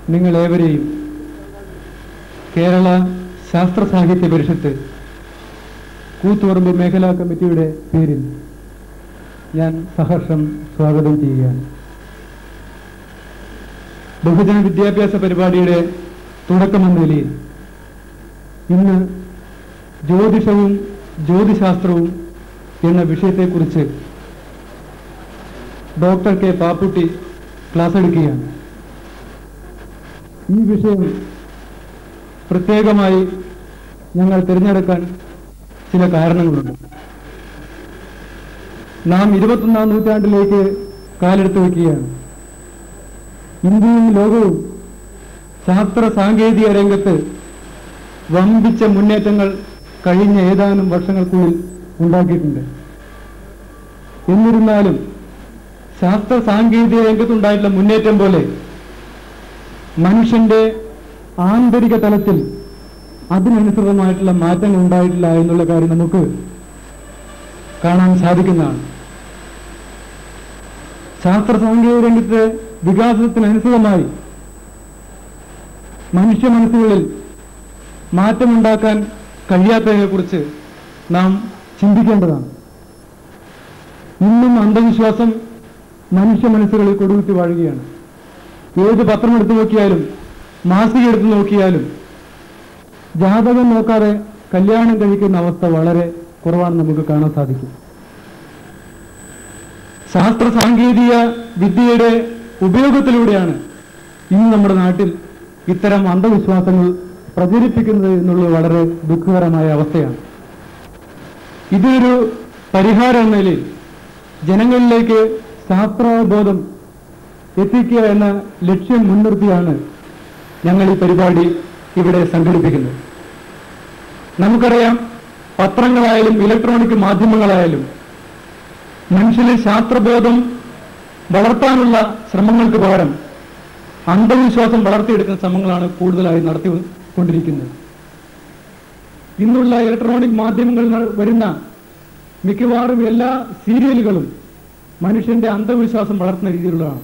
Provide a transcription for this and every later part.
നിങ്ങളേവരെയും കേരള ശാസ്ത്ര സാഹിത്യ പരിഷത്ത് കൂത്തുപറമ്പ് മേഖലാ കമ്മിറ്റിയുടെ പേരിൽ ഞാൻ സഹർഷം സ്വാഗതം ചെയ്യുകയാണ് ബഹുജന വിദ്യാഭ്യാസ പരിപാടിയുടെ തുടക്കമെന്ന നിലയിൽ ഇന്ന് ജ്യോതിഷവും ജ്യോതിശാസ്ത്രവും എന്ന വിഷയത്തെക്കുറിച്ച് ഡോക്ടർ കെ പാപ്പുട്ടി ക്ലാസ് എടുക്കുകയാണ് ഈ വിഷയം പ്രത്യേകമായി ഞങ്ങൾ തിരഞ്ഞെടുക്കാൻ ചില കാരണങ്ങളുണ്ട് നാം ഇരുപത്തൊന്നാം നൂറ്റാണ്ടിലേക്ക് കാലെടുത്ത് വയ്ക്കുകയാണ് ഇന്ത്യയും ലോകവും ശാസ്ത്ര സാങ്കേതിക രംഗത്ത് വമ്പിച്ച മുന്നേറ്റങ്ങൾ കഴിഞ്ഞ ഏതാനും വർഷങ്ങൾക്കുള്ളിൽ ഉണ്ടാക്കിയിട്ടുണ്ട് എന്നിരുന്നാലും ശാസ്ത്ര സാങ്കേതിക രംഗത്തുണ്ടായിട്ടുള്ള മുന്നേറ്റം പോലെ മനുഷ്യന്റെ ആന്തരിക തലത്തിൽ അതിനനുസൃതമായിട്ടുള്ള മാറ്റങ്ങൾ ഉണ്ടായിട്ടില്ല എന്നുള്ള കാര്യം നമുക്ക് കാണാൻ സാധിക്കുന്നതാണ് ശാസ്ത്ര സാങ്കേതിക രംഗത്തെ വികാസത്തിനനുസൃതമായി മനുഷ്യ മനസ്സുകളിൽ മാറ്റമുണ്ടാക്കാൻ കഴിയാത്തതിനെക്കുറിച്ച് നാം ചിന്തിക്കേണ്ടതാണ് ഇന്നും അന്ധവിശ്വാസം മനുഷ്യ മനസ്സുകളിൽ കൊടുകുത്തി വാഴുകയാണ് ഏത് പത്രം എടുത്തു നോക്കിയാലും മാസിക എടുത്തു നോക്കിയാലും ജാതകം നോക്കാതെ കല്യാണം കഴിക്കുന്ന അവസ്ഥ വളരെ കുറവാണെന്ന് നമുക്ക് കാണാൻ സാധിക്കും ശാസ്ത്ര സാങ്കേതിക വിദ്യയുടെ ഉപയോഗത്തിലൂടെയാണ് ഇന്ന് നമ്മുടെ നാട്ടിൽ ഇത്തരം അന്ധവിശ്വാസങ്ങൾ പ്രചരിപ്പിക്കുന്നത് എന്നുള്ളത് വളരെ ദുഃഖകരമായ അവസ്ഥയാണ് ഇതൊരു പരിഹാരം എന്ന നിലയിൽ ജനങ്ങളിലേക്ക് ശാസ്ത്രാവബോധം എത്തിക്കുക എന്ന ലക്ഷ്യം മുൻനിർത്തിയാണ് ഞങ്ങൾ ഈ പരിപാടി ഇവിടെ സംഘടിപ്പിക്കുന്നത് നമുക്കറിയാം പത്രങ്ങളായാലും ഇലക്ട്രോണിക് മാധ്യമങ്ങളായാലും മനുഷ്യനിൽ ശാസ്ത്രബോധം വളർത്താനുള്ള ശ്രമങ്ങൾക്ക് പകരം അന്ധവിശ്വാസം വളർത്തിയെടുക്കുന്ന ശ്രമങ്ങളാണ് കൂടുതലായി നടത്തിക്കൊണ്ടിരിക്കുന്നത് ഇന്നുള്ള ഇലക്ട്രോണിക് മാധ്യമങ്ങളിൽ ന- വരുന്ന മിക്കവാറും എല്ലാ സീരിയലുകളും മനുഷ്യന്റെ അന്ധവിശ്വാസം വളർത്തുന്ന രീതിയിലുള്ളതാണ്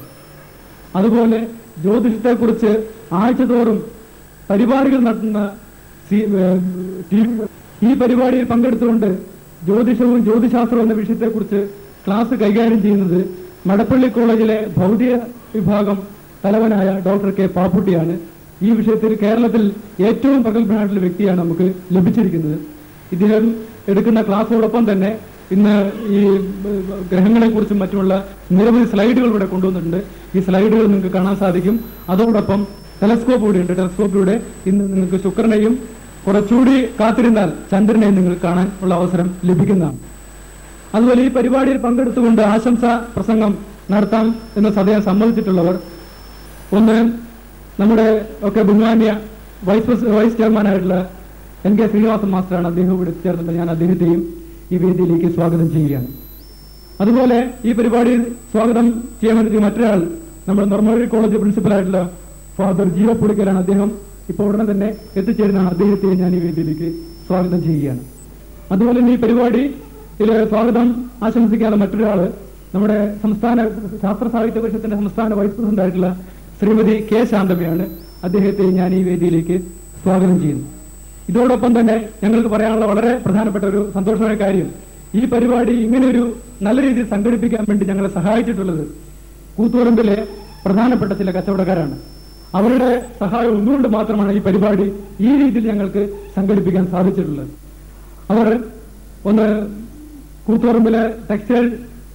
അതുപോലെ ജ്യോതിഷത്തെക്കുറിച്ച് ആഴ്ചതോറും പരിപാടികൾ നടത്തുന്ന സി- ഏഹ് ടി- ഈ പരിപാടിയിൽ പങ്കെടുത്തുകൊണ്ട് ജ്യോതിഷവും ജ്യോതിശാസ്ത്രവും എന്ന വിഷയത്തെക്കുറിച്ച് ക്ലാസ് കൈകാര്യം ചെയ്യുന്നത് മടപ്പള്ളി കോളേജിലെ ഭൗതിക വിഭാഗം തലവനായ ഡോക്ടർ കെ പാപ്പുട്ടിയാണ് ഈ വിഷയത്തിൽ കേരളത്തിൽ ഏറ്റവും പ്രഗത്ഭനായിട്ടുള്ള വ്യക്തിയാണ് നമുക്ക് ലഭിച്ചിരിക്കുന്നത് ഇദ്ദേഹം എടുക്കുന്ന ക്ലാസ്സോടൊപ്പം തന്നെ ഇന്ന് ഈ ഗ്രഹങ്ങളെ കുറിച്ചും മറ്റുമുള്ള നിരവധി സ്ലൈഡുകൾ ഇവിടെ കൊണ്ടുവന്നിട്ടുണ്ട് ഈ സ്ലൈഡുകൾ നിങ്ങൾക്ക് കാണാൻ സാധിക്കും അതോടൊപ്പം ടെലസ്കോപ്പ് കൂടി ഉണ്ട് ടെലസ്കോപ്പിലൂടെ ഇന്ന് നിങ്ങൾക്ക് ശുക്രനെയും കുറച്ചുകൂടി കാത്തിരുന്നാൽ ചന്ദ്രനെയും നിങ്ങൾക്ക് കാണാൻ ഉള്ള അവസരം ലഭിക്കുന്നതാണ് അതുപോലെ ഈ പരിപാടിയിൽ പങ്കെടുത്തുകൊണ്ട് ആശംസ പ്രസംഗം നടത്താം എന്ന് സദയം സമ്മതിച്ചിട്ടുള്ളവർ ഒന്ന് നമ്മുടെ ഒക്കെ ബഹുമാന്യ വൈസ് പ്രസി- വൈസ് ചെയർമാനായിട്ടുള്ള എൻ കെ ശ്രീനിവാസൻ മാസ്റ്ററാണ് അദ്ദേഹം ഇവിടെ ചേർന്നിട്ട് ഞാൻ അദ്ദേഹത്തെയും ഈ വേദിയിലേക്ക് സ്വാഗതം ചെയ്യുകയാണ് അതുപോലെ ഈ പരിപാടിയിൽ സ്വാഗതം ചെയ്യാൻ വേണ്ടി മറ്റൊരാൾ നമ്മുടെ നോർമൽ കോളേജ് പ്രിൻസിപ്പലായിട്ടുള്ള ഫാദർ ജീവ പുളിക്കലാണ് അദ്ദേഹം ഇപ്പോൾ ഉടനെ തന്നെ എത്തിച്ചേരുന്നതാണ് അദ്ദേഹത്തെ ഞാൻ ഈ വേദിയിലേക്ക് സ്വാഗതം ചെയ്യുകയാണ് അതുപോലെ തന്നെ ഈ പരിപാടി ഇതിൽ സ്വാഗതം ആശംസിക്കാതെ മറ്റൊരാള് നമ്മുടെ സംസ്ഥാന ശാസ്ത്ര സാഹിത്യ പരിഷത്തിന്റെ സംസ്ഥാന വൈസ് പ്രസിഡന്റ് ആയിട്ടുള്ള ശ്രീമതി കെ ശാന്തമ്മയാണ് അദ്ദേഹത്തെ ഞാൻ ഈ വേദിയിലേക്ക് സ്വാഗതം ചെയ്യുന്നു ഇതോടൊപ്പം തന്നെ ഞങ്ങൾക്ക് പറയാനുള്ള വളരെ പ്രധാനപ്പെട്ട ഒരു സന്തോഷമായ കാര്യം ഈ പരിപാടി ഇങ്ങനെ ഒരു നല്ല രീതിയിൽ സംഘടിപ്പിക്കാൻ വേണ്ടി ഞങ്ങളെ സഹായിച്ചിട്ടുള്ളത് കൂത്തുപറമ്പിലെ പ്രധാനപ്പെട്ട ചില കച്ചവടക്കാരാണ് അവരുടെ സഹായം ഒന്നുകൊണ്ട് മാത്രമാണ് ഈ പരിപാടി ഈ രീതിയിൽ ഞങ്ങൾക്ക് സംഘടിപ്പിക്കാൻ സാധിച്ചിട്ടുള്ളത് അവർ ഒന്ന് കൂത്തുപറമ്പിലെ ടെക്സ്റ്റൈൽ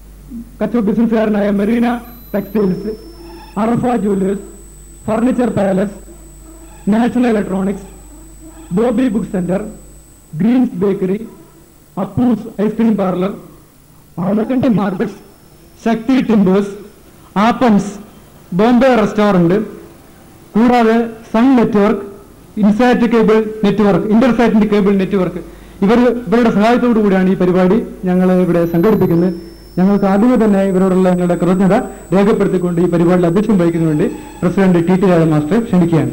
കച്ചവട ബിസിനസ്സുകാരനായ Marina textiles Arafa jewellers furniture palace national electronics Bobby book centre greens bakery Appus ice cream parlour Alakkandi marbles Shakti timbers Appans Bombay restaurant കൂടാതെ Sun network INSAT cable network ഇന്റർസാറ്റിന്റെ കേബിൾ നെറ്റ്വർക്ക് ഇവർ ഇവരുടെ സഹായത്തോടു കൂടിയാണ് ഈ പരിപാടി ഞങ്ങൾ ഇവിടെ സംഘടിപ്പിക്കുന്നത് ഞങ്ങൾക്ക് ആദ്യമേ തന്നെ ഇവരോടുള്ള ഞങ്ങളുടെ കൃതജ്ഞത രേഖപ്പെടുത്തിക്കൊണ്ട് ഈ പരിപാടിയിൽ അധ്യക്ഷം വഹിക്കുന്നതിന് വേണ്ടി president T T Raja master ക്ഷണിക്കുകയാണ്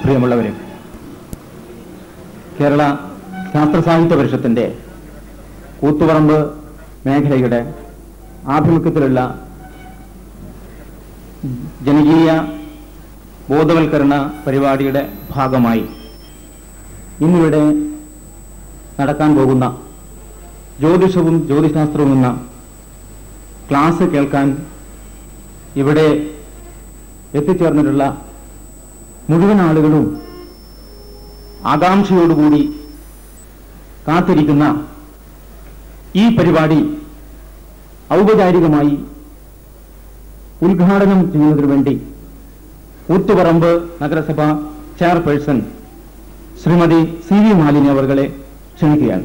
പ്രിയമുള്ളവരെ കേരള ശാസ്ത്ര സാഹിത്യ പരിഷത്തിന്റെ കൂത്തുപറമ്പ് മേഖലയുടെ ആഭിമുഖ്യത്തിലുള്ള ജനകീയ ബോധവൽക്കരണ പരിപാടിയുടെ ഭാഗമായി ഇന്നിവിടെ നടക്കാൻ പോകുന്ന ജ്യോതിഷവും ജ്യോതിശാസ്ത്രവും എന്ന ക്ലാസ് കേൾക്കാൻ ഇവിടെ എത്തിച്ചേർന്നിട്ടുള്ള മുഴുവൻ ആളുകളും ആകാംക്ഷയോടുകൂടി കാത്തിരിക്കുന്ന ഈ പരിപാടി ഔപചാരികമായി ഉദ്ഘാടനം ചെയ്യുന്നതിനു വേണ്ടി കൂത്തുപറമ്പ് നഗരസഭ chairperson Shrimati C V Malini അവർകളെ ക്ഷണിക്കുകയാണ്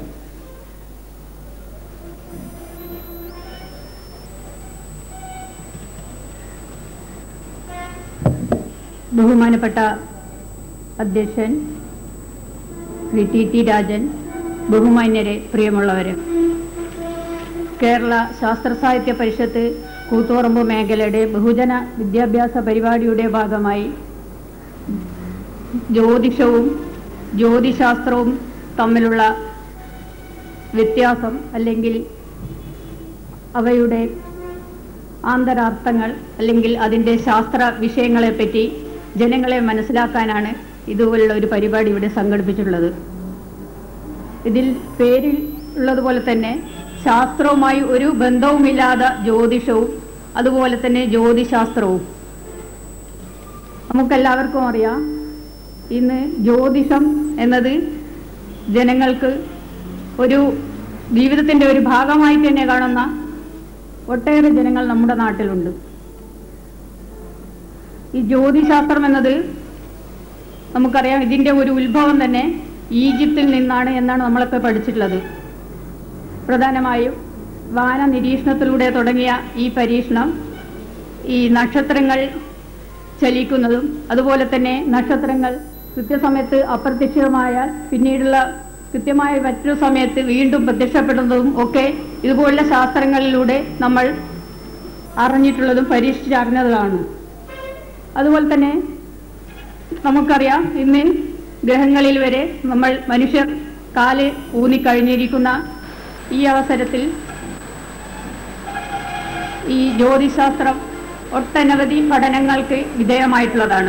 ബഹുമാനപ്പെട്ട അധ്യക്ഷൻ ശ്രീ ടി ടി രാജൻ ബഹുമാന്യരെ പ്രിയമുള്ളവരെ കേരള ശാസ്ത്ര സാഹിത്യ പരിഷത്ത് കൂത്തുപറമ്പ് മേഖലയുടെ ബഹുജന വിദ്യാഭ്യാസ പരിപാടിയുടെ ഭാഗമായി ജ്യോതിഷവും ജ്യോതിശാസ്ത്രവും തമ്മിലുള്ള വ്യത്യാസം അല്ലെങ്കിൽ അവയുടെ ആന്തരാർത്ഥങ്ങൾ അല്ലെങ്കിൽ അതിൻ്റെ ശാസ്ത്ര വിഷയങ്ങളെപ്പറ്റി ജനങ്ങളെ മനസ്സിലാക്കാനാണ് ഇതുപോലുള്ള ഒരു പരിപാടി ഇവിടെ സംഘടിപ്പിച്ചിട്ടുള്ളത് ഇതിൽ പേരിൽ ഉള്ളതുപോലെ തന്നെ ശാസ്ത്രവുമായി ഒരു ബന്ധവുമില്ലാത്ത ജ്യോതിഷവും അതുപോലെ തന്നെ ജ്യോതിശാസ്ത്രവും നമുക്കെല്ലാവർക്കും അറിയാം ഇന്ന് ജ്യോതിഷം എന്നത് ജനങ്ങൾക്ക് ഒരു ജീവിതത്തിൻ്റെ ഒരു ഭാഗമായി തന്നെ കാണുന്ന ഒട്ടേറെ ജനങ്ങൾ നമ്മുടെ നാട്ടിലുണ്ട് ഈ ജ്യോതിശാസ്ത്രം എന്നത് നമുക്കറിയാം ഇതിൻ്റെ ഒരു ഉത്ഭവം തന്നെ ഈജിപ്തിൽ നിന്നാണ് എന്നാണ് നമ്മളൊക്കെ പഠിച്ചിട്ടുള്ളത് പ്രധാനമായും വാന നിരീക്ഷണത്തിലൂടെ തുടങ്ങിയ ഈ പരീക്ഷണം ഈ നക്ഷത്രങ്ങൾ ചലിക്കുന്നതും അതുപോലെ തന്നെ നക്ഷത്രങ്ങൾ കൃത്യസമയത്ത് അപ്രത്യക്ഷമായാൽ പിന്നീടുള്ള കൃത്യമായ മറ്റൊരു സമയത്ത് വീണ്ടും പ്രത്യക്ഷപ്പെടുന്നതും ഒക്കെ ഇതുപോലുള്ള ശാസ്ത്രങ്ങളിലൂടെ നമ്മൾ അറിഞ്ഞിട്ടുള്ളതും പരീക്ഷിച്ചറിഞ്ഞതാണ് അതുപോലെ തന്നെ നമുക്കറിയാം ഇന്ന് ഗ്രഹങ്ങളിൽ വരെ നമ്മൾ മനുഷ്യർ കാല് ഊന്നിക്കഴിഞ്ഞിരിക്കുന്ന ഈ അവസരത്തിൽ ഈ ജ്യോതിശാസ്ത്രം ഒട്ടനവധി പഠനങ്ങൾക്ക് വിധേയമായിട്ടുള്ളതാണ്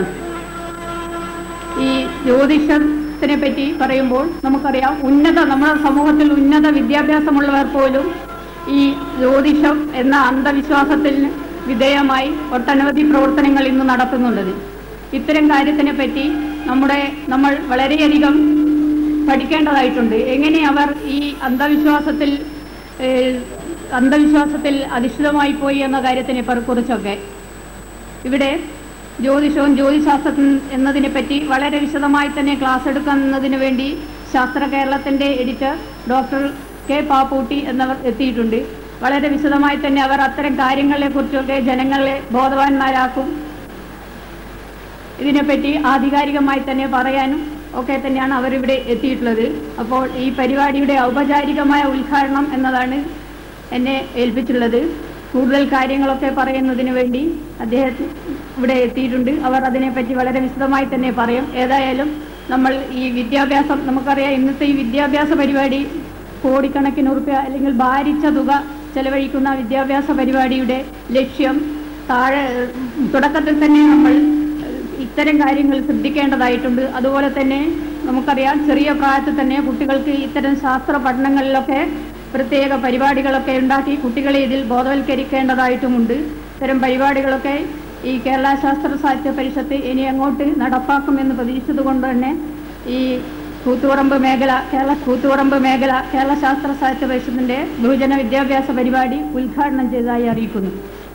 ഈ ജ്യോതിഷത്തിനെ പറ്റി പറയുമ്പോൾ നമുക്കറിയാം ഉന്നത നമ്മുടെ സമൂഹത്തിൽ ഉന്നത വിദ്യാഭ്യാസമുള്ളവർ പോലും ഈ ജ്യോതിഷം എന്ന അന്ധവിശ്വാസത്തിൽ വിധേയമായി ഒട്ടനവധി പ്രവർത്തനങ്ങൾ ഇന്ന് നടത്തുന്നുള്ളത് ഇത്തരം കാര്യത്തിനെ പറ്റി നമ്മുടെ നമ്മൾ വളരെയധികം പഠിക്കേണ്ടതായിട്ടുണ്ട് എങ്ങനെ അവർ ഈ അന്ധവിശ്വാസത്തിൽ ഏഹ്, അന്ധവിശ്വാസത്തിൽ അധിഷ്ഠിതമായി പോയി എന്ന കാര്യത്തിനെ പ- കുറിച്ചൊക്കെ ഇവിടെ ജ്യോതിഷവും ജ്യോതിശാസ്ത്രം എന്നതിനെ പറ്റി വളരെ വിശദമായി തന്നെ ക്ലാസ് എടുക്കുന്നതിന് വേണ്ടി ശാസ്ത്ര കേരളത്തിൻ്റെ എഡിറ്റർ ഡോക്ടർ കെ പാപ്പൂട്ടി എന്നവർ എത്തിയിട്ടുണ്ട് വളരെ വിശദമായി തന്നെ അവർ അത്തരം കാര്യങ്ങളെക്കുറിച്ചൊക്കെ ജനങ്ങളെ ബോധവാന്മാരാക്കും ഇതിനെപ്പറ്റി ആധികാരികമായി തന്നെ പറയാനും ഒക്കെ തന്നെയാണ് അവരിവിടെ എത്തിയിട്ടുള്ളത് അപ്പോൾ ഈ പരിപാടിയുടെ ഔപചാരികമായ ഉദ്ഘാടനം എന്നതാണ് എന്നെ ഏൽപ്പിച്ചിട്ടുള്ളത് കൂടുതൽ കാര്യങ്ങളൊക്കെ പറയുന്നതിന് വേണ്ടി അദ്ദേഹം ഇവിടെ എത്തിയിട്ടുണ്ട് അവർ അതിനെപ്പറ്റി വളരെ വിശദമായി തന്നെ പറയും ഏതായാലും നമ്മൾ ഈ വിദ്യാഭ്യാസം നമുക്കറിയാം ഇന്നത്തെ ഈ വിദ്യാഭ്യാസ പരിപാടി കോടിക്കണക്കിന് ഉറുപ്പ്യ അല്ലെങ്കിൽ ഭാരിച്ച തുക ചെലവഴിക്കുന്ന വിദ്യാഭ്യാസ പരിപാടിയുടെ ലക്ഷ്യം താഴെ തുടക്കത്തിൽ തന്നെ നമ്മൾ ഇത്തരം കാര്യങ്ങൾ ശ്രദ്ധിക്കേണ്ടതായിട്ടുണ്ട് അതുപോലെ തന്നെ നമുക്കറിയാം ചെറിയ പ്രായത്തിൽ തന്നെ കുട്ടികൾക്ക് ഇത്തരം ശാസ്ത്ര പഠനങ്ങളിലൊക്കെ പ്രത്യേക പരിപാടികളൊക്കെ ഉണ്ടാക്കി കുട്ടികളെ ഇതിൽ ബോധവൽക്കരിക്കേണ്ടതായിട്ടുമുണ്ട് ഇത്തരം പരിപാടികളൊക്കെ ഈ കേരള ശാസ്ത്ര സാഹിത്യ പരിഷത്ത് ഇനി അങ്ങോട്ട് നടപ്പാക്കുമെന്ന് പ്രതീക്ഷിച്ചതുകൊണ്ട് തന്നെ ഈ കൂത്തുപറമ്പ് മേഖല കേരള കൂത്തുപറമ്പ് മേഖല കേരള ശാസ്ത്ര സാഹിത്യ പരിഷത്തിന്റെ ബഹുജന വിദ്യാഭ്യാസ പരിപാടി ഉദ്ഘാടനം ചെയ്തതായി അറിയിക്കുന്നു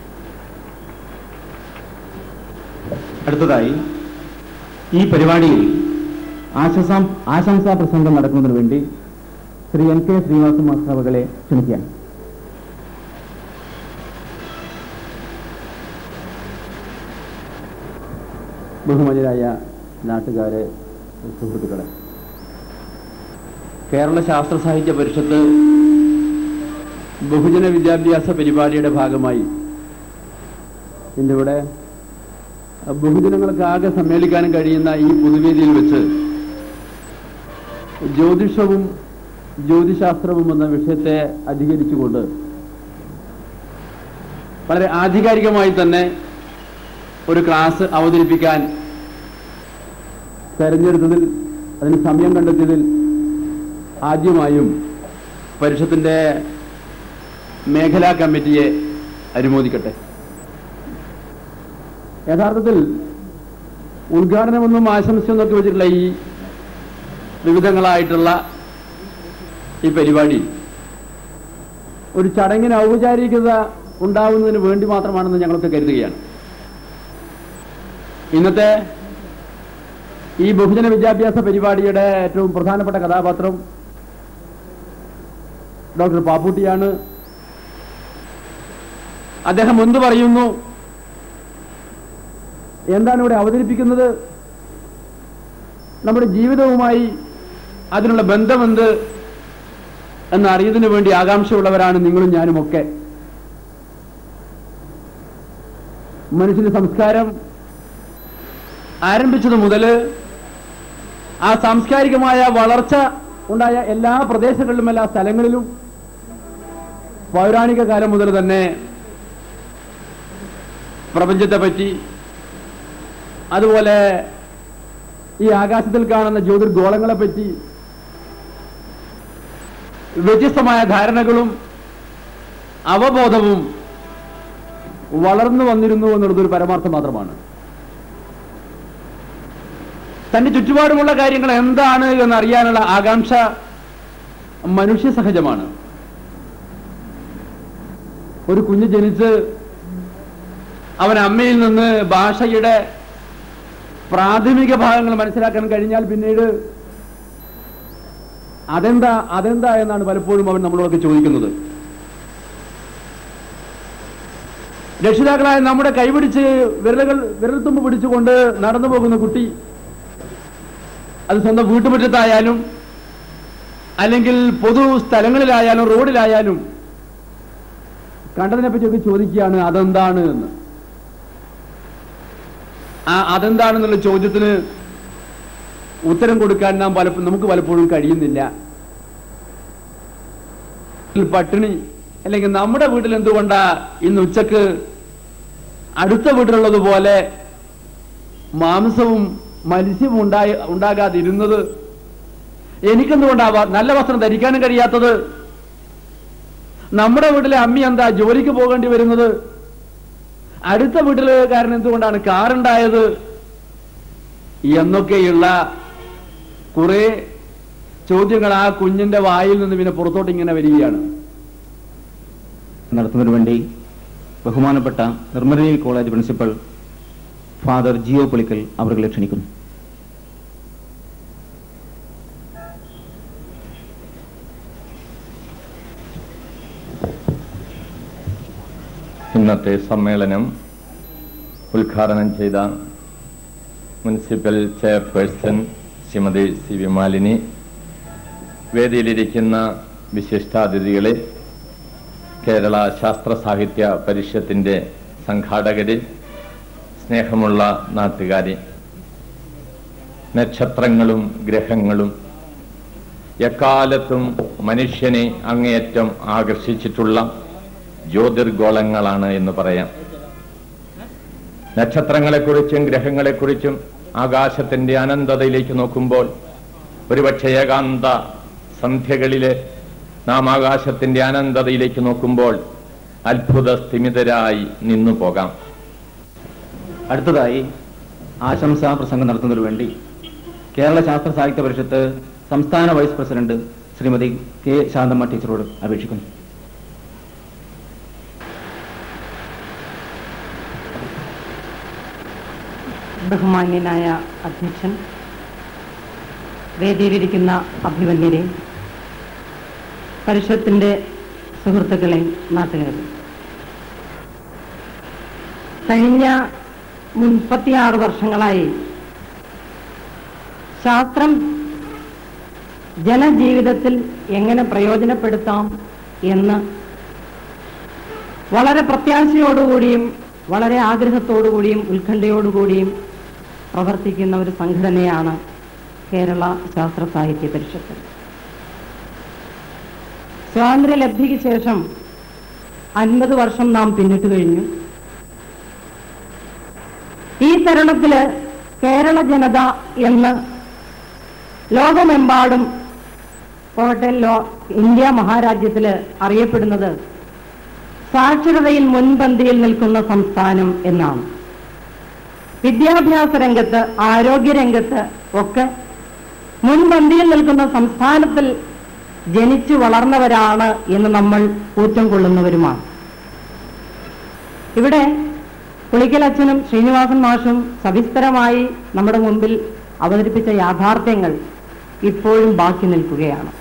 അടുത്തതായി ഈ പരിപാടിയിൽ ആശംസാ ആശംസാ പ്രസംഗം നടക്കുന്നതിന് വേണ്ടി ശ്രീ എൻ കെ ശ്രീനിവാസ മാസ്താവുകളെ ക്ഷണിക്കുകയാണ് ബഹുമാന്യരായ നാട്ടുകാരെ സുഹൃത്തുക്കളെ കേരള ശാസ്ത്ര സാഹിത്യ പരിഷത്ത് ബഹുജന വിദ്യാഭ്യാസ പരിപാടിയുടെ ഭാഗമായി ഇന്നിവിടെ ബഹുജനങ്ങൾക്ക് ആകെ സമ്മേളിക്കാനും കഴിയുന്ന ഈ പൊതുവേദിയിൽ വെച്ച് ജ്യോതിഷവും ജ്യോതിശാസ്ത്രവും എന്ന വിഷയത്തെ അധികരിച്ചുകൊണ്ട് വളരെ ആധികാരികമായി തന്നെ ഒരു ക്ലാസ് അവതരിപ്പിക്കാൻ തെരഞ്ഞെടുത്തതിൽ അതിന് സമയം കണ്ടെത്തിയതിൽ ആദ്യമായും പരിഷത്തിന്റെ മേഖലാ കമ്മിറ്റിയെ അനുമോദിക്കട്ടെ യഥാർത്ഥത്തിൽ ഉദ്ഘാടനമൊന്നും ആശംസയൊന്നൊക്കെ വെച്ചിട്ടുള്ള ഈ വിവിധങ്ങളായിട്ടുള്ള ഈ പരിപാടി ഒരു ചടങ്ങിന് ഔപചാരികത ഉണ്ടാവുന്നതിന് വേണ്ടി മാത്രമാണെന്ന് ഞങ്ങളൊക്കെ കരുതുകയാണ് ഇന്നത്തെ ഈ ബഹുജന വിദ്യാഭ്യാസ പരിപാടിയുടെ ഏറ്റവും പ്രധാനപ്പെട്ട കഥാപാത്രം ഡോക്ടർ പാപ്പൂട്ടിയാണ് അദ്ദേഹം എന്ത് പറയുന്നു എന്താണ് ഇവിടെ അവതരിപ്പിക്കുന്നത് നമ്മുടെ ജീവിതവുമായി അതിനുള്ള ബന്ധമെന്ത് എന്നറിയതിനു വേണ്ടി ആകാംക്ഷയുള്ളവരാണ് നിങ്ങളും ഞാനും ഒക്കെ മനുഷ്യന്റെ സംസ്കാരം ആരംഭിച്ചത് മുതൽ ആ സാംസ്കാരികമായ വളർച്ച ഉണ്ടായ എല്ലാ പ്രദേശങ്ങളിലും എല്ലാ സ്ഥലങ്ങളിലും പൗരാണിക കാലം മുതൽ തന്നെ പ്രപഞ്ചത്തെ പറ്റി അതുപോലെ ഈ ആകാശത്തിൽ കാണുന്ന ജ്യോതിർഗോളങ്ങളെ പറ്റി വ്യത്യസ്തമായ ധാരണകളും അവബോധവും വളർന്നു വന്നിരുന്നു എന്നുള്ളതൊരു പരമാർത്ഥം മാത്രമാണ് തന്റെ ചുറ്റുപാടുമുള്ള കാര്യങ്ങൾ എന്താണ് എന്നറിയാനുള്ള ആകാംക്ഷ മനുഷ്യ സഹജമാണ് ഒരു കുഞ്ഞ് ജനിച്ച് അവൻ അമ്മയിൽ നിന്ന് ഭാഷയുടെ പ്രാഥമിക ഭാഗങ്ങൾ മനസ്സിലാക്കാൻ കഴിഞ്ഞാൽ പിന്നീട് അതെന്താ അതെന്താ എന്നാണ് പലപ്പോഴും അവൻ നമ്മളോടൊക്കെ ചോദിക്കുന്നത് രക്ഷിതാക്കളായ നമ്മുടെ കൈപിടിച്ച് വിരലുകൾ വിരൽത്തുമ്പ് പിടിച്ചുകൊണ്ട് നടന്നു പോകുന്ന കുട്ടി അത് സ്വന്തം വീട്ടുമുറ്റത്തായാലും അല്ലെങ്കിൽ പൊതു സ്ഥലങ്ങളിലായാലും റോഡിലായാലും കണ്ടതിനെ പറ്റിയൊക്കെ ചോദിക്കുകയാണ് അതെന്താണ് എന്ന് ആ അതെന്താണെന്നുള്ള ചോദ്യത്തിന് ഉത്തരം കൊടുക്കാൻ നാം പലപ്പോഴും നമുക്ക് പലപ്പോഴും കഴിയുന്നില്ല പട്ടിണി അല്ലെങ്കിൽ നമ്മുടെ വീട്ടിൽ എന്തുകൊണ്ടാ ഇന്ന് ഉച്ചക്ക് അടുത്ത വീട്ടിലുള്ളതുപോലെ മാംസവും മത്സ്യവും ഉണ്ടായി ഉണ്ടാകാതിരുന്നത് എനിക്കെന്തുകൊണ്ടാവാ നല്ല വസ്ത്രം ധരിക്കാനും കഴിയാത്തത് നമ്മുടെ വീട്ടിലെ അമ്മി എന്താ ജോലിക്ക് പോകേണ്ടി വരുന്നത് അടുത്ത വീട്ടിലുകാരൻ എന്തുകൊണ്ടാണ് കാറുണ്ടായത് എന്നൊക്കെയുള്ള കുറെ ചോദ്യങ്ങൾ ആ കുഞ്ഞിന്റെ വായിൽ നിന്ന് പിന്നെ പുറത്തോട്ട് ഇങ്ങനെ വരികയാണ് നടത്തുന്നതിനു വേണ്ടി ബഹുമാനപ്പെട്ട നിർമ്മലയിൽ college principal father Jio Pulikkal അവരെ ക്ഷണിക്കുന്നു ഇന്നത്തെ സമ്മേളനം ഉദ്ഘാടനം ചെയ്ത municipal chairperson Shrimati C V Malini വേദിയിലിരിക്കുന്ന വിശിഷ്ടാതിഥികളെ കേരള ശാസ്ത്ര സാഹിത്യ പരിഷത്തിന്റെ സംഘാടകരെ സ്നേഹമുള്ള നാട്ടുകാരെ നക്ഷത്രങ്ങളും ഗ്രഹങ്ങളും എക്കാലത്തും മനുഷ്യനെ അങ്ങേയറ്റം ആകർഷിച്ചിട്ടുള്ള ജ്യോതിർഗോളങ്ങളാണ് എന്ന് പറയാം നക്ഷത്രങ്ങളെക്കുറിച്ചും ഗ്രഹങ്ങളെക്കുറിച്ചും ആകാശത്തിന്റെ അനന്തതയിലേക്ക് നോക്കുമ്പോൾ ഒരുപക്ഷെ ഏകാന്ത സന്ധ്യകളിലെ നാം ആകാശത്തിന്റെ അനന്തതയിലേക്ക് നോക്കുമ്പോൾ അത്ഭുത സ്ഥിമിതരായി നിന്നു പോകാം അടുത്തതായി ആശംസാ പ്രസംഗം നടത്തുന്നതിനു വേണ്ടി കേരള ശാസ്ത്ര സാഹിത്യ പരിഷത്ത് സംസ്ഥാന vice president Shrimati K Santhamma ടീച്ചറോട് അപേക്ഷിക്കുന്നു ബഹുമാന്യനായ അധ്യക്ഷൻ വേദിയിലിരിക്കുന്ന അഭിമന്യരെ പരിഷത്തിന്റെ സുഹൃത്തുക്കളെ നാട്ടുകാരെ കഴിഞ്ഞ മുപ്പത്തിയാറ് വർഷങ്ങളായി ശാസ്ത്രം ജനജീവിതത്തിൽ എങ്ങനെ പ്രയോജനപ്പെടുത്താം എന്ന് വളരെ പ്രത്യാശയോടുകൂടിയും വളരെ ആഗ്രഹത്തോടുകൂടിയും ഉത്കണ്ഠയോടുകൂടിയും പ്രവർത്തിക്കുന്ന ഒരു സംഘടനയാണ് കേരള ശാസ്ത്ര സാഹിത്യ പരിഷത്ത് സ്വാതന്ത്ര്യലബ്ധിക്ക് ശേഷം അൻപത് വർഷം നാം പിന്നിട്ട് കഴിഞ്ഞു ഈ തരുണത്തില് കേരള ജനത എന്ന് ലോകമെമ്പാടും പോകട്ടെ ലോ ഇന്ത്യ മഹാരാജ്യത്തില് അറിയപ്പെടുന്നത് സാക്ഷരതയിൽ മുൻപന്തിയിൽ നിൽക്കുന്ന സംസ്ഥാനം എന്നാണ് വിദ്യാഭ്യാസ രംഗത്ത് ആരോഗ്യ രംഗത്ത് ഒക്കെ മുൻപന്തിയിൽ നിൽക്കുന്ന സംസ്ഥാനത്തിൽ ജനിച്ചു വളർന്നവരാണ് എന്ന് നമ്മൾ ഊറ്റം കൊള്ളുന്നവരുമാണ് ഇവിടെ പുളിക്കൽ അച്ഛനും ശ്രീനിവാസൻ മാഷും സവിസ്തരമായി നമ്മുടെ മുമ്പിൽ അവതരിപ്പിച്ച യാഥാർത്ഥ്യങ്ങൾ ഇപ്പോഴും ബാക്കി നിൽക്കുകയാണ്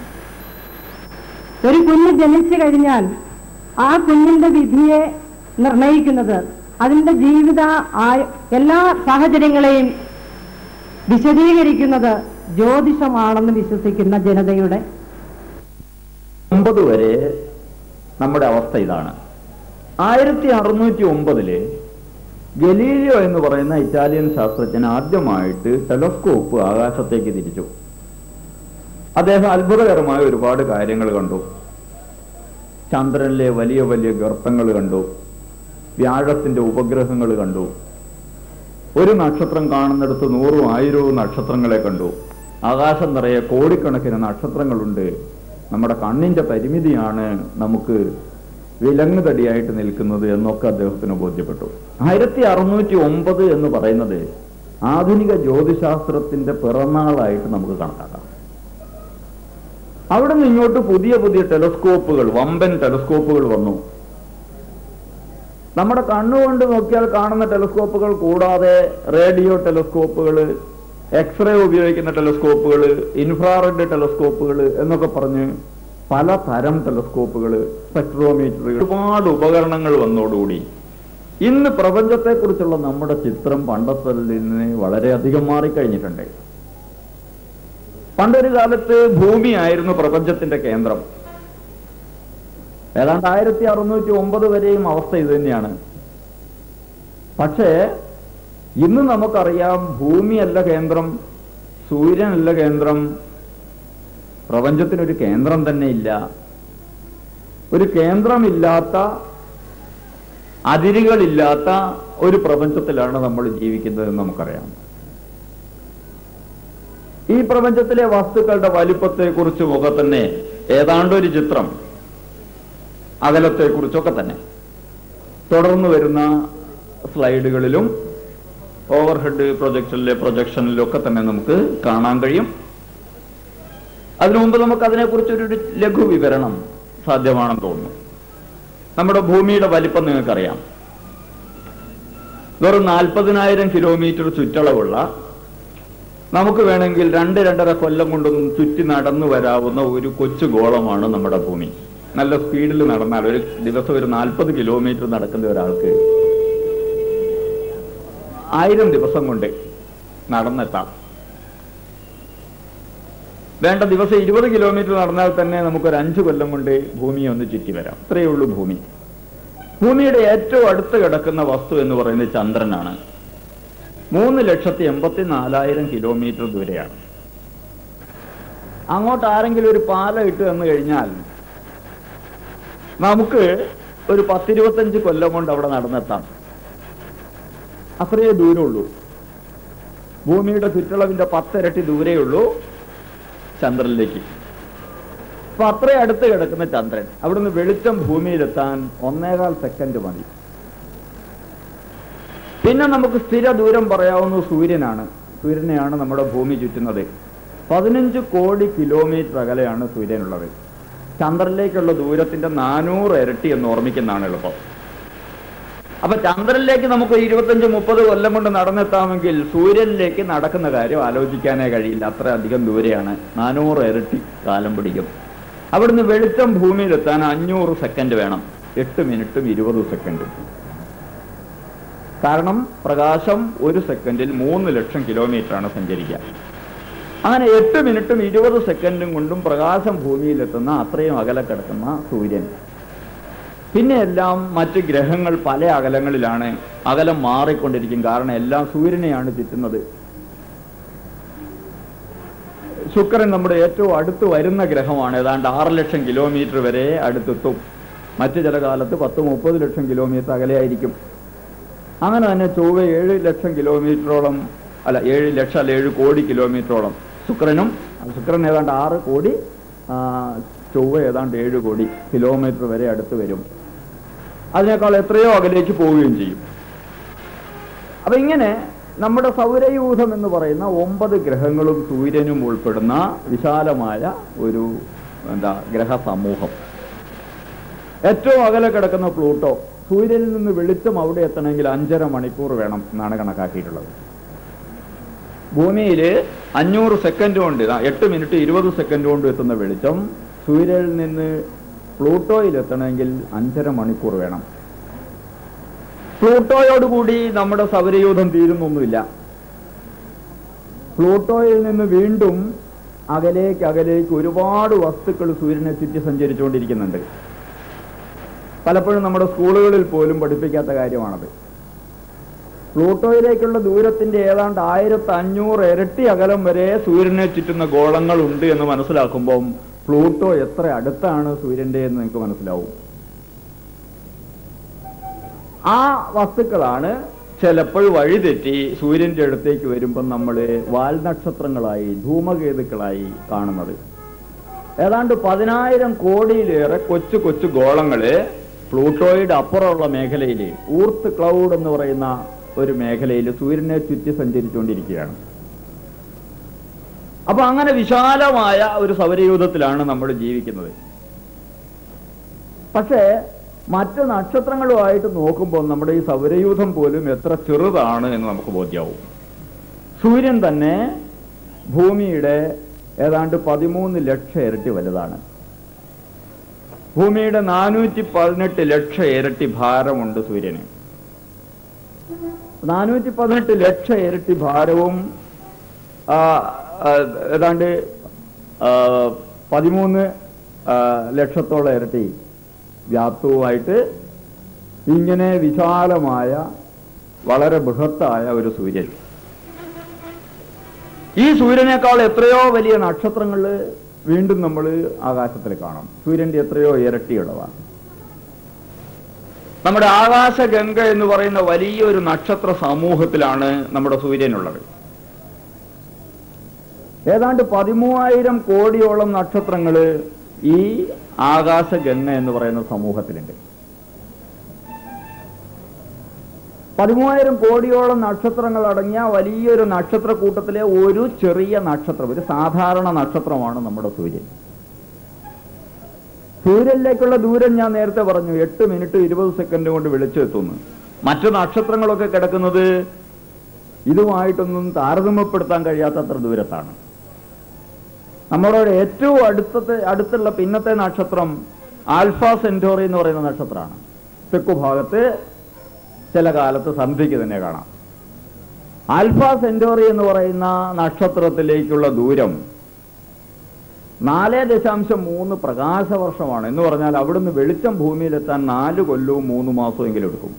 ഒരു കുഞ്ഞ് ജനിച്ചു കഴിഞ്ഞാൽ ആ കുഞ്ഞിന്റെ വിധിയെ നിർണയിക്കുന്നത് അതിന്റെ ജീവിത ആ- എല്ലാ സാഹചര്യങ്ങളെയും വിശദീകരിക്കുന്നത് ജ്യോതിഷമാണെന്ന് വിശ്വസിക്കുന്ന ജനതയുടെ ഒമ്പത് വരെ നമ്മുടെ അവസ്ഥ ഇതാണ് ആയിരത്തി അറുന്നൂറ്റി ഒമ്പതില് ഗലീലിയോ എന്ന് പറയുന്ന ഇറ്റാലിയൻ ശാസ്ത്രജ്ഞൻ ആദ്യമായിട്ട് ടെലസ്കോപ്പ് ആകാശത്തേക്ക് തിരിച്ചു അദ്ദേഹം അത്ഭുതകരമായ ഒരുപാട് കാര്യങ്ങൾ കണ്ടു ചന്ദ്രനിലെ വലിയ വലിയ ഗർത്തങ്ങൾ കണ്ടു വ്യാഴത്തിന്റെ ഉപഗ്രഹങ്ങൾ കണ്ടു ഒരു നക്ഷത്രം കാണുന്നിടത്ത് നൂറും ആയിരവും നക്ഷത്രങ്ങളെ കണ്ടു ആകാശം നിറയെ കോടിക്കണക്കിന് നക്ഷത്രങ്ങളുണ്ട് നമ്മുടെ കണ്ണിന്റെ പരിമിതിയാണ് നമുക്ക് വിലങ്ങ് തടിയായിട്ട് നിൽക്കുന്നത് എന്നൊക്കെ അദ്ദേഹത്തിന് ബോധ്യപ്പെട്ടു ആയിരത്തി അറുന്നൂറ്റി ഒമ്പത് എന്ന് പറയുന്നത് ആധുനിക ജ്യോതിശാസ്ത്രത്തിന്റെ പിറന്നാളായിട്ട് നമുക്ക് കണക്കാക്കാം അവിടെ നിന്ന് ഇങ്ങോട്ട് പുതിയ പുതിയ ടെലസ്കോപ്പുകൾ വമ്പൻ ടെലസ്കോപ്പുകൾ വന്നു നമ്മുടെ കണ്ണുകൊണ്ട് നോക്കിയാൽ കാണുന്ന ടെലസ്കോപ്പുകൾ കൂടാതെ റേഡിയോ ടെലസ്കോപ്പുകൾ എക്സ്റേ ഉപയോഗിക്കുന്ന ടെലസ്കോപ്പുകൾ ഇൻഫ്രാറെഡ് ടെലസ്കോപ്പുകൾ എന്നൊക്കെ പറഞ്ഞ് പല തരം ടെലസ്കോപ്പുകൾ സ്പെക്ട്രോമീറ്ററുകൾ ഒരുപാട് ഉപകരണങ്ങൾ വന്നതോടുകൂടി ഇന്ന് പ്രപഞ്ചത്തെക്കുറിച്ചുള്ള നമ്മുടെ ചിത്രം പണ്ടത്തിൽ നിന്ന് വളരെയധികം മാറിക്കഴിഞ്ഞിട്ടുണ്ട് പണ്ടൊരു കാലത്ത് ഭൂമിയായിരുന്നു പ്രപഞ്ചത്തിന്റെ കേന്ദ്രം ഏതാണ്ട് ആയിരത്തി അറുന്നൂറ്റി ഒമ്പത് വരെയും അവസ്ഥ ഇത് തന്നെയാണ് പക്ഷേ ഇന്ന് നമുക്കറിയാം ഭൂമിയല്ല കേന്ദ്രം സൂര്യനല്ല കേന്ദ്രം പ്രപഞ്ചത്തിനൊരു കേന്ദ്രം തന്നെ ഇല്ല ഒരു കേന്ദ്രമില്ലാത്ത അതിരുകളില്ലാത്ത ഒരു പ്രപഞ്ചത്തിലാണ് നമ്മൾ ജീവിക്കുന്നതെന്ന് നമുക്കറിയാം ഈ പ്രപഞ്ചത്തിലെ വസ്തുക്കളുടെ വലിപ്പത്തെക്കുറിച്ചും ഒക്കെ തന്നെ ഏതാണ്ട് ഒരു ചിത്രം അകലത്തെക്കുറിച്ചൊക്കെ തന്നെ തുടർന്ന് വരുന്ന സ്ലൈഡുകളിലും ഓവർഹെഡ് പ്രൊജക്ഷനിലെ പ്രൊജക്ഷനിലും ഒക്കെ തന്നെ നമുക്ക് കാണാൻ കഴിയും അതിനു മുമ്പ് നമുക്ക് അതിനെക്കുറിച്ചൊരു ഒരു ലഘു വിവരണം സാധ്യമാണെന്ന് തോന്നുന്നു നമ്മുടെ ഭൂമിയുടെ വലിപ്പം നിങ്ങൾക്കറിയാം വെറും നാൽപ്പതിനായിരം കിലോമീറ്റർ ചുറ്റളവുള്ള നമുക്ക് വേണമെങ്കിൽ രണ്ട് രണ്ടര കൊല്ലം കൊണ്ടൊന്നും ചുറ്റി നടന്നു വരാവുന്ന ഒരു കൊച്ചു ഗോളമാണ് നമ്മുടെ ഭൂമി നല്ല സ്പീഡിൽ നടന്നാൽ ഒരു ദിവസം ഒരു നാൽപ്പത് കിലോമീറ്റർ നടക്കുന്ന ഒരാൾക്ക് ആയിരം ദിവസം കൊണ്ട് നടന്നെത്താം വേണ്ട ദിവസം ഇരുപത് കിലോമീറ്റർ നടന്നാൽ തന്നെ നമുക്കൊരു അഞ്ചു കൊല്ലം കൊണ്ട് ഭൂമിയെ ഒന്ന് ചുറ്റി വരാം ഇത്രയേ ഉള്ളൂ ഭൂമി ഭൂമിയുടെ ഏറ്റവും അടുത്ത് കിടക്കുന്ന വസ്തു എന്ന് പറയുന്നത് ചന്ദ്രനാണ് മൂന്ന് ലക്ഷത്തി എൺപത്തി നാലായിരം കിലോമീറ്റർ ദൂരെയാണ് അങ്ങോട്ട് ആരെങ്കിലും ഒരു പാലം ഇട്ട് തന്നു കഴിഞ്ഞാൽ നമുക്ക് ഒരു പത്തിരുപത്തഞ്ച് കൊല്ലം കൊണ്ട് അവിടെ നടന്നെത്താം അത്രയേ ദൂരമുള്ളൂ ഭൂമിയുടെ ചുറ്റളവിന്റെ പത്തിരട്ടി ദൂരേയുള്ളൂ ചന്ദ്രനിലേക്ക് അപ്പൊ അത്രയും അടുത്ത് കിടക്കുന്ന ചന്ദ്രൻ അവിടുന്ന് വെളിച്ചം ഭൂമിയിലെത്താൻ ഒന്നേകാൽ സെക്കൻഡ് മതി പിന്നെ നമുക്ക് സ്ഥിര ദൂരം പറയാവുന്നത് സൂര്യനാണ് സൂര്യനെയാണ് നമ്മുടെ ഭൂമി ചുറ്റുന്നത് പതിനഞ്ച് കോടി കിലോമീറ്റർ അകലെയാണ് സൂര്യനുള്ളത് ചന്ദ്രനിലേക്കുള്ള ദൂരത്തിന്റെ നാനൂറ് ഇരട്ടി എന്ന് ഓർമ്മിക്കുന്നതാണ് എളുപ്പം അപ്പൊ ചന്ദ്രനിലേക്ക് നമുക്ക് ഇരുപത്തഞ്ച് മുപ്പത് കൊല്ലം കൊണ്ട് നടന്നെത്താമെങ്കിൽ സൂര്യനിലേക്ക് നടക്കുന്ന കാര്യം ആലോചിക്കാനേ കഴിയില്ല അത്ര അധികം ദൂരെയാണ് നാനൂറ് ഇരട്ടി കാലം പിടിക്കും അവിടുന്ന് വെളിച്ചം ഭൂമിയിലെത്താൻ അഞ്ഞൂറ് സെക്കൻഡ് വേണം എട്ട് മിനിറ്റും ഇരുപത് സെക്കൻഡും കാരണം പ്രകാശം ഒരു സെക്കൻഡിൽ മൂന്ന് ലക്ഷം കിലോമീറ്റർ ആണ് സഞ്ചരിക്കുക അങ്ങനെ എട്ട് മിനിറ്റും ഇരുപത് സെക്കൻഡും കൊണ്ടും പ്രകാശം ഭൂമിയിലെത്തുന്ന അത്രയും അകലെ കിടക്കുന്ന സൂര്യൻ പിന്നെ എല്ലാം മറ്റ് ഗ്രഹങ്ങൾ പല അകലങ്ങളിലാണ് അകലം മാറിക്കൊണ്ടിരിക്കും കാരണം എല്ലാം സൂര്യനെയാണ് ചുറ്റുന്നത് ശുക്രൻ നമ്മുടെ ഏറ്റവും അടുത്ത് വരുന്ന ഗ്രഹമാണ് ഏതാണ്ട് ആറ് ലക്ഷം കിലോമീറ്റർ വരെ അടുത്തെത്തും മറ്റു ചില കാലത്ത് പത്ത് മുപ്പത് ലക്ഷം കിലോമീറ്റർ അകലെയായിരിക്കും അങ്ങനെ തന്നെ ചൊവ്വ ഏഴ് ലക്ഷം കിലോമീറ്ററോളം അല്ല ഏഴ് ലക്ഷം അല്ല ഏഴ് കോടി കിലോമീറ്ററോളം ശുക്രനും ശുക്രൻ ഏതാണ്ട് ആറ് കോടി ആ, ചൊവ്വ ഏതാണ്ട് ഏഴ് കോടി കിലോമീറ്റർ വരെ അടുത്ത് വരും അതിനേക്കാൾ എത്രയോ അകലേക്ക് പോവുകയും ചെയ്യും അപ്പൊ ഇങ്ങനെ നമ്മുടെ സൗരയൂഥം എന്ന് പറയുന്ന ഒമ്പത് ഗ്രഹങ്ങളും സൂര്യനും ഉൾപ്പെടുന്ന വിശാലമായ ഒരു എന്താ ഗ്രഹ സമൂഹം ഏറ്റവും അകലെ കിടക്കുന്ന പ്ലൂട്ടോ സൂര്യനിൽ നിന്ന് വെളിച്ചം അവിടെ എത്തണമെങ്കിൽ അഞ്ചര മണിക്കൂർ വേണം എന്നാണ് കണക്കാക്കിയിട്ടുള്ളത് ഭൂമിയിൽ അഞ്ഞൂറ് സെക്കൻഡ് കൊണ്ട് ആ, എട്ട് മിനിറ്റ് ഇരുപത് സെക്കൻഡ് കൊണ്ട് എത്തുന്ന വെളിച്ചം സൂര്യനിൽ നിന്ന് പ്ലൂട്ടോയിൽ എത്തണമെങ്കിൽ അഞ്ചര മണിക്കൂർ വേണം പ്ലൂട്ടോയോടുകൂടി നമ്മുടെ സൗരയൂഥം തീരുന്നൊന്നുമില്ല പ്ലൂട്ടോയിൽ നിന്ന് വീണ്ടും അകലേക്ക് അകലേക്ക് ഒരുപാട് വസ്തുക്കൾ സൂര്യനെ ചുറ്റി സഞ്ചരിച്ചുകൊണ്ടിരിക്കുന്നുണ്ട് പലപ്പോഴും നമ്മുടെ സ്കൂളുകളിൽ പോലും പഠിപ്പിക്കാത്ത കാര്യമാണത് പ്ലൂട്ടോയിലേക്കുള്ള ദൂരത്തിന്റെ ഏതാണ്ട് ആയിരത്തി അഞ്ഞൂറ് ഇരട്ടി അകലം വരെ സൂര്യനെ ചുറ്റുന്ന ഗോളങ്ങൾ ഉണ്ട് എന്ന് മനസ്സിലാക്കുമ്പം പ്ലൂട്ടോ എത്ര അടുത്താണ് സൂര്യന്റെ എന്ന് നിങ്ങൾക്ക് മനസ്സിലാവും ആ വസ്തുക്കളാണ് ചിലപ്പോൾ വഴിതെറ്റി സൂര്യന്റെ അടുത്തേക്ക് വരുമ്പോൾ നമ്മൾ വാൽനക്ഷത്രങ്ങളായി ധൂമകേതുക്കളായി കാണുന്നത് ഏതാണ്ട് പതിനായിരം കോടിയിലേറെ കൊച്ചു കൊച്ചു ഗോളങ്ങള് പ്ലൂട്ടോയുടെ അപ്പുറമുള്ള മേഖലയിൽ ഊർത്ത് ക്ലൗഡ് എന്ന് പറയുന്ന ഒരു മേഖലയിൽ സൂര്യനെ ചുറ്റി സഞ്ചരിച്ചുകൊണ്ടിരിക്കുകയാണ് അപ്പൊ അങ്ങനെ വിശാലമായ ഒരു സൗരയൂഥത്തിലാണ് നമ്മൾ ജീവിക്കുന്നത് പക്ഷേ മറ്റ് നക്ഷത്രങ്ങളുമായിട്ട് നോക്കുമ്പോൾ നമ്മുടെ ഈ സൗരയൂഥം പോലും എത്ര ചെറുതാണ് എന്ന് നമുക്ക് ബോധ്യമാവും സൂര്യൻ തന്നെ ഭൂമിയുടെ ഏതാണ്ട് പതിമൂന്ന് ലക്ഷം ഇരട്ടി വലുതാണ് ഭൂമിയുടെ നാനൂറ്റി പതിനെട്ട് ലക്ഷം ഇരട്ടി ഭാരമുണ്ട് സൂര്യന് നാനൂറ്റി പതിനെട്ട് ലക്ഷം ഇരട്ടി ഭാരവും ആ, ആ, ഏതാണ്ട് ആ, പതിമൂന്ന് ആ, ലക്ഷത്തോളം ഇരട്ടി വ്യാപ്തവുമായിട്ട് ഇങ്ങനെ വിശാലമായ വളരെ ബൃഹത്തായ ഒരു സൂര്യൻ ഈ സൂര്യനേക്കാൾ എത്രയോ വലിയ നക്ഷത്രങ്ങൾ വീണ്ടും നമ്മൾ ആകാശത്തിൽ കാണാം സൂര്യന്റെ എത്രയോ ഇരട്ടിയുള്ളതാണ് നമ്മുടെ ആകാശഗംഗ എന്ന് പറയുന്ന വലിയൊരു നക്ഷത്ര സമൂഹത്തിലാണ് നമ്മുടെ സൂര്യനുള്ളത് ഏതാണ്ട് പതിമൂവായിരം കോടിയോളം നക്ഷത്രങ്ങൾ ഈ ആകാശഗംഗ എന്ന് പറയുന്ന സമൂഹത്തിലുണ്ട് പതിമൂവായിരം കോടിയോളം നക്ഷത്രങ്ങൾ അടങ്ങിയ വലിയൊരു നക്ഷത്രക്കൂട്ടത്തിലെ ഒരു ചെറിയ നക്ഷത്രം ഒരു സാധാരണ നക്ഷത്രമാണ് നമ്മുടെ സൂര്യൻ സൂര്യനിലേക്കുള്ള ദൂരം ഞാൻ നേരത്തെ പറഞ്ഞു എട്ട് മിനിറ്റ് ഇരുപത് സെക്കൻഡ് കൊണ്ട് വെളിച്ചെത്തുന്നു മറ്റു നക്ഷത്രങ്ങളൊക്കെ കിടക്കുന്നത് ഇതുമായിട്ടൊന്നും താരതമ്യപ്പെടുത്താൻ കഴിയാത്തത്ര ദൂരത്താണ് നമ്മുടെ ഏറ്റവും അടുത്തത്തെ അടുത്തുള്ള പിന്നത്തെ നക്ഷത്രം ആൽഫ സെന്റോറി എന്ന് പറയുന്ന നക്ഷത്രമാണ് തെക്കു ഭാഗത്ത് ചില കാലത്ത് സന്ധ്യയ്ക്ക് തന്നെ കാണാം ആൽഫ സെന്റോറി എന്ന് പറയുന്ന നക്ഷത്രത്തിലേക്കുള്ള ദൂരം നാല് ദശാംശം മൂന്ന് പ്രകാശവർഷമാണ് എന്ന് പറഞ്ഞാൽ അവിടുന്ന് വെളിച്ചം ഭൂമിയിലെത്താൻ നാല് കൊല്ലവും മൂന്ന് മാസവും എങ്കിലും എടുക്കും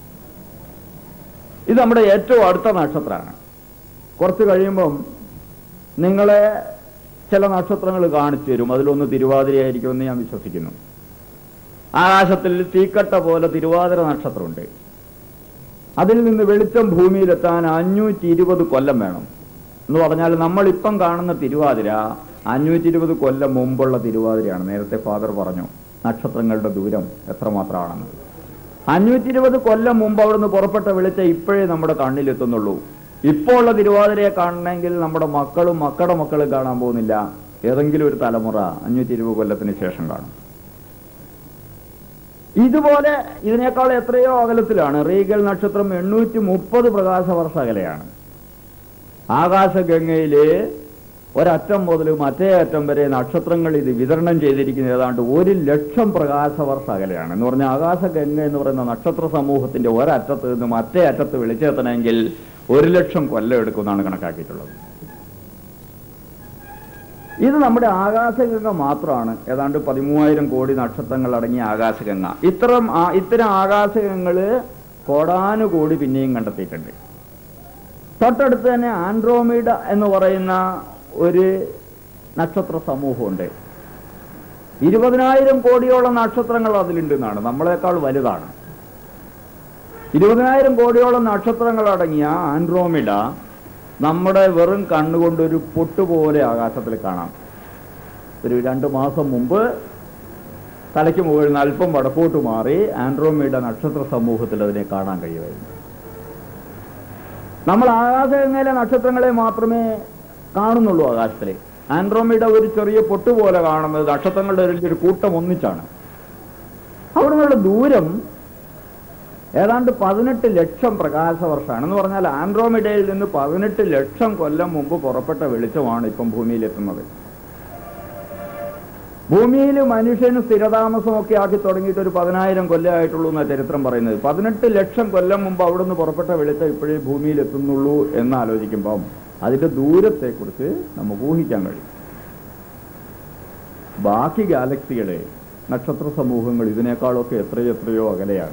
ഇത് നമ്മുടെ ഏറ്റവും അടുത്ത നക്ഷത്രമാണ് കുറച്ച് കഴിയുമ്പം നിങ്ങളെ ചില നക്ഷത്രങ്ങൾ കാണിച്ചു തരും അതിലൊന്ന് തിരുവാതിരയായിരിക്കുമെന്ന് ഞാൻ വിശ്വസിക്കുന്നു ആകാശത്തിൽ തീക്കട്ട പോലെ തിരുവാതിര നക്ഷത്രമുണ്ട് അതിൽ നിന്ന് വെളിച്ചം ഭൂമിയിലെത്താൻ അഞ്ഞൂറ്റി ഇരുപത് കൊല്ലം വേണം എന്ന് പറഞ്ഞാൽ നമ്മൾ ഇപ്പം കാണുന്ന തിരുവാതിര അഞ്ഞൂറ്റി ഇരുപത് കൊല്ലം മുമ്പുള്ള തിരുവാതിരയാണ് നേരത്തെ ഫാദർ പറഞ്ഞു നക്ഷത്രങ്ങളുടെ ദൂരം എത്രമാത്രമാണെന്ന് അഞ്ഞൂറ്റി ഇരുപത് കൊല്ലം മുമ്പ് അവിടുന്ന് പുറപ്പെട്ട വെളിച്ചം ഇപ്പോഴേ നമ്മുടെ കണ്ണിലെത്തുന്നുള്ളൂ ഇപ്പോൾ ഉള്ള തിരുവാതിരയെ കാണണമെങ്കിൽ നമ്മുടെ മക്കളും മക്കളുടെ മക്കളും കാണാൻ പോകുന്നില്ല ഏതെങ്കിലും ഒരു തലമുറ അഞ്ഞൂറ്റി ഇരുപത് കൊല്ലത്തിന് ശേഷം കാണും ഇതുപോലെ ഇതിനേക്കാൾ എത്രയോ അകലത്തിലാണ് റീഗൽ നക്ഷത്രം എണ്ണൂറ്റി മുപ്പത് പ്രകാശവർഷ അകലെയാണ് ആകാശഗംഗയില് ഒരറ്റം മുതൽ മറ്റേ അറ്റം വരെ നക്ഷത്രങ്ങൾ ഇത് വിതരണം ചെയ്തിരിക്കുന്ന ഏതാണ്ട് ഒരു ലക്ഷം പ്രകാശവർഷ അകലെയാണ് എന്ന് പറഞ്ഞാൽ ആകാശഗംഗ എന്ന് പറയുന്ന നക്ഷത്ര സമൂഹത്തിന്റെ ഒരറ്റത്ത് നിന്ന് മറ്റേ അറ്റത്ത് വിളിച്ചെത്തണമെങ്കിൽ ഒരു ലക്ഷം കൊല്ലം എടുക്കുമെന്നാണ് കണക്കാക്കിയിട്ടുള്ളത് ഇത് നമ്മുടെ ആകാശഗംഗ മാത്രമാണ് ഏതാണ്ട് പതിമൂവായിരം കോടി നക്ഷത്രങ്ങൾ അടങ്ങിയ ആകാശഗംഗ ഇത്തരം ആ- ഇത്തരം ആകാശഗംഗകള് കോടാനുകോടി പിന്നെയും കണ്ടെത്തിയിട്ടുണ്ട് തൊട്ടടുത്ത് തന്നെ ആൻഡ്രോമീഡ എന്ന് പറയുന്ന ഒരു നക്ഷത്ര സമൂഹമുണ്ട് ഇരുപതിനായിരം കോടിയോളം നക്ഷത്രങ്ങൾ അതിലുണ്ടെന്നാണ് നമ്മളെക്കാൾ വലുതാണ് ഇരുപതിനായിരം കോടിയോളം നക്ഷത്രങ്ങൾ അടങ്ങിയ ആൻഡ്രോമിഡ നമ്മുടെ വെറും കണ്ണുകൊണ്ട് ഒരു പൊട്ടുപോലെ ആകാശത്തിൽ കാണാം ഒരു രണ്ട് മാസം മുമ്പ് തലയ്ക്ക് മുകളിൽ നിന്ന് അല്പം വടക്കോട്ട് മാറി ആൻഡ്രോമിഡ നക്ഷത്ര സമൂഹത്തിൽ അതിനെ കാണാൻ കഴിയുമായിരുന്നു നമ്മൾ ആകാശഗംഗയിലെ നക്ഷത്രങ്ങളെ മാത്രമേ കാണുന്നുള്ളൂ ആകാശത്തിലെ ആൻഡ്രോമിഡ ഒരു ചെറിയ പൊട്ട് പോലെ കാണുന്നത് നക്ഷത്രങ്ങളുടെ ഒരു ഒരു കൂട്ടം ഒന്നിച്ചാണ് അവിടെ നിന്നുള്ള ദൂരം ഏതാണ്ട് പതിനെട്ട് ലക്ഷം പ്രകാശവർഷമാണ് എന്ന് പറഞ്ഞാൽ ആൻഡ്രോമിഡയിൽ നിന്ന് പതിനെട്ട് ലക്ഷം കൊല്ലം മുമ്പ് പുറപ്പെട്ട വെളിച്ചമാണ് ഇപ്പം ഭൂമിയിലെത്തുന്നത് ഭൂമിയിൽ മനുഷ്യന് സ്ഥിരതാമസമൊക്കെ ആക്കി തുടങ്ങിയിട്ട് ഒരു പതിനായിരം കൊല്ലമായിട്ടുള്ളൂ എന്നാണ് ചരിത്രം പറയുന്നത് പതിനെട്ട് ലക്ഷം കൊല്ലം മുമ്പ് അവിടുന്ന് പുറപ്പെട്ട വെളിച്ചം ഇപ്പോഴേ ഭൂമിയിൽ എത്തുന്നുള്ളൂ എന്ന് ആലോചിക്കുമ്പം അതിന്റെ ദൂരത്തെക്കുറിച്ച് നമുക്ക് ഊഹിക്കാൻ കഴിയും ബാക്കി ഗാലക്സികളെ നക്ഷത്ര സമൂഹങ്ങൾ ഇതിനേക്കാളൊക്കെ എത്രയോ എത്രയോ അകലെയാണ്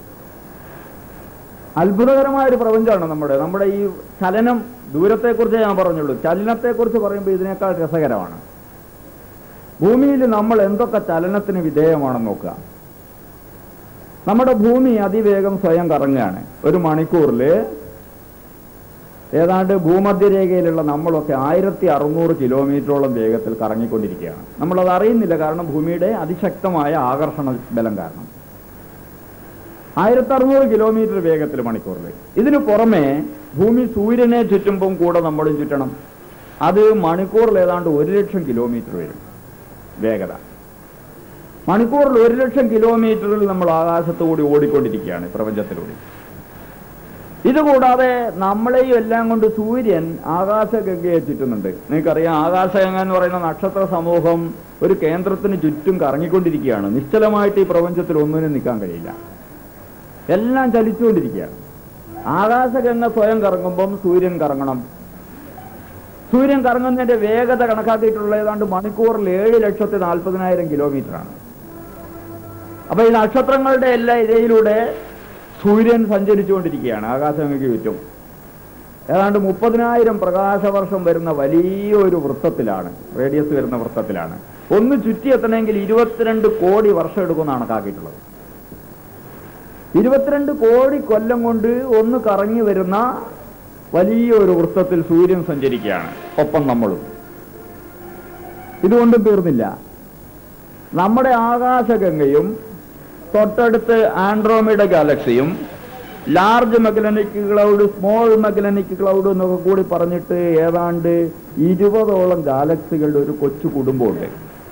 അത്ഭുതകരമായ ഒരു പ്രപഞ്ചമാണ് നമ്മുടെ നമ്മുടെ ഈ ചലനം ദൂരത്തെക്കുറിച്ച് ഞാൻ പറഞ്ഞുള്ളൂ ചലനത്തെക്കുറിച്ച് പറയുമ്പോൾ ഇതിനേക്കാൾ രസകരമാണ് ഭൂമിയിൽ നമ്മൾ എന്തൊക്കെ ചലനത്തിന് വിധേയമാണെന്ന് നോക്കുക നമ്മുടെ ഭൂമി അതിവേഗം സ്വയം കറങ്ങുകയാണ് ഒരു മണിക്കൂറിൽ ഏതാണ്ട് ഭൂമധ്യരേഖയിലുള്ള നമ്മളൊക്കെ ആയിരത്തി അറുന്നൂറ് കിലോമീറ്ററോളം വേഗത്തിൽ കറങ്ങിക്കൊണ്ടിരിക്കുകയാണ് നമ്മളത് അറിയുന്നില്ല കാരണം ഭൂമിയുടെ അതിശക്തമായ ആകർഷണ ബലം കാരണം ആയിരത്തി അറുന്നൂറ് കിലോമീറ്റർ വേഗത്തിൽ മണിക്കൂറിൽ ഇതിനു പുറമെ ഭൂമി സൂര്യനെ ചുറ്റുമ്പം കൂടെ നമ്മളും ചുറ്റണം അത് മണിക്കൂറിൽ ഏതാണ്ട് ഒരു ലക്ഷം കിലോമീറ്റർ വരും വേഗത മണിക്കൂറിൽ ഒരു ലക്ഷം കിലോമീറ്ററിൽ നമ്മൾ ആകാശത്തുകൂടി ഓടിക്കൊണ്ടിരിക്കുകയാണ് ഈ പ്രപഞ്ചത്തിലൂടെ ഇതുകൂടാതെ നമ്മളെയും എല്ലാം കൊണ്ട് സൂര്യൻ ആകാശഗംഗയെ ചുറ്റുന്നുണ്ട് നിങ്ങൾക്കറിയാം ആകാശഗംഗ എന്ന് പറയുന്ന നക്ഷത്ര സമൂഹം ഒരു കേന്ദ്രത്തിന് ചുറ്റും കറങ്ങിക്കൊണ്ടിരിക്കുകയാണ് നിശ്ചലമായിട്ട് ഈ പ്രപഞ്ചത്തിൽ ഒന്നിനും നിൽക്കാൻ കഴിയില്ല എല്ലാം ചലിച്ചുകൊണ്ടിരിക്കുകയാണ് ആകാശഗംഗ സ്വയം കറങ്ങുമ്പം സൂര്യൻ കറങ്ങണം സൂര്യൻ കറങ്ങുന്നതിന്റെ വേഗത കണക്കാക്കിയിട്ടുള്ള ഏതാണ്ട് മണിക്കൂറിൽ ഏഴ് ലക്ഷത്തി നാൽപ്പതിനായിരം കിലോമീറ്റർ ആണ് അപ്പൊ ഈ നക്ഷത്രങ്ങളുടെ എല്ലാ ഇടയിലൂടെ സൂര്യൻ സഞ്ചരിച്ചുകൊണ്ടിരിക്കുകയാണ് ആകാശഗംഗയ്ക്ക് ചുറ്റും ഏതാണ്ട് മുപ്പതിനായിരം പ്രകാശവർഷം വരുന്ന വലിയൊരു വൃത്തത്തിലാണ് റേഡിയസ് വരുന്ന വൃത്തത്തിലാണ് ഒന്ന് ചുറ്റി എത്തണമെങ്കിൽ ഇരുപത്തിരണ്ട് കോടി വർഷം എടുക്കുമെന്ന് കണക്കാക്കിയിട്ടുള്ളത് ഇരുപത്തിരണ്ട് കോടി കൊല്ലം കൊണ്ട് ഒന്ന് കറങ്ങി വരുന്ന വലിയൊരു വൃത്തത്തിൽ സൂര്യൻ സഞ്ചരിക്കുകയാണ് ഒപ്പം നമ്മളും ഇതുകൊണ്ടും തീർന്നില്ല നമ്മുടെ ആകാശഗംഗയും തൊട്ടടുത്ത് ആൻഡ്രോമിഡ ഗാലക്സിയും large Magellanic cloud small Magellanic cloud എന്നൊക്കെ കൂടി പറഞ്ഞിട്ട് ഏതാണ്ട് ഇരുപതോളം ഗാലക്സികളുടെ ഒരു കൊച്ചു കുടുംബമുണ്ട്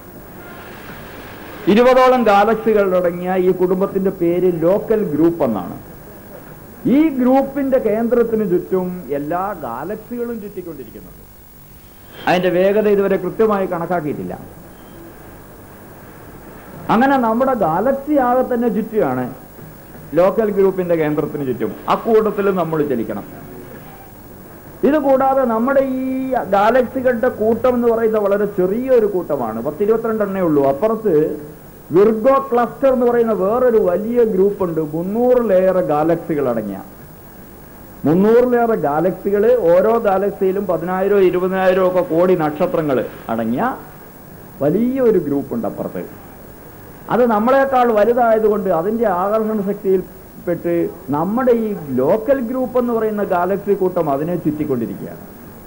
ഇരുപതോളം ഗാലക്സികളടങ്ങിയ ഈ കുടുംബത്തിന്റെ പേര് ലോക്കൽ ഗ്രൂപ്പ് എന്നാണ് ഈ ഗ്രൂപ്പിന്റെ കേന്ദ്രത്തിന് ചുറ്റും എല്ലാ ഗാലക്സികളും ചുറ്റിക്കൊണ്ടിരിക്കുന്നുണ്ട് അതിന്റെ വേഗത ഇതുവരെ കൃത്യമായി കണക്കാക്കിയിട്ടില്ല അങ്ങനെ നമ്മുടെ ഗാലക്സി ആകെ തന്നെ ചുറ്റുകയാണ് ലോക്കൽ ഗ്രൂപ്പിന്റെ കേന്ദ്രത്തിന് ചുറ്റും അക്കൂട്ടത്തിൽ നമ്മൾ ചലിക്കണം ഇത് കൂടാതെ നമ്മുടെ ഈ ഗാലക്സികളുടെ കൂട്ടം എന്ന് പറയുന്നത് വളരെ ചെറിയൊരു കൂട്ടമാണ് പത്തിരുപത്തിരണ്ടെണ്ണേ ഉള്ളൂ അപ്പുറത്ത് വിർഗോ ക്ലസ്റ്റർ എന്ന് പറയുന്ന വേറൊരു വലിയ ഗ്രൂപ്പ് ഉണ്ട് മുന്നൂറിലേറെ ഗാലക്സികൾ അടങ്ങിയ മുന്നൂറിലേറെ ഗാലക്സികൾ ഓരോ ഗാലക്സിയിലും പതിനായിരോ ഇരുപതിനായിരോ ഒക്കെ കോടി നക്ഷത്രങ്ങൾ അടങ്ങിയ വലിയൊരു ഗ്രൂപ്പ് ഉണ്ട് അപ്പുറത്ത് അത് നമ്മളെക്കാൾ വലുതായതുകൊണ്ട് അതിന്റെ ആകർഷണ ശക്തിയിൽപ്പെട്ട് നമ്മുടെ ഈ ലോക്കൽ ഗ്രൂപ്പ് എന്ന് പറയുന്ന ഗാലക്സി കൂട്ടം അതിനെ ചുറ്റിക്കൊണ്ടിരിക്കുകയാണ്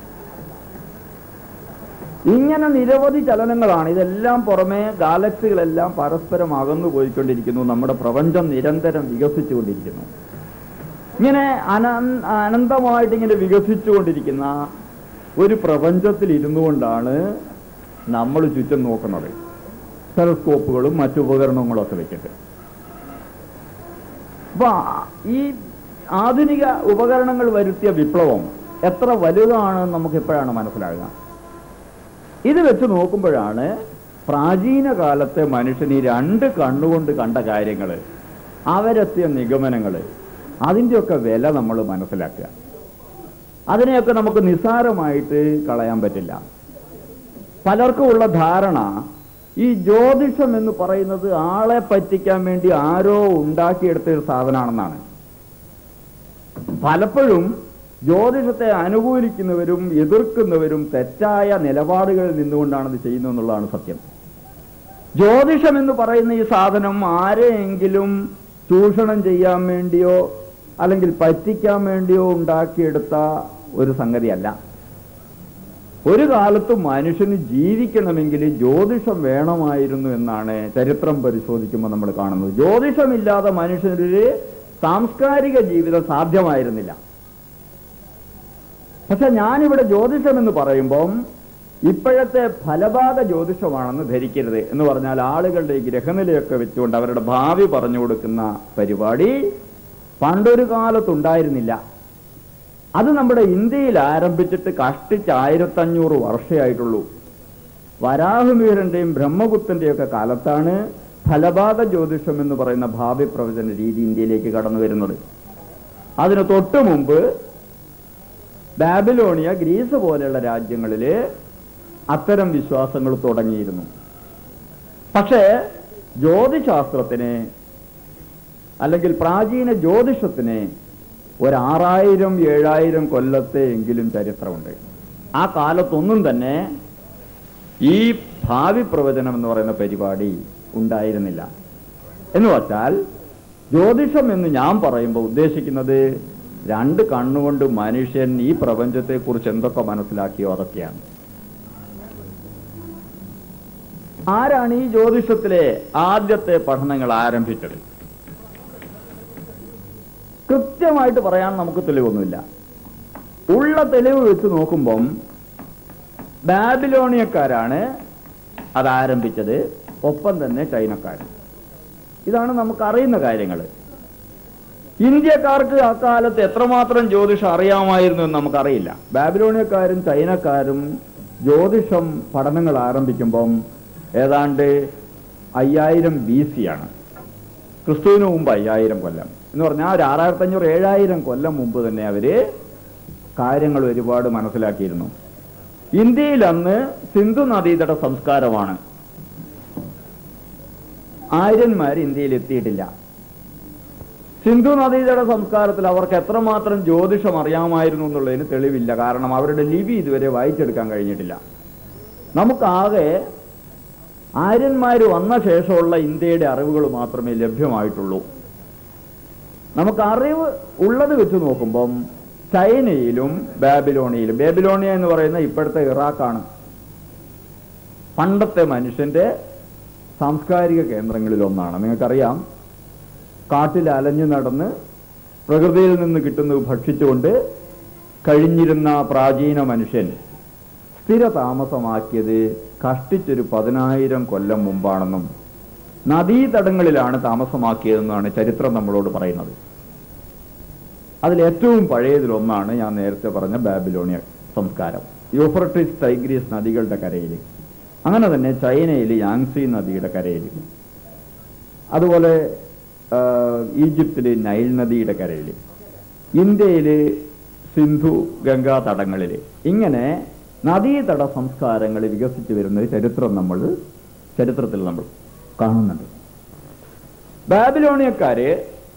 ഇങ്ങനെ നിരവധി ചലനങ്ങളാണ് ഇതെല്ലാം പുറമെ ഗാലക്സികളെല്ലാം പരസ്പരം അകന്നു പോയിക്കൊണ്ടിരിക്കുന്നു നമ്മുടെ പ്രപഞ്ചം നിരന്തരം വികസിച്ചുകൊണ്ടിരിക്കുന്നു ഇങ്ങനെ അന അനന്തമായിട്ട് ഇങ്ങനെ വികസിച്ചുകൊണ്ടിരിക്കുന്ന ഒരു പ്രപഞ്ചത്തിൽ ഇരുന്നു കൊണ്ടാണ് നമ്മൾ ചുറ്റും നോക്കുന്നത് ടെലസ്കോപ്പുകളും മറ്റു ഉപകരണങ്ങളും ഒക്കെ വെച്ചിട്ട് അപ്പൊ ഈ ആധുനിക ഉപകരണങ്ങൾ വരുത്തിയ വിപ്ലവം എത്ര വലുതാണെന്ന് നമുക്ക് എപ്പോഴാണ് മനസ്സിലാകുക ഇത് വെച്ച് നോക്കുമ്പോഴാണ് പ്രാചീന കാലത്തെ മനുഷ്യൻ ഈ രണ്ട് കണ്ണുകൊണ്ട് കണ്ട കാര്യങ്ങൾ അവരെത്തിയ നിഗമനങ്ങൾ അതിൻ്റെയൊക്കെ വില നമ്മൾ മനസ്സിലാക്കുക അതിനെയൊക്കെ നമുക്ക് നിസ്സാരമായിട്ട് കളയാൻ പറ്റില്ല പലർക്കും ഉള്ള ധാരണ ഈ ജ്യോതിഷം എന്ന് പറയുന്നത് ആളെ പറ്റിക്കാൻ വേണ്ടി ആരോ ഉണ്ടാക്കിയെടുത്ത ഒരു സാധനമാണെന്നാണ് പലപ്പോഴും ജ്യോതിഷത്തെ അനുകൂലിക്കുന്നവരും എതിർക്കുന്നവരും തെറ്റായ നിലപാടുകളിൽ നിന്നുകൊണ്ടാണ് ഇത് ചെയ്യുന്നത് എന്നുള്ളതാണ് സത്യം ജ്യോതിഷം എന്ന് പറയുന്ന ഈ സാധനം ആരെയെങ്കിലും ചൂഷണം ചെയ്യാൻ വേണ്ടിയോ അല്ലെങ്കിൽ പറ്റിക്കാൻ വേണ്ടിയോ ഉണ്ടാക്കിയെടുത്ത ഒരു സംഗതിയല്ല ഒരു കാലത്ത് മനുഷ്യന് ജീവിക്കണമെങ്കിൽ ജ്യോതിഷം വേണമായിരുന്നു എന്നാണ് ചരിത്രം പരിശോധിക്കുമ്പോൾ നമ്മൾ കാണുന്നത് ജ്യോതിഷമില്ലാതെ മനുഷ്യനൊരു സാംസ്കാരിക ജീവിതം സാധ്യമായിരുന്നില്ല പക്ഷെ ഞാനിവിടെ ജ്യോതിഷം എന്ന് പറയുമ്പം ഇപ്പോഴത്തെ ഫലഭാഗ ജ്യോതിഷമാണെന്ന് ധരിക്കരുത് എന്ന് പറഞ്ഞാൽ ആളുകളുടെ ഈ ഗ്രഹനിലയൊക്കെ വെച്ചുകൊണ്ട് അവരുടെ ഭാവി പറഞ്ഞു കൊടുക്കുന്ന പരിപാടി പണ്ടൊരു കാലത്തുണ്ടായിരുന്നില്ല അത് നമ്മുടെ ഇന്ത്യയിൽ ആരംഭിച്ചിട്ട് കഷ്ടിച്ച് ആയിരത്തഞ്ഞൂറ് വർഷമായിട്ടുള്ളൂ വരാഹമീരന്റെയും ബ്രഹ്മഗുപ്തന്റെയും ഒക്കെ കാലത്താണ് ഫലഭാഗ ജ്യോതിഷം എന്ന് പറയുന്ന ഭാവി പ്രവചന രീതി ഇന്ത്യയിലേക്ക് കടന്നു വരുന്നത് അതിന് തൊട്ടു മുമ്പ് ബാബിലോണിയ ഗ്രീസ് പോലെയുള്ള രാജ്യങ്ങളിൽ അത്തരം വിശ്വാസങ്ങൾ തുടങ്ങിയിരുന്നു പക്ഷേ ജ്യോതിശാസ്ത്രത്തിന് അല്ലെങ്കിൽ പ്രാചീന ജ്യോതിഷത്തിന് ഒരു ആറായിരം ഏഴായിരം കൊല്ലത്തെ എങ്കിലും ചരിത്രമുണ്ട് ആ കാലത്തൊന്നും തന്നെ ഈ ഭാവി പ്രവചനം എന്ന് പറയുന്ന പരിപാടി ഉണ്ടായിരുന്നില്ല എന്ന് വച്ചാൽ ജ്യോതിഷം എന്ന് ഞാൻ പറയുമ്പോൾ ഉദ്ദേശിക്കുന്നത് രണ്ട് കണ്ണുകൊണ്ട് മനുഷ്യൻ ഈ പ്രപഞ്ചത്തെക്കുറിച്ച് എന്തൊക്കെ മനസ്സിലാക്കിയോ അതൊക്കെയാണ് ആരാണ് ഈ ജ്യോതിഷത്തിലെ ആദ്യത്തെ പഠനങ്ങൾ ആരംഭിച്ചത് കൃത്യമായിട്ട് പറയാൻ നമുക്ക് തെളിവൊന്നുമില്ല ഉള്ള തെളിവ് വെച്ച് നോക്കുമ്പം ബാബിലോണിയക്കാരാണ് അത് ആരംഭിച്ചത് ഒപ്പം തന്നെ ചൈനക്കാർ ഇതാണ് നമുക്ക് അറിയുന്ന കാര്യങ്ങൾ ഇന്ത്യക്കാർക്ക് അക്കാലത്ത് എത്രമാത്രം ജ്യോതിഷം അറിയാമായിരുന്നു എന്ന് നമുക്കറിയില്ല ബാബിലോണിയക്കാരും ചൈനക്കാരും ജ്യോതിഷം പഠനങ്ങൾ ആരംഭിക്കുമ്പം ഏതാണ്ട് അയ്യായിരം ബി സി ആണ് ക്രിസ്തുവിന് മുമ്പ് അയ്യായിരം കൊല്ലം എന്ന് പറഞ്ഞാൽ ഒരു ആറായിരത്തി അഞ്ഞൂറ് ഏഴായിരം കൊല്ലം മുമ്പ് തന്നെ അവര് കാര്യങ്ങൾ ഒരുപാട് മനസ്സിലാക്കിയിരുന്നു ഇന്ത്യയിൽ അന്ന് സിന്ധു നദീതട സംസ്കാരമാണ് ആര്യന്മാർ ഇന്ത്യയിൽ എത്തിയിട്ടില്ല സിന്ധു നദീതട സംസ്കാരത്തിൽ അവർക്ക് എത്രമാത്രം ജ്യോതിഷം അറിയാമായിരുന്നു എന്നുള്ളതിന് തെളിവില്ല കാരണം അവരുടെ ലിപി ഇതുവരെ വായിച്ചെടുക്കാൻ കഴിഞ്ഞിട്ടില്ല നമുക്കാകെ ആര്യന്മാർ വന്ന ശേഷമുള്ള ഇന്ത്യയുടെ അറിവുകൾ മാത്രമേ ലഭ്യമായിട്ടുള്ളൂ നമുക്ക് അറിവ് ഉള്ളത് വെച്ച് നോക്കുമ്പം ചൈനയിലും ബാബിലോണിയയിലും ബാബിലോണിയ എന്ന് പറയുന്ന ഇപ്പോഴത്തെ ഇറാഖാണ് പണ്ടത്തെ മനുഷ്യന്റെ സാംസ്കാരിക കേന്ദ്രങ്ങളിൽ ഒന്നാണ് നിങ്ങൾക്കറിയാം കാട്ടിൽ അലഞ്ഞു നടന്ന് പ്രകൃതിയിൽ നിന്ന് കിട്ടുന്നത് ഭക്ഷിച്ചുകൊണ്ട് കഴിഞ്ഞിരുന്ന പ്രാചീന മനുഷ്യൻ സ്ഥിര താമസമാക്കിയത് കഷ്ടിച്ചൊരു പതിനായിരം കൊല്ലം മുമ്പാണെന്നും നദീതടങ്ങളിലാണ് താമസമാക്കിയതെന്നാണ് ചരിത്രം നമ്മളോട് പറയുന്നത് അതിൽ ഏറ്റവും പഴയതിലൊന്നാണ് ഞാൻ നേരത്തെ പറഞ്ഞ ബാബിലോണിയ സംസ്കാരം യൂഫ്രട്ടിസ് ടൈഗ്രീസ് നദികളുടെ കരയിൽ അങ്ങനെ തന്നെ ചൈനയിൽ യാങ്സി നദിയുടെ കരയിൽ അതുപോലെ ആ, ഈജിപ്തിൽ നൈൽ നദിയുടെ കരയിൽ ഇന്ത്യയിൽ സിന്ധു ഗംഗാ തടങ്ങളിൽ ഇങ്ങനെ നദീതട സംസ്കാരങ്ങൾ വികസിച്ചു വരുന്ന ചരിത്രം നമ്മൾ ചരിത്രത്തിൽ നമ്മൾ കാണുന്നുണ്ട് ബാബിലോണിയക്കാര്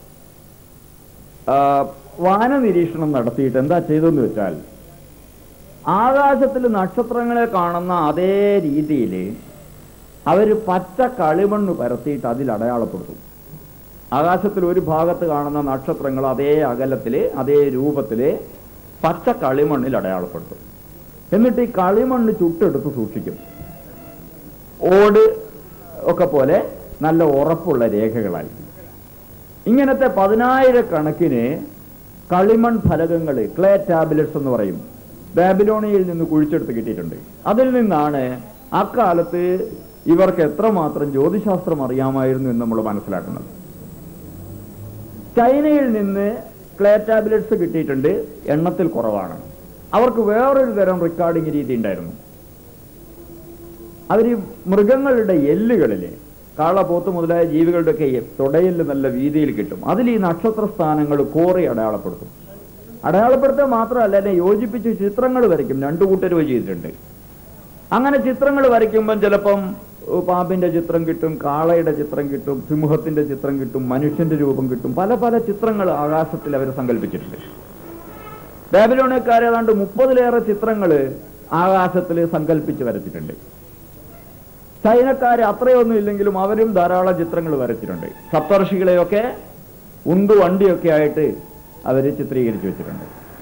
ആ, വാന നിരീക്ഷണം നടത്തിയിട്ട് എന്താ ചെയ്തെന്ന് വെച്ചാൽ ആകാശത്തിൽ നക്ഷത്രങ്ങളെ കാണുന്ന അതേ രീതിയിൽ അവർ പച്ച കളിമണ്ണ് പരത്തിയിട്ട് അതിൽ അടയാളപ്പെടുത്തും ആകാശത്തിൽ ഒരു ഭാഗത്ത് കാണുന്ന നക്ഷത്രങ്ങൾ അതേ അകലത്തില് അതേ രൂപത്തില് പച്ച കളിമണ്ണിൽ അടയാളപ്പെടുത്തും എന്നിട്ട് ഈ കളിമണ്ണ് ചുട്ടെടുത്ത് സൂക്ഷിക്കും ഓട് ഒക്കെ പോലെ നല്ല ഉറപ്പുള്ള രേഖകളായി ഇങ്ങനത്തെ പതിനായിരക്കണക്കിന് കളിമൺ ഫലകങ്ങൾ ക്ലേ ടാബ്ലറ്റ്സ് എന്ന് പറയും ബാബിലോണിയയിൽ നിന്ന് കുഴിച്ചെടുത്ത് കിട്ടിയിട്ടുണ്ട് അതിൽ നിന്നാണ് അക്കാലത്ത് ഇവർക്ക് എത്രമാത്രം ജ്യോതിശാസ്ത്രം അറിയാമായിരുന്നു എന്ന് നമ്മൾ മനസ്സിലാക്കുന്നത് ചൈനയിൽ നിന്ന് ക്ലേ ടാബ്ലറ്റ്സ് കിട്ടിയിട്ടുണ്ട് എണ്ണത്തിൽ കുറവാണ് അവർക്ക് വേറൊരു തരം റെക്കോർഡിംഗ് രീതി ഉണ്ടായിരുന്നു അവർ മൃഗങ്ങളുടെ എല്ലുകളിൽ കാള പോത്ത് മുതലായ ജീവികളുടെയൊക്കെ തുടയിൽ നല്ല വീതിയിൽ കിട്ടും അതിൽ ഈ നക്ഷത്ര സ്ഥാനങ്ങൾ കോറി അടയാളപ്പെടുത്തും അടയാളപ്പെടുത്തുക മാത്രമല്ല എന്നെ യോജിപ്പിച്ച് ചിത്രങ്ങൾ വരയ്ക്കും രണ്ടു കൂട്ടരും ചെയ്തിട്ടുണ്ട് അങ്ങനെ ചിത്രങ്ങൾ വരയ്ക്കുമ്പം ചിലപ്പം ഏഹ്, പാമ്പിന്റെ ചിത്രം കിട്ടും കാളയുടെ ചിത്രം കിട്ടും സിംഹത്തിന്റെ ചിത്രം കിട്ടും മനുഷ്യന്റെ രൂപം കിട്ടും പല പല ചിത്രങ്ങൾ ആകാശത്തിൽ അവർ സങ്കല്പിച്ചിട്ടുണ്ട് ബാബിലോണിയക്കാർ ഏതാണ്ട് മുപ്പതിലേറെ ചിത്രങ്ങൾ ആകാശത്തിൽ സങ്കല്പിച്ച് വരച്ചിട്ടുണ്ട് ചൈനക്കാർ അത്രയൊന്നും ഇല്ലെങ്കിലും അവരും ധാരാളം ചിത്രങ്ങൾ വരച്ചിട്ടുണ്ട് സപ്തർഷികളെയൊക്കെ ഉണ്ടു വണ്ടിയൊക്കെ ആയിട്ട് അവർ ചിത്രീകരിച്ചു വെച്ചിട്ടുണ്ട്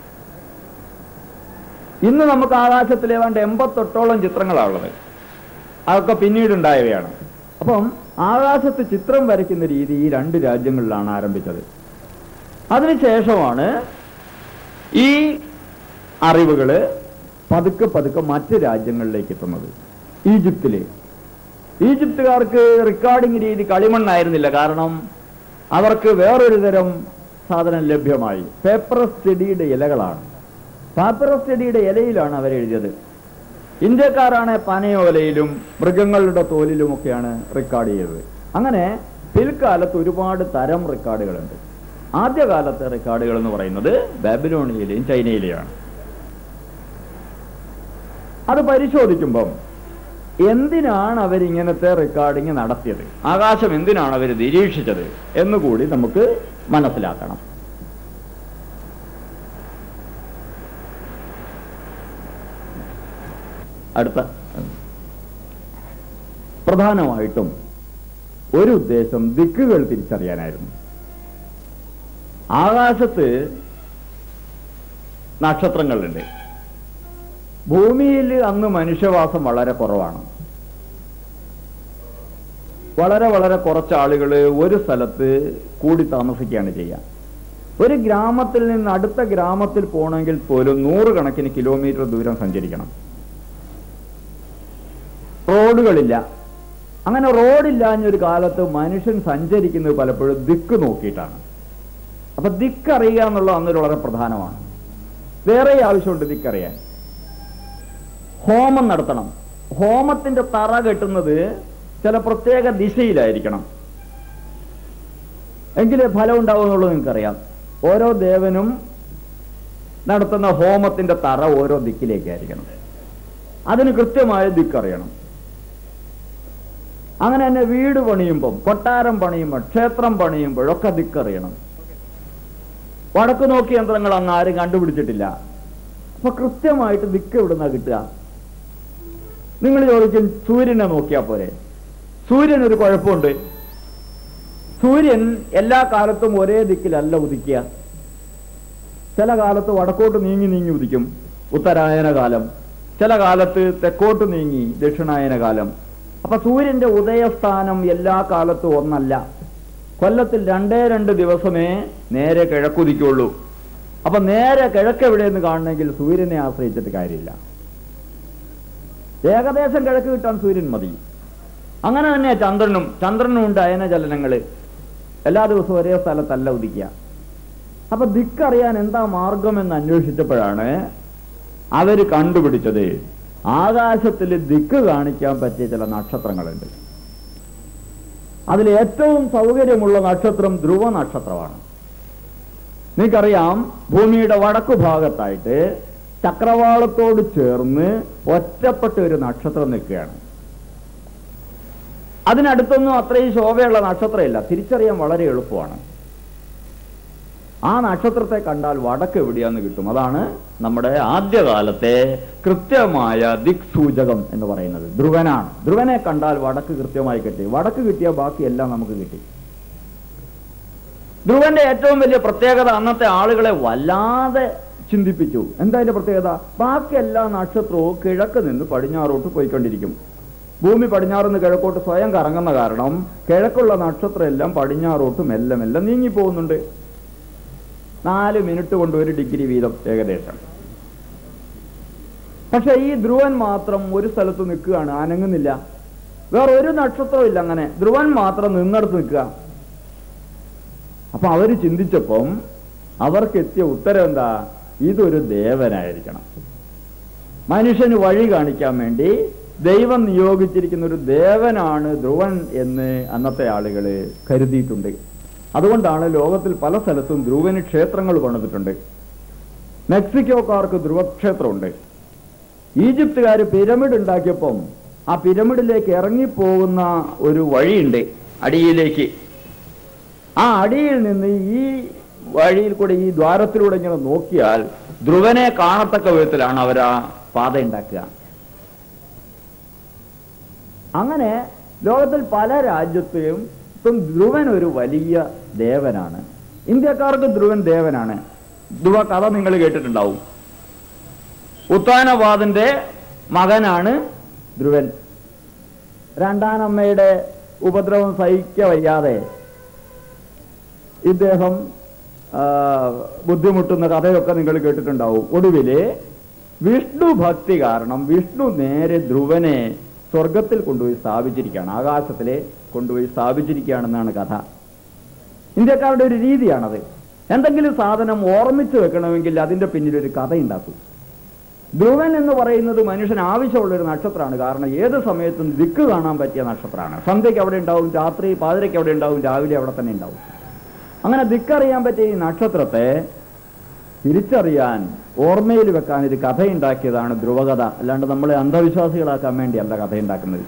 ഇന്ന് നമുക്ക് ആകാശത്തിൽ ഏതാണ്ട് എൺപത്തെട്ടോളം ചിത്രങ്ങളാണുള്ളത് അതൊക്കെ പിന്നീടുണ്ടായവയാണ് അപ്പം ആകാശത്ത് ചിത്രം വരയ്ക്കുന്ന രീതി ഈ രണ്ട് രാജ്യങ്ങളിലാണ് ആരംഭിച്ചത് അതിനുശേഷമാണ് ഈ അറിവുകള് പതുക്കെ പതുക്കെ മറ്റ് രാജ്യങ്ങളിലേക്ക് എത്തുന്നത് ഈജിപ്തില് ഈജിപ്തുകാർക്ക് റെക്കോർഡിംഗ് രീതി കളിമണ്ണായിരുന്നില്ല കാരണം അവർക്ക് വേറൊരു തരം സാധനം ലഭ്യമായി പേപ്പർ സ്റ്റഡിയുടെ ഇലകളാണ് പേപ്പർ സ്റ്റഡിയുടെ ഇലയിലാണ് അവരെഴുതിയത് ഇന്ത്യക്കാരാണ് പനയോലയിലും മൃഗങ്ങളുടെ തോലിലുമൊക്കെയാണ് റെക്കോർഡ് ചെയ്തത് അങ്ങനെ പിൽക്കാലത്ത് ഒരുപാട് തരം റെക്കോർഡുകളുണ്ട് ആദ്യകാലത്തെ റെക്കോർഡുകൾ എന്ന് പറയുന്നത് ബാബിലോണിയയിലെയും ചൈനയിലെയാണ് അത് പരിശോധിക്കുമ്പം എന്തിനാണ് അവരിങ്ങനത്തെ റെക്കോർഡിങ് നടത്തിയത് ആകാശം എന്തിനാണ് അവർ നിരീക്ഷിച്ചത് എന്നുകൂടി നമുക്ക് മനസ്സിലാക്കണം അടുത്ത പ്രധാനമായിട്ടും ഒരു ഉദ്ദേശം ദിക്കുകൾ തിരിച്ചറിയാനായിരുന്നു ആകാശത്ത് നക്ഷത്രങ്ങളുണ്ട് ഭൂമിയിൽ അന്ന് മനുഷ്യവാസം വളരെ കുറവാണ് വളരെ വളരെ കുറച്ച് ആളുകൾ ഒരു സ്ഥലത്ത് കൂടി താമസിക്കുകയാണ് ചെയ്യുക ഒരു ഗ്രാമത്തിൽ നിന്ന് അടുത്ത ഗ്രാമത്തിൽ പോകണമെങ്കിൽ പോലും നൂറുകണക്കിന് കിലോമീറ്റർ ദൂരം സഞ്ചരിക്കണം റോഡുകളില്ല അങ്ങനെ റോഡില്ലാഞ്ഞൊരു കാലത്ത് മനുഷ്യൻ സഞ്ചരിക്കുന്നത് പലപ്പോഴും ദിക്ക് നോക്കിയിട്ടാണ് അപ്പൊ ദിക്കറിയുക എന്നുള്ളത് അന്നൊരു വളരെ പ്രധാനമാണ് വേറെ ആവശ്യമുണ്ട് ദിക്കറിയാൻ ഹോമം നടത്തണം ഹോമത്തിന്റെ തറ കെട്ടുന്നത് ചില പ്രത്യേക ദിശയിലായിരിക്കണം എങ്കിലേ ഫലം ഉണ്ടാവും എന്നുള്ളത് നിങ്ങൾക്കറിയാം ഓരോ ദേവനും നടത്തുന്ന ഹോമത്തിന്റെ തറ ഓരോ ദിക്കിലേക്കായിരിക്കണം അതിന് കൃത്യമായ ദിക്കറിയണം അങ്ങനെ തന്നെ വീട് പണിയുമ്പം കൊട്ടാരം പണിയുമ്പോൾ ക്ഷേത്രം പണിയുമ്പോഴൊക്കെ ദിക്കറിയണം വടക്ക് നോക്കി യന്ത്രങ്ങൾ അന്ന് ആരും കണ്ടുപിടിച്ചിട്ടില്ല അപ്പൊ കൃത്യമായിട്ട് ദിക്ക് എവിടുന്നാ കിട്ടുക നിങ്ങൾ ചോദിക്കും സൂര്യനെ നോക്കിയാ പോരെ സൂര്യൻ ഒരു കുഴപ്പമുണ്ട് സൂര്യൻ എല്ലാ കാലത്തും ഒരേ ദിക്കിലല്ല ഉദിക്കുക ചില കാലത്ത് വടക്കോട്ട് നീങ്ങി നീങ്ങി ഉദിക്കും ഉത്തരായന കാലം ചില കാലത്ത് തെക്കോട്ട് നീങ്ങി ദക്ഷിണായന കാലം അപ്പൊ സൂര്യന്റെ ഉദയസ്ഥാനം എല്ലാ കാലത്തും ഒന്നല്ല കൊല്ലത്തിൽ രണ്ടേ രണ്ട് ദിവസമേ നേരെ കിഴക്കുദിക്കുള്ളൂ അപ്പൊ നേരെ കിഴക്കെവിടെയെന്ന് കാണണമെങ്കിൽ സൂര്യനെ ആശ്രയിച്ചിട്ട് കാര്യമില്ല ഏകദേശം കിഴക്ക് കിട്ടാൻ സൂര്യൻ മതി അങ്ങനെ തന്നെ ചന്ദ്രനും ചന്ദ്രനും ഉണ്ട് അയനചലനങ്ങള് എല്ലാ ദിവസവും ഒരേ സ്ഥലത്തല്ല ഉദിക്കുക അപ്പൊ ദിക്കറിയാൻ എന്താ മാർഗം എന്ന് അന്വേഷിച്ചപ്പോഴാണ് അവര് കണ്ടുപിടിച്ചത് ആകാശത്തിൽ ദിക്ക് കാണിക്കാൻ പറ്റിയ ചില നക്ഷത്രങ്ങളുണ്ട് അതിൽ ഏറ്റവും സൗകര്യമുള്ള നക്ഷത്രം ധ്രുവ നക്ഷത്രമാണ് നിങ്ങൾക്കറിയാം ഭൂമിയുടെ വടക്കു ഭാഗത്തായിട്ട് ചക്രവാളത്തോട് ചേർന്ന് ഒറ്റപ്പെട്ട ഒരു നക്ഷത്രം നിൽക്കുകയാണ് അതിനടുത്തൊന്നും അത്രയും ശോഭയുള്ള നക്ഷത്രമില്ല തിരിച്ചറിയാൻ വളരെ എളുപ്പമാണ് ആ നക്ഷത്രത്തെ കണ്ടാൽ വടക്ക് എവിടെയാന്ന് കിട്ടും അതാണ് നമ്മുടെ ആദ്യകാലത്തെ കൃത്യമായ ദിക് സൂചകം എന്ന് പറയുന്നത് ധ്രുവനാണ് ധ്രുവനെ കണ്ടാൽ വടക്ക് കൃത്യമായി കിട്ടി വടക്ക് കിട്ടിയ ബാക്കിയെല്ലാം നമുക്ക് കിട്ടി ധ്രുവന്റെ ഏറ്റവും വലിയ പ്രത്യേകത അന്നത്തെ ആളുകളെ വല്ലാതെ ചിന്തിപ്പിച്ചു എന്താ അതിന്റെ പ്രത്യേകത ബാക്കി എല്ലാ നക്ഷത്രവും കിഴക്ക് നിന്ന് പടിഞ്ഞാറോട്ട് പോയിക്കൊണ്ടിരിക്കും ഭൂമി പടിഞ്ഞാറ് നിന്ന് കിഴക്കോട്ട് സ്വയം കറങ്ങുന്ന കാരണം കിഴക്കുള്ള നക്ഷത്രം എല്ലാം പടിഞ്ഞാറോട്ട് മെല്ലെ മെല്ലെ നീങ്ങി പോകുന്നുണ്ട് നാല് മിനിറ്റ് കൊണ്ട് ഒരു ഡിഗ്രി വീതം ഏകദേശം പക്ഷെ ഈ ധ്രുവൻ മാത്രം ഒരു സ്ഥലത്ത് നിൽക്കുകയാണ് അനങ്ങുന്നില്ല വേറെ ഒരു നക്ഷത്രവും ഇല്ല അങ്ങനെ ധ്രുവൻ മാത്രം നിന്നെടുത്ത് നിൽക്കുക അപ്പൊ അവര് ചിന്തിച്ചപ്പം അവർക്ക് എത്തിയ ഉത്തരം എന്താ ഇതൊരു ദേവനായിരിക്കണം മനുഷ്യന് വഴി കാണിക്കാൻ വേണ്ടി ദൈവം നിയോഗിച്ചിരിക്കുന്ന ഒരു ദേവനാണ് ധ്രുവൻ എന്ന് അന്നത്തെ ആളുകൾ കരുതിയിട്ടുണ്ട് അതുകൊണ്ടാണ് ലോകത്തിൽ പല സ്ഥലത്തും ധ്രുവന് ക്ഷേത്രങ്ങൾ പണിതിട്ടുണ്ട് മെക്സിക്കോക്കാർക്ക് ധ്രുവക്ഷേത്രമുണ്ട് ഈജിപ്തുകാർ പിരമിഡ് ഉണ്ടാക്കിയപ്പം ആ പിരമിഡിലേക്ക് ഇറങ്ങിപ്പോകുന്ന ഒരു വഴിയുണ്ട് അടിയിലേക്ക് ആ അടിയിൽ നിന്ന് ഈ വഴിയിൽ കൂടെ ഈ ദ്വാരത്തിലൂടെ ഇങ്ങനെ നോക്കിയാൽ ധ്രുവനെ കാണത്തക്ക വിധത്തിലാണ് അവർ ആ പാത ഉണ്ടാക്കുക അങ്ങനെ ലോകത്തിൽ പല രാജ്യത്തെയും ഇപ്പം ധ്രുവൻ ഒരു വലിയ ദേവനാണ് ഇന്ത്യക്കാർക്ക് ധ്രുവൻ ദേവനാണ് ധ്രുവ കഥ നിങ്ങൾ കേട്ടിട്ടുണ്ടാവും ഉത്താനവാദന്റെ മകനാണ് ധ്രുവൻ രണ്ടാനമ്മയുടെ ഉപദ്രവം സഹിക്ക വയ്യാതെ ഇദ്ദേഹം ആ, ബുദ്ധിമുട്ടുന്ന കഥയൊക്കെ നിങ്ങൾ കേട്ടിട്ടുണ്ടാവും ഒടുവില് വിഷ്ണു ഭക്തി കാരണം വിഷ്ണു നേരെ ധ്രുവനെ സ്വർഗത്തിൽ കൊണ്ടുപോയി സ്ഥാപിച്ചിരിക്കുകയാണ് ആകാശത്തിലെ കൊണ്ടുപോയി സ്ഥാപിച്ചിരിക്കുകയാണെന്നാണ് കഥ ഇന്ത്യക്കാരുടെ ഒരു രീതിയാണത് എന്തെങ്കിലും സാധനം ഓർമ്മിച്ചു വെക്കണമെങ്കിൽ അതിന്റെ പിന്നിൽ ഒരു കഥ ഉണ്ടാക്കും ധ്രുവൻ എന്ന് പറയുന്നത് മനുഷ്യന് ആവശ്യമുള്ള ഒരു നക്ഷത്രമാണ് കാരണം ഏത് സമയത്തും ദിക്ക് കാണാൻ പറ്റിയ നക്ഷത്രമാണ് സന്ധ്യയ്ക്ക് അവിടെ ഉണ്ടാവും രാത്രി പാതിരയ്ക്ക് അവിടെ ഉണ്ടാവും രാവിലെ അവിടെ തന്നെ ഉണ്ടാവും അങ്ങനെ ദിക്കറിയാൻ പറ്റിയ ഈ നക്ഷത്രത്തെ തിരിച്ചറിയാൻ ഓർമ്മയിൽ വെക്കാൻ ഒരു കഥയുണ്ടാക്കിയതാണ് ധ്രുവകഥ അല്ലാണ്ട് നമ്മളെ അന്ധവിശ്വാസികളാക്കാൻ വേണ്ടിയല്ല കഥയുണ്ടാക്കുന്നത്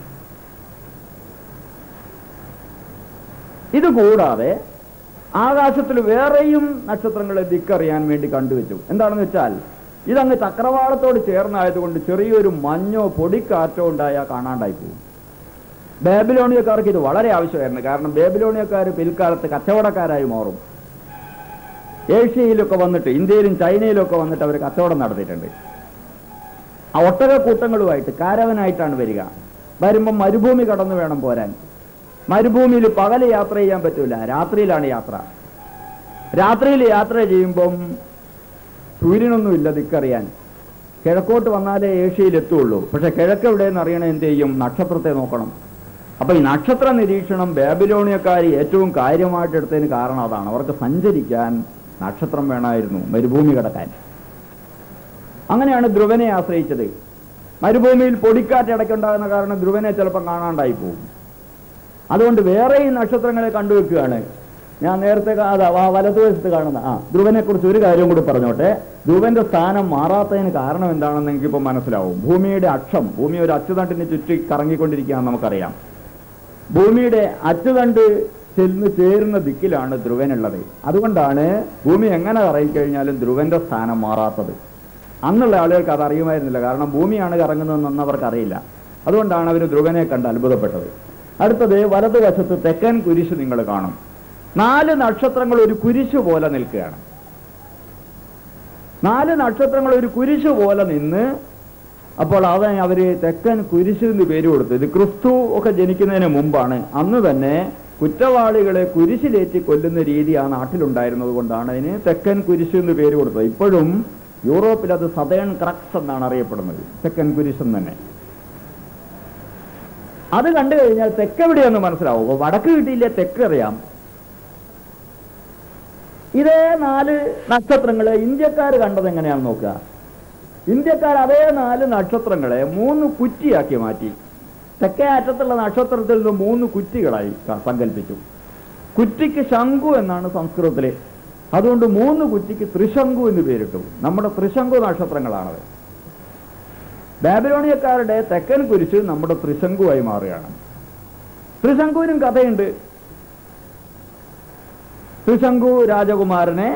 ഇത് കൂടാതെ ആകാശത്തിൽ വേറെയും നക്ഷത്രങ്ങളെ ദിക്കറിയാൻ വേണ്ടി കണ്ടുവച്ചു എന്താണെന്ന് വെച്ചാൽ ഇതങ്ങ് ചക്രവാളത്തോട് ചേർന്നായതുകൊണ്ട് ചെറിയൊരു മഞ്ഞോ പൊടിക്കാറ്റോ ഉണ്ടായാൽ കാണാണ്ടായി പോകും ബേബിലോണിയക്കാർക്ക് ഇത് വളരെ ആവശ്യമായിരുന്നു കാരണം ബേബിലോണിയക്കാർ പിൽക്കാലത്ത് കച്ചവടക്കാരായി മാറും ഏഷ്യയിലൊക്കെ വന്നിട്ട് ഇന്ത്യയിലും ചൈനയിലൊക്കെ വന്നിട്ട് അവർ കച്ചവടം നടത്തിയിട്ടുണ്ട് ആ ഒട്ടക കൂട്ടങ്ങളുമായിട്ട് കാരവനായിട്ടാണ് വരിക വരുമ്പം മരുഭൂമി കടന്നു വേണം പോരാൻ മരുഭൂമിയിൽ പകല് യാത്ര ചെയ്യാൻ പറ്റൂല രാത്രിയിലാണ് യാത്ര രാത്രിയിൽ യാത്ര ചെയ്യുമ്പം സൂര്യനൊന്നുമില്ല ദിക്കറിയാൻ കിഴക്കോട്ട് വന്നാലേ ഏഷ്യയിൽ എത്തുള്ളൂ പക്ഷെ കിഴക്ക് എവിടെയെന്ന് അറിയണ എന്ത് ചെയ്യും നക്ഷത്രത്തെ നോക്കണം അപ്പൊ ഈ നക്ഷത്ര നിരീക്ഷണം ബാബിലോണിയക്കാർ ഏറ്റവും കാര്യമായിട്ട് എടുത്തതിന് കാരണം അതാണ് അവർക്ക് സഞ്ചരിക്കാൻ നക്ഷത്രം വേണമായിരുന്നു മരുഭൂമി കടക്കാൻ അങ്ങനെയാണ് ധ്രുവനെ ആശ്രയിച്ചത് മരുഭൂമിയിൽ പൊടിക്കാറ്റ് ഇടയ്ക്കുണ്ടാകുന്ന കാരണം ധ്രുവനെ ചിലപ്പം കാണാണ്ടായി പോകും അതുകൊണ്ട് വേറെയും നക്ഷത്രങ്ങളെ കണ്ടുവെക്കുകയാണ് ഞാൻ നേരത്തെ കാ- അതാ ആ വലതുവശത്ത് കാണുന്ന ആ ധ്രുവനെ കുറിച്ച് ഒരു കാര്യം കൂടി പറഞ്ഞോട്ടെ ധ്രുവന്റെ സ്ഥാനം മാറാത്തതിന് കാരണം എന്താണെന്ന് എനിക്കിപ്പോൾ മനസ്സിലാവും ഭൂമിയുടെ അക്ഷം ഭൂമി ഒരു അച്ചുതണ്ടിന് ചുറ്റി കറങ്ങിക്കൊണ്ടിരിക്കുകയാണെന്ന് നമുക്കറിയാം ഭൂമിയുടെ അച്ചുതണ്ട് ചെന്ന് ചേരുന്ന ദിക്കിലാണ് ധ്രുവനുള്ളത് അതുകൊണ്ടാണ് ഭൂമി എങ്ങനെ കറങ്ങിക്കഴിഞ്ഞാലും ധ്രുവന്റെ സ്ഥാനം മാറാത്തത് അന്നുള്ള ആളുകൾക്ക് അത് അറിയുമായിരുന്നില്ല കാരണം ഭൂമിയാണ് കറങ്ങുന്നതെന്ന് അവർക്കറിയില്ല അതുകൊണ്ടാണ് അവർ ധ്രുവനെ കണ്ട് അത്ഭുതപ്പെട്ടത് അടുത്തത് വലതുവശത്ത് തെക്കൻ കുരിശ് നിങ്ങൾ കാണും നാല് നക്ഷത്രങ്ങൾ ഒരു കുരിശ് പോലെ നിൽക്കുകയാണ് നാല് നക്ഷത്രങ്ങൾ ഒരു കുരിശ് പോലെ നിന്ന് അപ്പോൾ അത് അവര് തെക്കൻ കുരിശ് എന്ന് പേര് കൊടുത്തു ഇത് ക്രിസ്തു ഒക്കെ ജനിക്കുന്നതിന് മുമ്പാണ് അന്ന് തന്നെ കുറ്റവാളികളെ കുരിശിലേറ്റി കൊല്ലുന്ന രീതി ആ നാട്ടിലുണ്ടായിരുന്നത് കൊണ്ടാണ് അതിന് തെക്കൻ കുരിശ് എന്ന് പേര് കൊടുത്തത് ഇപ്പോഴും യൂറോപ്പിൽ അത് സതേൺ ക്രക്സ് എന്നാണ് അറിയപ്പെടുന്നത് തെക്കൻ കുരിശ് തന്നെ അത് കണ്ടു കഴിഞ്ഞാൽ തെക്കെവിടെയെന്ന് മനസ്സിലാവും അപ്പൊ വടക്ക് കിട്ടിയില്ല തെക്ക് അറിയാം ഇതേ നാല് നക്ഷത്രങ്ങളെ ഇന്ത്യക്കാർ കണ്ടത് എങ്ങനെയാണെന്ന് നോക്കുക ഇന്ത്യക്കാർ അതേ നാല് നക്ഷത്രങ്ങളെ മൂന്ന് കുറ്റിയാക്കി മാറ്റി തെക്കേ അറ്റത്തുള്ള നക്ഷത്രത്തിൽ നിന്ന് മൂന്ന് കുറ്റികളായി ക- സങ്കല്പിച്ചു കുറ്റിക്ക് ശംഖു എന്നാണ് സംസ്കൃതത്തില് അതുകൊണ്ട് മൂന്ന് കുറ്റിക്ക് ത്രിശങ്കു എന്ന് പേരിട്ടു നമ്മുടെ ത്രിശങ്കു നക്ഷത്രങ്ങളാണത് ബാബിലോണിയക്കാരുടെ തെക്കൻ കുരിശ് നമ്മുടെ ത്രിശങ്കുവായി മാറുകയാണ് ത്രിശങ്കുവിനും കഥയുണ്ട് ത്രിശങ്കു രാജകുമാരനെ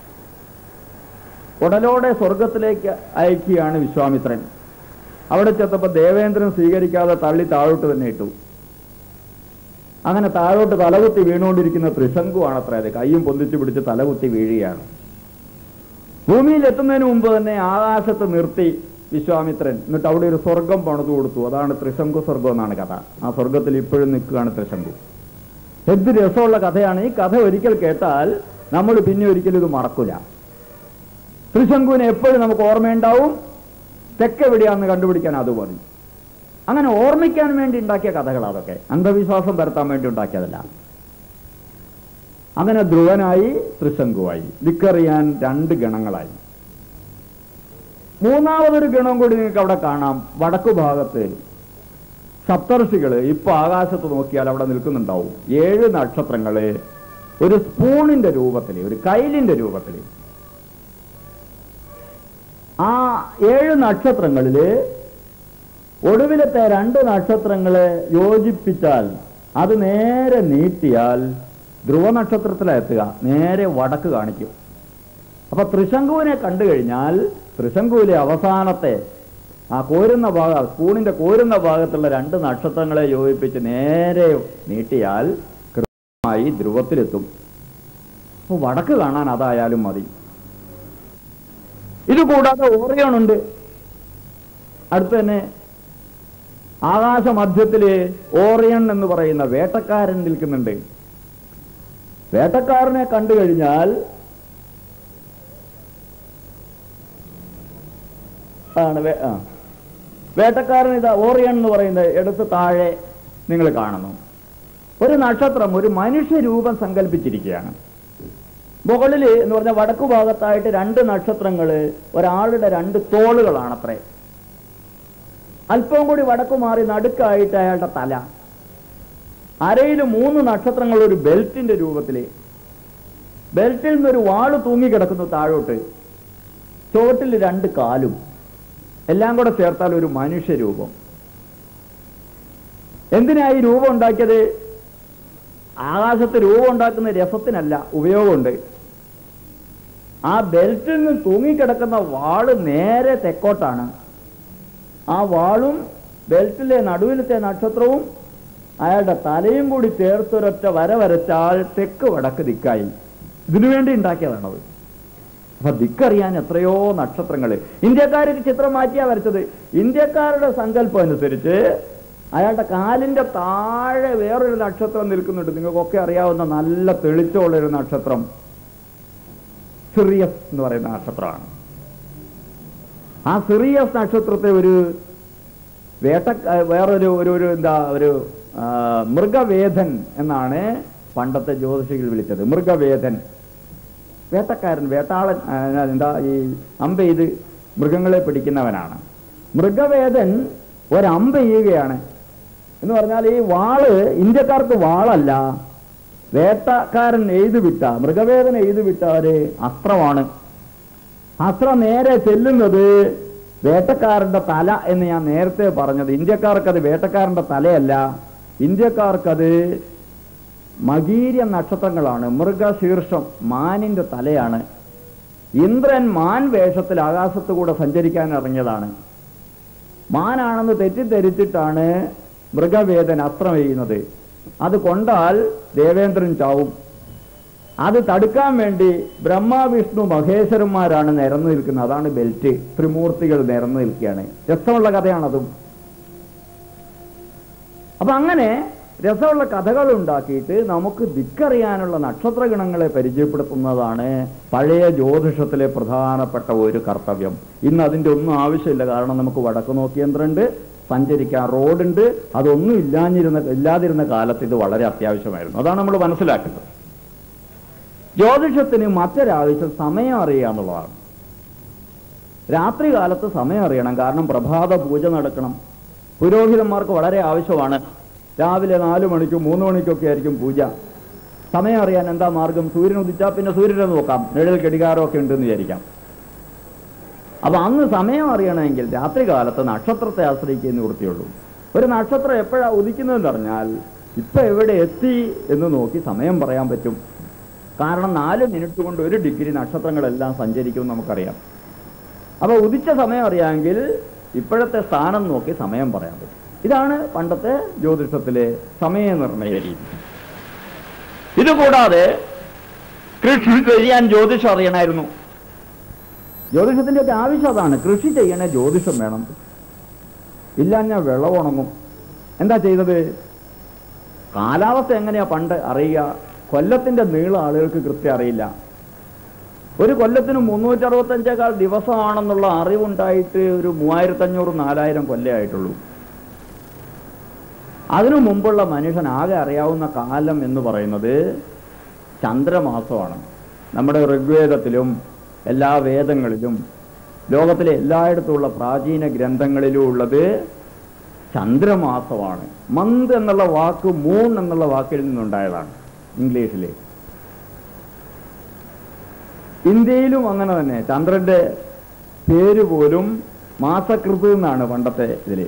ഉടലോടെ സ്വർഗത്തിലേക്ക് അയക്കുകയാണ് വിശ്വാമിത്രൻ അവിടെ ചെന്നപ്പോൾ ദേവേന്ദ്രൻ സ്വീകരിക്കാതെ തള്ളി താഴോട്ട് തന്നെ ഇട്ടു അങ്ങനെ താഴോട്ട് തലകുത്തി വീണുകൊണ്ടിരിക്കുന്ന ത്രിശങ്കുവാണ് അത്ര അത് കയ്യും പൊന്തിച്ചു പിടിച്ച് തലകുത്തി വീഴുകയാണ് ഭൂമിയിൽ എത്തുന്നതിന് മുമ്പ് തന്നെ ആകാശത്ത് നിർത്തി വിശ്വാമിത്രൻ എന്നിട്ട് അവിടെ ഒരു സ്വർഗം പണിതു കൊടുത്തു അതാണ് ത്രിശങ്കു സ്വർഗം എന്നാണ് കഥ ആ സ്വർഗത്തിൽ ഇപ്പോഴും നിൽക്കുകയാണ് ത്രിശങ്കു എന്ത് രസമുള്ള കഥയാണ് ഈ കഥ ഒരിക്കൽ കേട്ടാൽ നമ്മൾ പിന്നെ ഒരിക്കലും ഇത് മറക്കൂല ത്രിശങ്കുവിനെ എപ്പോഴും നമുക്ക് ഓർമ്മയുണ്ടാവും തെക്കെവിടെയാണെന്ന് കണ്ടുപിടിക്കാൻ അത് മതി അങ്ങനെ ഓർമ്മിക്കാൻ വേണ്ടി ഉണ്ടാക്കിയ കഥകൾ അതൊക്കെ അന്ധവിശ്വാസം പരത്താൻ വേണ്ടി ഉണ്ടാക്കിയതല്ല അങ്ങനെ ധ്രുവനായി ത്രിശങ്കുവായി ദിക്കറിയാൻ രണ്ട് ഗണങ്ങളായി മൂന്നാമതൊരു ഗണം കൂടി നിങ്ങൾക്ക് അവിടെ കാണാം വടക്കു ഭാഗത്ത് സപ്തർഷികള് ഇപ്പൊ ആകാശത്ത് നോക്കിയാൽ അവിടെ നിൽക്കുന്നുണ്ടാവും ഏഴ് നക്ഷത്രങ്ങള് ഒരു സ്പൂണിന്റെ രൂപത്തില് ഒരു കൈലിന്റെ രൂപത്തില് ആ ഏഴ് നക്ഷത്രങ്ങളില് ഒടുവിലത്തെ രണ്ട് നക്ഷത്രങ്ങളെ യോജിപ്പിച്ചാൽ അത് നേരെ നീട്ടിയാൽ ധ്രുവ നക്ഷത്രത്തിലെത്തുക നേരെ വടക്ക് കാണിക്കും അപ്പൊ ത്രിശങ്കുവിനെ കണ്ടു കഴിഞ്ഞാൽ ത്രിശങ്കുവിലെ അവസാനത്തെ ആ കോരുന്ന ഭാഗം സ്പൂണിന്റെ കോരുന്ന ഭാഗത്തുള്ള രണ്ട് നക്ഷത്രങ്ങളെ യോജിപ്പിച്ച് നേരെ നീട്ടിയാൽ കൃത്യമായി ധ്രുവത്തിലെത്തും അപ്പൊ വടക്ക് കാണാൻ അതായാലും മതി ഇത് കൂടാതെ ഓറിയോൺ ഉണ്ട് അടുത്ത് തന്നെ ആകാശമധ്യത്തില് ഓറിയൺ എന്ന് പറയുന്ന വേട്ടക്കാരൻ നിൽക്കുന്നുണ്ട് വേട്ടക്കാരനെ കണ്ടു കഴിഞ്ഞാൽ ആണ് വേ- ആ. വേട്ടക്കാരൻ ഇതാ ഓറിയൺ എന്ന് പറയുന്നത് എടുത്ത് താഴെ നിങ്ങൾ കാണുന്നു ഒരു നക്ഷത്രം ഒരു മനുഷ്യരൂപം സങ്കല്പിച്ചിരിക്കുകയാണ് മുകളിൽ എന്ന് പറഞ്ഞാൽ വടക്കു ഭാഗത്തായിട്ട് രണ്ട് നക്ഷത്രങ്ങൾ ഒരാളുടെ രണ്ട് തോളുകളാണത്രേ അല്പം കൂടി വടക്കു മാറി നടുക്കായിട്ട് അയാളുടെ തല അരയിൽ മൂന്ന് നക്ഷത്രങ്ങൾ ഒരു ബെൽറ്റിന്റെ രൂപത്തില് ബെൽറ്റിൽ നിന്നൊരു വാള് തൂങ്ങിക്കിടക്കുന്നു താഴോട്ട് ചുവട്ടിൽ രണ്ട് കാലും എല്ലാം കൂടെ ചേർത്താൽ ഒരു മനുഷ്യരൂപം എന്തിനാ ഈ രൂപം ഉണ്ടാക്കിയത് ആകാശത്ത് രൂപം ഉണ്ടാക്കുന്ന രസത്തിനല്ല ഉപയോഗമുണ്ട് ആ ബെൽറ്റിൽ നിന്ന് തൂങ്ങിക്കിടക്കുന്ന വാള് നേരെ തെക്കോട്ടാണ് ആ വാളും ബെൽറ്റിലെ നടുവിലത്തെ നക്ഷത്രവും അയാളുടെ തലയും കൂടി ചേർത്തൊരൊറ്റ വര വരച്ചാൽ തെക്ക് വടക്ക് ദിക്കായി ഇതിനു വേണ്ടി ഉണ്ടാക്കിയതാണത് അപ്പൊ ദിക്കറിയാൻ എത്രയോ നക്ഷത്രങ്ങൾ ഇന്ത്യക്കാർക്ക് ചിത്രം മാറ്റിയാ വരച്ചത് ഇന്ത്യക്കാരുടെ സങ്കല്പം അനുസരിച്ച് അയാളുടെ കാലിന്റെ താഴെ വേറൊരു നക്ഷത്രം നിൽക്കുന്നുണ്ട് നിങ്ങൾക്കൊക്കെ അറിയാവുന്ന നല്ല തെളിച്ചമുള്ള ഒരു നക്ഷത്രം സിറിയസ് എന്ന് പറയുന്ന നക്ഷത്രമാണ് ആ സിറിയസ് നക്ഷത്രത്തെ ഒരു വേട്ട വേറൊരു ഒരു ഒരു എന്താ ഒരു ആ, മൃഗവേദൻ എന്നാണ് പണ്ടത്തെ ജ്യോതിഷികൾ വിളിച്ചത് മൃഗവേദൻ വേട്ടക്കാരൻ വേട്ടാളൻ ആ, എന്താ ഈ അമ്പ ചെയ്ത് മൃഗങ്ങളെ പിടിക്കുന്നവനാണ് മൃഗവേദൻ ഒരമ്പ ചെയ്യുകയാണ് എന്ന് പറഞ്ഞാൽ ഈ വാള് ഇന്ത്യക്കാർക്ക് വാളല്ല വേട്ടക്കാരൻ എഴുതു വിട്ട മൃഗവേദന എഴുതു വിട്ട ഒരു അസ്ത്രമാണ് അസ്ത്രം നേരെ ചെല്ലുന്നത് വേട്ടക്കാരന്റെ തല എന്ന് ഞാൻ നേരത്തെ പറഞ്ഞത് ഇന്ത്യക്കാർക്കത് വേട്ടക്കാരന്റെ തലയല്ല ഇന്ത്യക്കാർക്കത് മകീര്യ നക്ഷത്രങ്ങളാണ് മൃഗശീർഷം മാനിന്റെ തലയാണ് ഇന്ദ്രൻ മാൻ വേഷത്തിൽ ആകാശത്ത് കൂടെ സഞ്ചരിക്കാൻ ഇറങ്ങിയതാണ് മാനാണെന്ന് തെറ്റിദ്ധരിച്ചിട്ടാണ് മൃഗവേദൻ അസ്ത്രം ചെയ്യുന്നത് അത് കൊണ്ടാൽ ദേവേന്ദ്രൻ ചാവും അത് തടുക്കാൻ വേണ്ടി ബ്രഹ്മ വിഷ്ണു മഹേശ്വരന്മാരാണ് നിരന്നു നിൽക്കുന്നത് അതാണ് ബെൽറ്റ് ത്രിമൂർത്തികൾ നിരന്നു നിൽക്കുകയാണ് രസമുള്ള കഥയാണതും അപ്പൊ അങ്ങനെ രസമുള്ള കഥകൾ ഉണ്ടാക്കിയിട്ട് നമുക്ക് ദിക്കറിയാനുള്ള നക്ഷത്രഗണങ്ങളെ പരിചയപ്പെടുത്തുന്നതാണ് പഴയ ജ്യോതിഷത്തിലെ പ്രധാനപ്പെട്ട ഒരു കർത്തവ്യം ഇന്ന് അതിന്റെ ഒന്നും ആവശ്യമില്ല കാരണം നമുക്ക് വടക്ക് നോക്കിയന്ത്രണ്ട് സഞ്ചരിക്കാൻ റോഡുണ്ട് അതൊന്നും ഇല്ലാഞ്ഞിരുന്ന ഇല്ലാതിരുന്ന കാലത്ത് ഇത് വളരെ അത്യാവശ്യമായിരുന്നു അതാണ് നമ്മൾ മനസ്സിലാക്കേണ്ടത് ജ്യോതിഷത്തിന് മറ്റൊരാവശ്യം സമയം അറിയുക എന്നുള്ളതാണ് രാത്രി കാലത്ത് സമയം അറിയണം കാരണം പ്രഭാത പൂജ നടക്കണം പുരോഹിതന്മാർക്ക് വളരെ ആവശ്യമാണ് രാവിലെ നാലു മണിക്കും മൂന്ന് മണിക്കൊക്കെ ആയിരിക്കും പൂജ സമയം അറിയാൻ എന്താ മാർഗം സൂര്യൻ ഉദിച്ചാൽ പിന്നെ സൂര്യനെ നോക്കാം നിഴൽ കടികാരമൊക്കെ ഉണ്ടെന്ന് വിചാരിക്കാം അപ്പൊ അന്ന് സമയം അറിയണമെങ്കിൽ രാത്രി കാലത്ത് നക്ഷത്രത്തെ ആശ്രയിക്കുന്നേ നിവൃത്തിയുള്ളൂ ഒരു നക്ഷത്രം എപ്പോഴാ ഉദിക്കുന്നതെന്ന് പറഞ്ഞാൽ ഇപ്പൊ എവിടെ എത്തി എന്ന് നോക്കി സമയം പറയാൻ പറ്റും കാരണം നാല് മിനിറ്റ് കൊണ്ട് ഒരു ഡിഗ്രി നക്ഷത്രങ്ങളെല്ലാം സഞ്ചരിക്കും നമുക്കറിയാം അപ്പൊ ഉദിച്ച സമയം അറിയാമെങ്കിൽ ഇപ്പോഴത്തെ സ്ഥാനം നോക്കി സമയം പറയാൻ പറ്റും ഇതാണ് പണ്ടത്തെ ജ്യോതിഷത്തിലെ സമയനിർണയ രീതി ഇതുകൂടാതെ കൃഷി ചെയ്യാൻ ജ്യോതിഷം അറിയണമായിരുന്നു ജ്യോതിഷത്തിന്റെ ഒക്കെ ആവശ്യം അതാണ് കൃഷി ചെയ്യണേ ജ്യോതിഷം വേണം ഇല്ലാഞ്ഞ വെള്ളം ഉണങ്ങും എന്താ ചെയ്തത് കാലാവസ്ഥ എങ്ങനെയാ പണ്ട് അറിയുക കൊല്ലത്തിന്റെ നീളം ആളുകൾക്ക് കൃത്യം അറിയില്ല ഒരു കൊല്ലത്തിന് മുന്നൂറ്റി അറുപത്തഞ്ചേക്കാൾ ദിവസമാണെന്നുള്ള അറിവുണ്ടായിട്ട് ഒരു മൂവായിരത്തഞ്ഞൂറ് നാലായിരം കൊല്ലേ ആയിട്ടുള്ളൂ അതിനു മുമ്പുള്ള മനുഷ്യൻ ആകെ അറിയാവുന്ന കാലം എന്ന് പറയുന്നത് ചന്ദ്രമാസമാണ് നമ്മുടെ ഋഗ്വേദത്തിലും എല്ലാ വേദങ്ങളിലും ലോകത്തിലെ എല്ലായിടത്തുമുള്ള പ്രാചീന ഗ്രന്ഥങ്ങളിലും ഉള്ളത് ചന്ദ്രമാസമാണ് മന്ത് എന്നുള്ള വാക്ക് മൂൺ എന്നുള്ള വാക്കിൽ നിന്നുണ്ടായതാണ് ഇംഗ്ലീഷിൽ ഇന്ത്യയിലും അങ്ങനെ തന്നെ ചന്ദ്രന്റെ പേര് പോലും മാസകൃത് എന്നാണ് പണ്ടത്തെ ഇതില്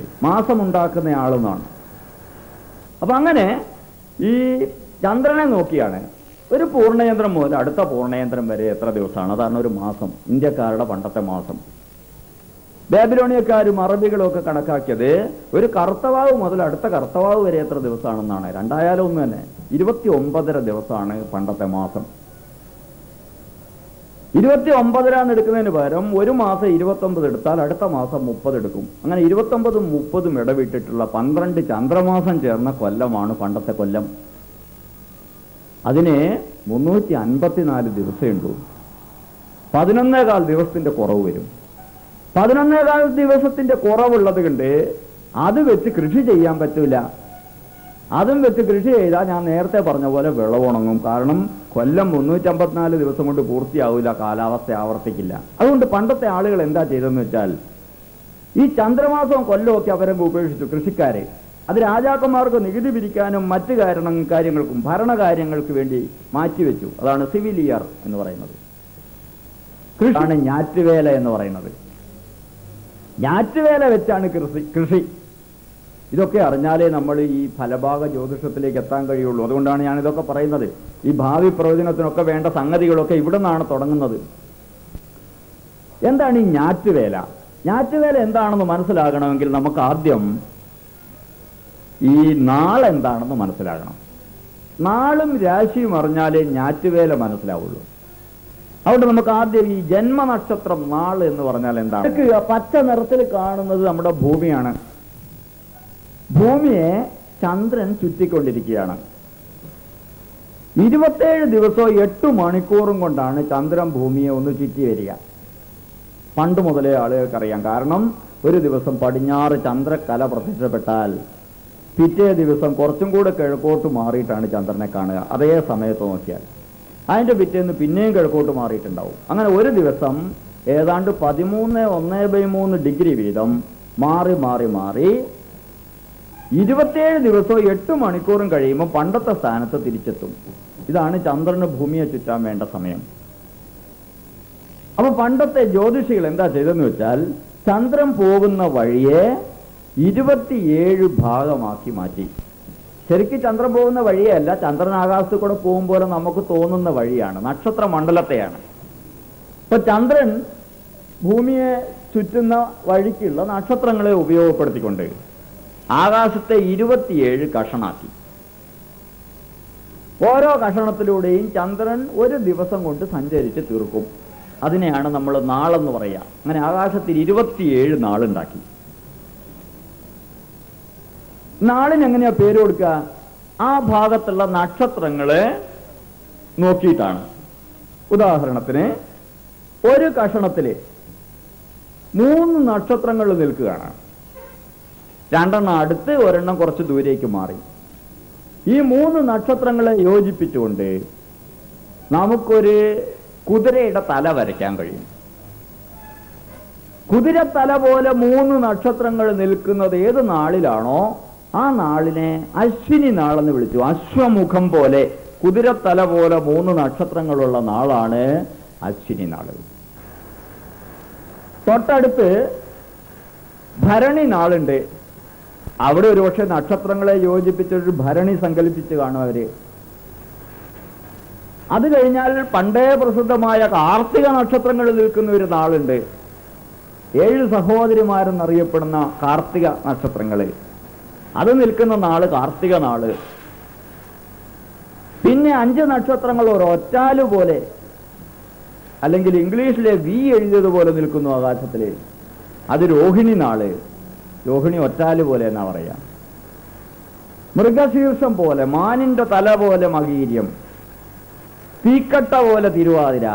മാസമുണ്ടാക്കുന്ന ആളെന്നാണ് അപ്പൊ അങ്ങനെ ഈ ചന്ദ്രനെ നോക്കിയാണ് ഒരു പൂർണ്ണയന്ത്രം മുതൽ അടുത്ത പൂർണ്ണയന്ത്രം വരെ എത്ര ദിവസമാണ് അതാണ് ഒരു മാസം ഇന്ത്യക്കാരുടെ പണ്ടത്തെ മാസം ബാബിലോണിയക്കാരും അറബികളും ഒക്കെ കണക്കാക്കിയത് ഒരു കർത്തവാവ് മുതൽ അടുത്ത കർത്തവാവ് വരെ എത്ര ദിവസമാണെന്നാണ് രണ്ടായാലും ഒന്ന് തന്നെ ഇരുപത്തി ഒമ്പതര ദിവസമാണ് പണ്ടത്തെ മാസം ഇരുപത്തി ഒമ്പതരാന്ന് എടുക്കുന്നതിന് പകരം ഒരു മാസം ഇരുപത്തൊമ്പത് എടുത്താൽ അടുത്ത മാസം മുപ്പത് എടുക്കും അങ്ങനെ ഇരുപത്തൊമ്പതും മുപ്പതും ഇടവിട്ടിട്ടുള്ള പന്ത്രണ്ട് ചന്ദ്രമാസം ചേർന്ന കൊല്ലമാണ് പണ്ടത്തെ കൊല്ലം അതിന് മുന്നൂറ്റി അൻപത്തിനാല് ദിവസമേ ഉള്ളൂ പതിനൊന്നേകാൽ ദിവസത്തിന്റെ കുറവ് വരും പതിനൊന്നേകാൽ ദിവസത്തിന്റെ കുറവുള്ളത് കൊണ്ട് അത് വെച്ച് കൃഷി ചെയ്യാൻ പറ്റൂല അതും വെച്ച് കൃഷി ചെയ്താൽ ഞാൻ നേരത്തെ പറഞ്ഞ പോലെ വിളവുണങ്ങും കാരണം കൊല്ലം മുന്നൂറ്റമ്പത്തിനാല് ദിവസം കൊണ്ട് പൂർത്തിയാവില്ല കാലാവസ്ഥ ആവർത്തിക്കില്ല അതുകൊണ്ട് പണ്ടത്തെ ആളുകൾ എന്താ ചെയ്തതെന്ന് വെച്ചാൽ ഈ ചന്ദ്രമാസവും കൊല്ലമൊക്കെ അവരെ ഉപേക്ഷിച്ചു കൃഷിക്കാരെ അത് രാജാക്കന്മാർക്ക് നികുതി പിരിക്കാനും മറ്റു കാരണം കാര്യങ്ങൾക്കും ഭരണകാര്യങ്ങൾക്ക് വേണ്ടി മാറ്റിവെച്ചു അതാണ് സിവിൽ ഇയർ എന്ന് പറയുന്നത് കൃഷിയാണ് ഞാറ്റുവേല എന്ന് പറയുന്നത് ഞാറ്റുവേല വെച്ചാണ് കൃഷി കൃഷി ഇതൊക്കെ അറിഞ്ഞാലേ നമ്മൾ ഈ ഫലഭാഗ ജ്യോതിഷത്തിലേക്ക് എത്താൻ കഴിയുള്ളൂ അതുകൊണ്ടാണ് ഞാൻ ഇതൊക്കെ പറയുന്നത് ഈ ഭാവി പ്രവചനത്തിനൊക്കെ വേണ്ട സംഗതികളൊക്കെ ഇവിടെ നിന്നാണ് തുടങ്ങുന്നത് എന്താണ് ഈ ഞാറ്റുവേല ഞാറ്റുവേല എന്താണെന്ന് മനസ്സിലാകണമെങ്കിൽ നമുക്ക് ആദ്യം ഈ നാളെന്താണെന്ന് മനസ്സിലാകണം നാളും രാശിയും അറിഞ്ഞാലേ ഞാറ്റുവേല മനസ്സിലാവുള്ളൂ അതുകൊണ്ട് നമുക്ക് ആദ്യം ഈ ജന്മനക്ഷത്രം നാൾ എന്ന് പറഞ്ഞാൽ എന്താണ് ഇതൊക്കെ പച്ച നിറത്തിൽ കാണുന്നത് നമ്മുടെ ഭൂമിയാണ് ഭൂമിയെ ചന്ദ്രൻ ചുറ്റിക്കൊണ്ടിരിക്കുകയാണ് ഇരുപത്തേഴ് ദിവസവും എട്ട് മണിക്കൂറും കൊണ്ടാണ് ചന്ദ്രൻ ഭൂമിയെ ഒന്ന് ചുറ്റി വരിക പണ്ട് മുതലേ ആളുകൾക്കറിയാം കാരണം ഒരു ദിവസം പടിഞ്ഞാറ് ചന്ദ്രക്കല പ്രത്യക്ഷപ്പെട്ടാൽ പിറ്റേ ദിവസം കുറച്ചും കൂടെ കിഴക്കോട്ട് മാറിയിട്ടാണ് ചന്ദ്രനെ കാണുക അതേ സമയത്ത് നോക്കിയാൽ അതിന്റെ പിറ്റേന്ന് പിന്നെയും കിഴക്കോട്ട് മാറിയിട്ടുണ്ടാവും അങ്ങനെ ഒരു ദിവസം ഏതാണ്ട് പതിമൂന്ന് ഒന്ന് ബൈ മൂന്ന് ഡിഗ്രി വീതം മാറി മാറി മാറി ഇരുപത്തിയേഴ് ദിവസവും എട്ട് മണിക്കൂറും കഴിയുമ്പോൾ പണ്ടത്തെ സ്ഥാനത്ത് തിരിച്ചെത്തും ഇതാണ് ചന്ദ്രന് ഭൂമിയെ ചുറ്റാൻ വേണ്ട സമയം അപ്പൊ പണ്ടത്തെ ജ്യോതിഷികൾ എന്താ ചെയ്തെന്ന് വെച്ചാൽ ചന്ദ്രൻ പോകുന്ന വഴിയെ ഇരുപത്തിയേഴ് ഭാഗമാക്കി മാറ്റി ശരിക്കും ചന്ദ്രൻ പോകുന്ന വഴിയല്ല ചന്ദ്രൻ ആകാശത്ത് കൂടെ പോകുമ്പോൾ നമുക്ക് തോന്നുന്ന വഴിയാണ് നക്ഷത്ര മണ്ഡലത്തെയാണ് ഇപ്പൊ ചന്ദ്രൻ ഭൂമിയെ ചുറ്റുന്ന വഴിക്കുള്ള നക്ഷത്രങ്ങളെ ഉപയോഗപ്പെടുത്തിക്കൊണ്ട് ആകാശത്തെ ഇരുപത്തിയേഴ് കഷണാക്കി ഓരോ കഷണത്തിലൂടെയും ചന്ദ്രൻ ഒരു ദിവസം കൊണ്ട് സഞ്ചരിച്ച് തീർക്കും അതിനെയാണ് നമ്മൾ നാളെന്ന് പറയുക അങ്ങനെ ആകാശത്തിൽ ഇരുപത്തിയേഴ് നാളുണ്ടാക്കി നാളിന് എങ്ങനെയാ പേര് കൊടുക്കുക ആ ഭാഗത്തുള്ള നക്ഷത്രങ്ങളെ നോക്കിയിട്ടാണ് ഉദാഹരണത്തിന് ഒരു കഷണത്തില് മൂന്ന് നക്ഷത്രങ്ങൾ നിൽക്കുകയാണ് രണ്ടെണ്ണം അടുത്ത് ഒരെണ്ണം കുറച്ച് ദൂരേക്ക് മാറി ഈ മൂന്ന് നക്ഷത്രങ്ങളെ യോജിപ്പിച്ചുകൊണ്ട് നമുക്കൊരു കുതിരയുടെ തല വരയ്ക്കാൻ കഴിയും കുതിരത്തല പോലെ മൂന്ന് നക്ഷത്രങ്ങൾ നിൽക്കുന്നത് ഏത് നാളിലാണോ ആ നാളിനെ അശ്വിനി നാളെന്ന് വിളിച്ചു അശ്വമുഖം പോലെ കുതിരത്തല പോലെ മൂന്ന് നക്ഷത്രങ്ങളുള്ള നാളാണ് അശ്വിനി നാള് തൊട്ടടുത്ത് ഭരണി നാളുണ്ട് അവിടെ ഒരുപക്ഷെ നക്ഷത്രങ്ങളെ യോജിപ്പിച്ചൊരു ഭരണി സങ്കല്പിച്ച് കാണും അവര് അത് കഴിഞ്ഞാൽ പണ്ടേ പ്രസിദ്ധമായ കാർത്തിക നക്ഷത്രങ്ങൾ നിൽക്കുന്ന ഒരു നാളുണ്ട് ഏഴ് സഹോദരിമാരെന്നറിയപ്പെടുന്ന കാർത്തിക നക്ഷത്രങ്ങള് അത് നിൽക്കുന്ന നാള് കാർത്തിക നാള് പിന്നെ അഞ്ച് നക്ഷത്രങ്ങൾ ഒരു ഒറ്റാല് പോലെ അല്ലെങ്കിൽ ഇംഗ്ലീഷിലെ വി എഴുതിയതുപോലെ നിൽക്കുന്നു ആകാശത്തില് അത് രോഹിണി നാള് രോഹിണി ഒറ്റാല് പോലെ എന്നാ പറയാ മൃഗശീർഷം പോലെ മാനിന്റെ തല പോലെ മകീര്യം തീക്കട്ട പോലെ തിരുവാതിര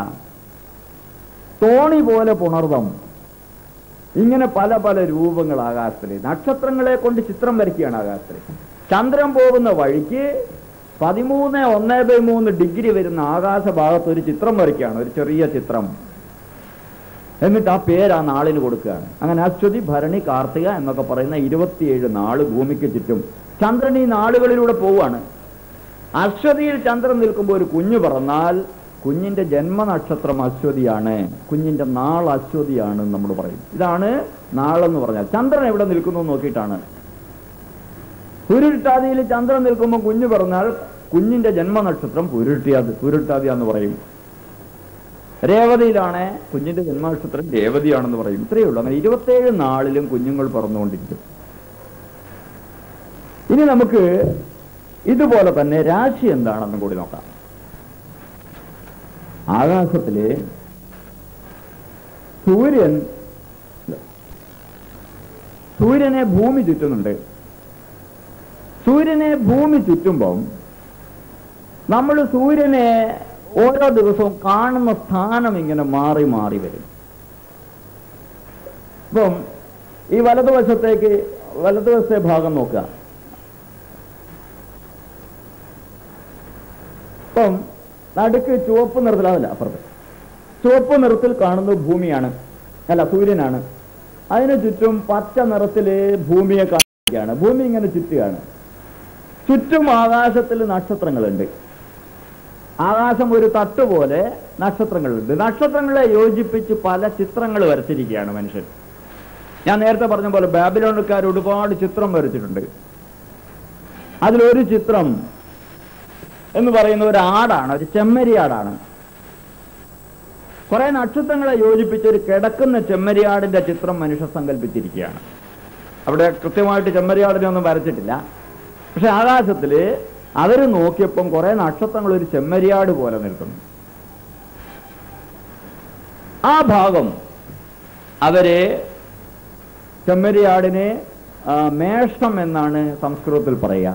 തോണി പോലെ പുണർവം ഇങ്ങനെ പല പല രൂപങ്ങൾ ആകാശത്തില് നക്ഷത്രങ്ങളെ കൊണ്ട് ചിത്രം വരയ്ക്കുകയാണ് ആകാശത്തില് ചന്ദ്രൻ പോകുന്ന വഴിക്ക് പതിമൂന്ന് ഒന്ന് ബൈ മൂന്ന് ഡിഗ്രി വരുന്ന ആകാശ ഭാഗത്ത് ഒരു ചിത്രം വരയ്ക്കുകയാണ് ഒരു ചെറിയ ചിത്രം എന്നിട്ട് ആ പേര് ആ നാളിന് കൊടുക്കുകയാണ് അങ്ങനെ അശ്വതി ഭരണി കാർത്തിക എന്നൊക്കെ പറയുന്ന ഇരുപത്തിയേഴ് നാള് ഭൂമിക്ക് ചുറ്റും ചന്ദ്രൻ ഈ നാളുകളിലൂടെ പോവുകയാണ് അശ്വതിയിൽ ചന്ദ്രൻ നിൽക്കുമ്പോൾ ഒരു കുഞ്ഞു പറന്നാൽ കുഞ്ഞിന്റെ ജന്മനക്ഷത്രം അശ്വതിയാണ് കുഞ്ഞിന്റെ നാൾ അശ്വതിയാണ് നമ്മൾ പറയും ഇതാണ് നാളെന്ന് പറഞ്ഞാൽ ചന്ദ്രൻ എവിടെ നിൽക്കുന്നു എന്ന് നോക്കിയിട്ടാണ് സൂര്യട്ടാതിയിൽ ചന്ദ്രൻ നിൽക്കുമ്പോൾ കുഞ്ഞു പറഞ്ഞാൽ കുഞ്ഞിന്റെ ജന്മനക്ഷത്രം പുരുട്ടാതി പുരുട്ടാതി എന്ന് പറയും രേവതിയിലാണ് കുഞ്ഞിന്റെ ജന്മനക്ഷത്രം രേവതിയാണെന്ന് പറയും ഇത്രയേ ഉള്ളൂ അങ്ങനെ ഇരുപത്തേഴ് നാളിലും കുഞ്ഞുങ്ങൾ പറന്നുകൊണ്ടിരിക്കും ഇനി നമുക്ക് ഇതുപോലെ തന്നെ രാശി എന്താണെന്നും കൂടി നോക്കാം ആകാശത്തില് സൂര്യൻ സൂര്യനെ ഭൂമി ചുറ്റുന്നുണ്ട് സൂര്യനെ ഭൂമി ചുറ്റുമ്പം നമ്മൾ സൂര്യനെ ഓരോ ദിവസവും കാണുന്ന സ്ഥാനം ഇങ്ങനെ മാറി മാറി വരും ഇപ്പം ഈ വലതുവശത്തേക്ക് വലതുവശത്തെ ഭാഗം നോക്കുക ഇപ്പം നടുക്ക് ചുവപ്പ് നിറത്തിൽ അതല്ല അപ്പുറത്ത് ചുവപ്പ് നിറത്തിൽ കാണുന്നത് ഭൂമിയാണ് അല്ല സൂര്യനാണ് അതിന് ചുറ്റും പച്ച നിറത്തില് ഭൂമിയെ കാണിക്കുകയാണ് ഭൂമി ഇങ്ങനെ ചുറ്റുകയാണ് ചുറ്റും ആകാശത്തിൽ നക്ഷത്രങ്ങളുണ്ട് ആകാശം ഒരു തട്ട് പോലെ നക്ഷത്രങ്ങളുണ്ട് നക്ഷത്രങ്ങളെ യോജിപ്പിച്ച് പല ചിത്രങ്ങൾ വരച്ചിരിക്കുകയാണ് മനുഷ്യൻ ഞാൻ നേരത്തെ പറഞ്ഞ പോലെ ബാബിലോണക്കാർ ഒരുപാട് ചിത്രം വരച്ചിട്ടുണ്ട് അതിലൊരു ചിത്രം എന്ന് പറയുന്ന ഒരു ആടാണ് ഒരു ചെമ്മരിയാടാണ് കുറെ നക്ഷത്രങ്ങളെ യോജിപ്പിച്ച് ഒരു കിടക്കുന്ന ചെമ്മരിയാടിന്റെ ചിത്രം മനുഷ്യർ സങ്കല്പിച്ചിരിക്കുകയാണ് അവിടെ കൃത്യമായിട്ട് ചെമ്മരിയാടിനെ ഒന്നും വരച്ചിട്ടില്ല പക്ഷെ ആകാശത്തില് അവര് നോക്കിയപ്പം കുറെ നക്ഷത്രങ്ങൾ ഒരു ചെമ്മരിയാട് പോലെ നിൽക്കുന്നു ആ ഭാഗം അവരെ ചെമ്മരിയാടിനെ ആ, മേഷം എന്നാണ് സംസ്കൃതത്തിൽ പറയുക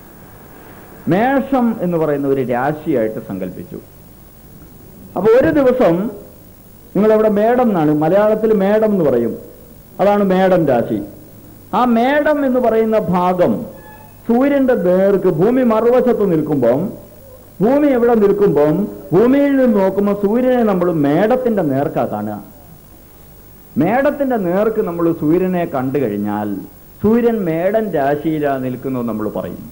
മേഷം എന്ന് പറയുന്ന ഒരു രാശിയായിട്ട് സങ്കല്പിച്ചു അപ്പൊ ഒരു ദിവസം നിങ്ങളവിടെ മേടം എന്നാണ് മലയാളത്തിൽ മേടം എന്ന് പറയും അതാണ് മേടം രാശി ആ മേടം എന്ന് പറയുന്ന ഭാഗം സൂര്യന്റെ നേർക്ക് ഭൂമി മറുവശത്ത് നിൽക്കുമ്പം ഭൂമി എവിടെ നിൽക്കുമ്പം ഭൂമിയിൽ നിന്ന് നോക്കുമ്പോൾ സൂര്യനെ നമ്മൾ മേടത്തിന്റെ നേർക്കാ കാണുക മേടത്തിന്റെ നേർക്ക് നമ്മൾ സൂര്യനെ കണ്ടു കഴിഞ്ഞാൽ സൂര്യൻ മേടൻ രാശിയിലാ നിൽക്കുന്നു നമ്മൾ പറയും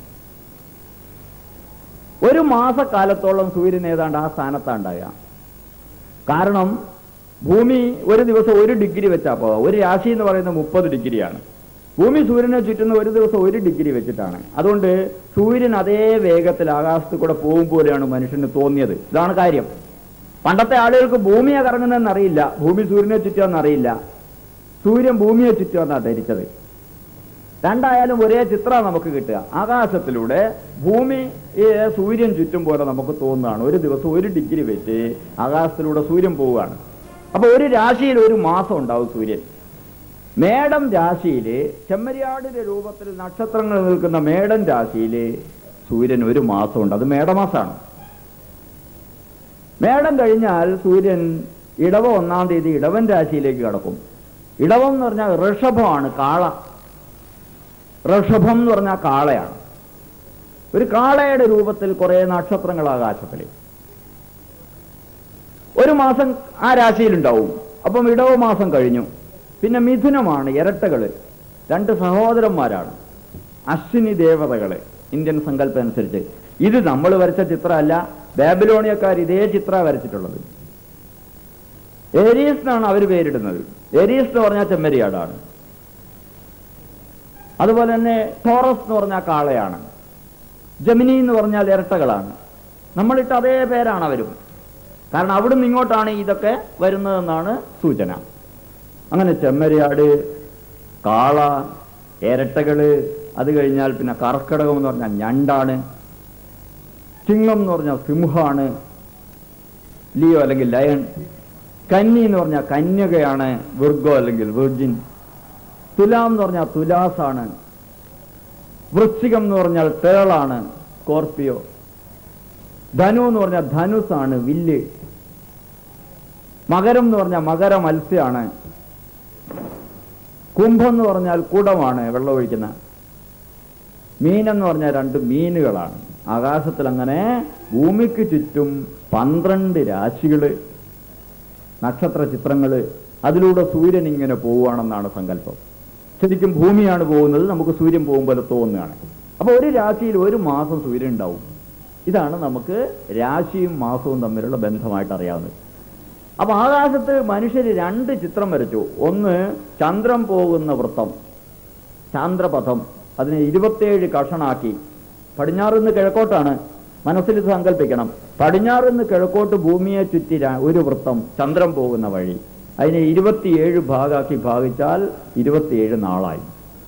ഒരു മാസക്കാലത്തോളം സൂര്യൻ ഏതാണ്ട് ആ സ്ഥാനത്താണ്ടാകുക കാരണം ഭൂമി ഒരു ദിവസം ഒരു ഡിഗ്രി വെച്ചാ പോവാം ഒരു രാശി എന്ന് പറയുന്നത് മുപ്പത് ഡിഗ്രിയാണ് ഭൂമി സൂര്യനെ ചുറ്റുന്ന ഒരു ദിവസം ഒരു ഡിഗ്രി വെച്ചിട്ടാണ് അതുകൊണ്ട് സൂര്യൻ അതേ വേഗത്തിൽ ആകാശത്ത് കൂടെ പോകും പോലെയാണ് മനുഷ്യന് തോന്നിയത് ഇതാണ് കാര്യം പണ്ടത്തെ ആളുകൾക്ക് ഭൂമിയെ കറങ്ങുന്നതെന്ന് അറിയില്ല ഭൂമി സൂര്യനെ ചുറ്റുമെന്ന് അറിയില്ല സൂര്യൻ ഭൂമിയെ ചുറ്റുമെന്നാണ് ധരിച്ചത് രണ്ടായാലും ഒരേ ചിത്രം നമുക്ക് കിട്ടുക ആകാശത്തിലൂടെ ഭൂമി ഈ സൂര്യൻ ചുറ്റും പോലെ നമുക്ക് തോന്നുകയാണ് ഒരു ദിവസം ഒരു ഡിഗ്രി വെച്ച് ആകാശത്തിലൂടെ സൂര്യൻ പോവുകയാണ് അപ്പൊ ഒരു രാശിയിൽ ഒരു മാസം ഉണ്ടാവും സൂര്യൻ മേടം രാശിയില് ചെമ്മരിയാടിന്റെ രൂപത്തിൽ നക്ഷത്രങ്ങൾ നിൽക്കുന്ന മേടം രാശിയില് സൂര്യൻ ഒരു മാസമുണ്ട് അത് മേടമാസമാണ് മേടം കഴിഞ്ഞാൽ സൂര്യൻ ഇടവ ഒന്നാം തീയതി ഇടവൻ രാശിയിലേക്ക് കടക്കും ഇടവം എന്ന് പറഞ്ഞാൽ ഋഷഭമാണ് കാള ഋഷഭം എന്ന് പറഞ്ഞാൽ കാളയാണ് ഒരു കാളയുടെ രൂപത്തിൽ കുറെ നക്ഷത്രങ്ങൾ ആകാശത്തിൽ ഒരു മാസം ആ രാശിയിലുണ്ടാവും അപ്പം ഇടവ മാസം കഴിഞ്ഞു പിന്നെ മിഥുനമാണ് ഇരട്ടകള് രണ്ട് സഹോദരന്മാരാണ് അശ്വിനി ദേവതകള് ഇന്ത്യൻ സങ്കല്പം അനുസരിച്ച് ഇത് നമ്മൾ വരച്ച ചിത്രമല്ല ബാബിലോണിയക്കാർ ഇതേ ചിത്ര വരച്ചിട്ടുള്ളത് ഏരീസ് എന്നാണ് അവർ പേരിടുന്നത് ഏരീസ് എന്ന് പറഞ്ഞാൽ ചെമ്മരിയാടാണ് അതുപോലെ തന്നെ ടോറസ് എന്ന് പറഞ്ഞാൽ കാളയാണ് ജമിനി എന്ന് പറഞ്ഞാൽ ഇരട്ടകളാണ് നമ്മളിട്ട് അതേ പേരാണ് അവരും കാരണം അവിടുന്ന് ഇങ്ങോട്ടാണ് ഇതൊക്കെ വരുന്നതെന്നാണ് സൂചന അങ്ങനെ ചെമ്മരിയാട് കാള ഇരട്ടകള് അത് കഴിഞ്ഞാൽ പിന്നെ കർക്കടകം എന്ന് പറഞ്ഞാൽ ഞണ്ടാണ് ചിങ്ങം എന്ന് പറഞ്ഞാൽ സിംഹമാണ് ലിയോ അല്ലെങ്കിൽ ലയൺ കന്നി എന്ന് പറഞ്ഞാൽ കന്യകയാണ് വിർഗോ അല്ലെങ്കിൽ വിർജിൻ തുലാം എന്ന് പറഞ്ഞാൽ തുലാസാണ് വൃശ്ചികം എന്ന് പറഞ്ഞാൽ തേളാണ് സ്കോർപിയോ ധനു എന്ന് പറഞ്ഞാൽ ധനുസാണ് വില്ല് മകരം എന്ന് പറഞ്ഞാൽ മകര മത്സ്യമാണ് കുംഭം എന്ന് പറഞ്ഞാൽ കുടമാണ് വെള്ളം ഒഴിക്കുന്ന മീനെന്ന് പറഞ്ഞാൽ രണ്ട് മീനുകളാണ് ആകാശത്തിൽ അങ്ങനെ ഭൂമിക്ക് ചുറ്റും പന്ത്രണ്ട് രാശികള് നക്ഷത്ര ചിത്രങ്ങള് അതിലൂടെ സൂര്യൻ ഇങ്ങനെ പോവുകയാണെന്നാണ് സങ്കല്പം ശരിക്കും ഭൂമിയാണ് പോകുന്നത് നമുക്ക് സൂര്യൻ പോകും പോലെ തോന്നുകയാണ് അപ്പൊ ഒരു രാശിയിൽ ഒരു മാസം സൂര്യൻ ഉണ്ടാവും ഇതാണ് നമുക്ക് രാശിയും മാസവും തമ്മിലുള്ള ബന്ധമായിട്ട് അറിയാവുന്നത് അപ്പൊ ആകാശത്ത് മനുഷ്യർ രണ്ട് ചിത്രം വരച്ചു ഒന്ന് ചന്ദ്രൻ പോകുന്ന വൃത്തം ചാന്ദ്രപഥം അതിനെ ഇരുപത്തേഴ് കഷണാക്കി പടിഞ്ഞാറ് നിന്ന് കിഴക്കോട്ടാണ് മനസ്സിൽ ഇത് സങ്കല്പിക്കണം പടിഞ്ഞാറ് നിന്ന് കിഴക്കോട്ട് ഭൂമിയെ ചുറ്റി ര- ഒരു വൃത്തം ചന്ദ്രൻ പോകുന്ന വഴി അതിനെ ഇരുപത്തിയേഴ് ഭാഗാക്കി ഭാഗിച്ചാൽ ഇരുപത്തിയേഴ് നാളായി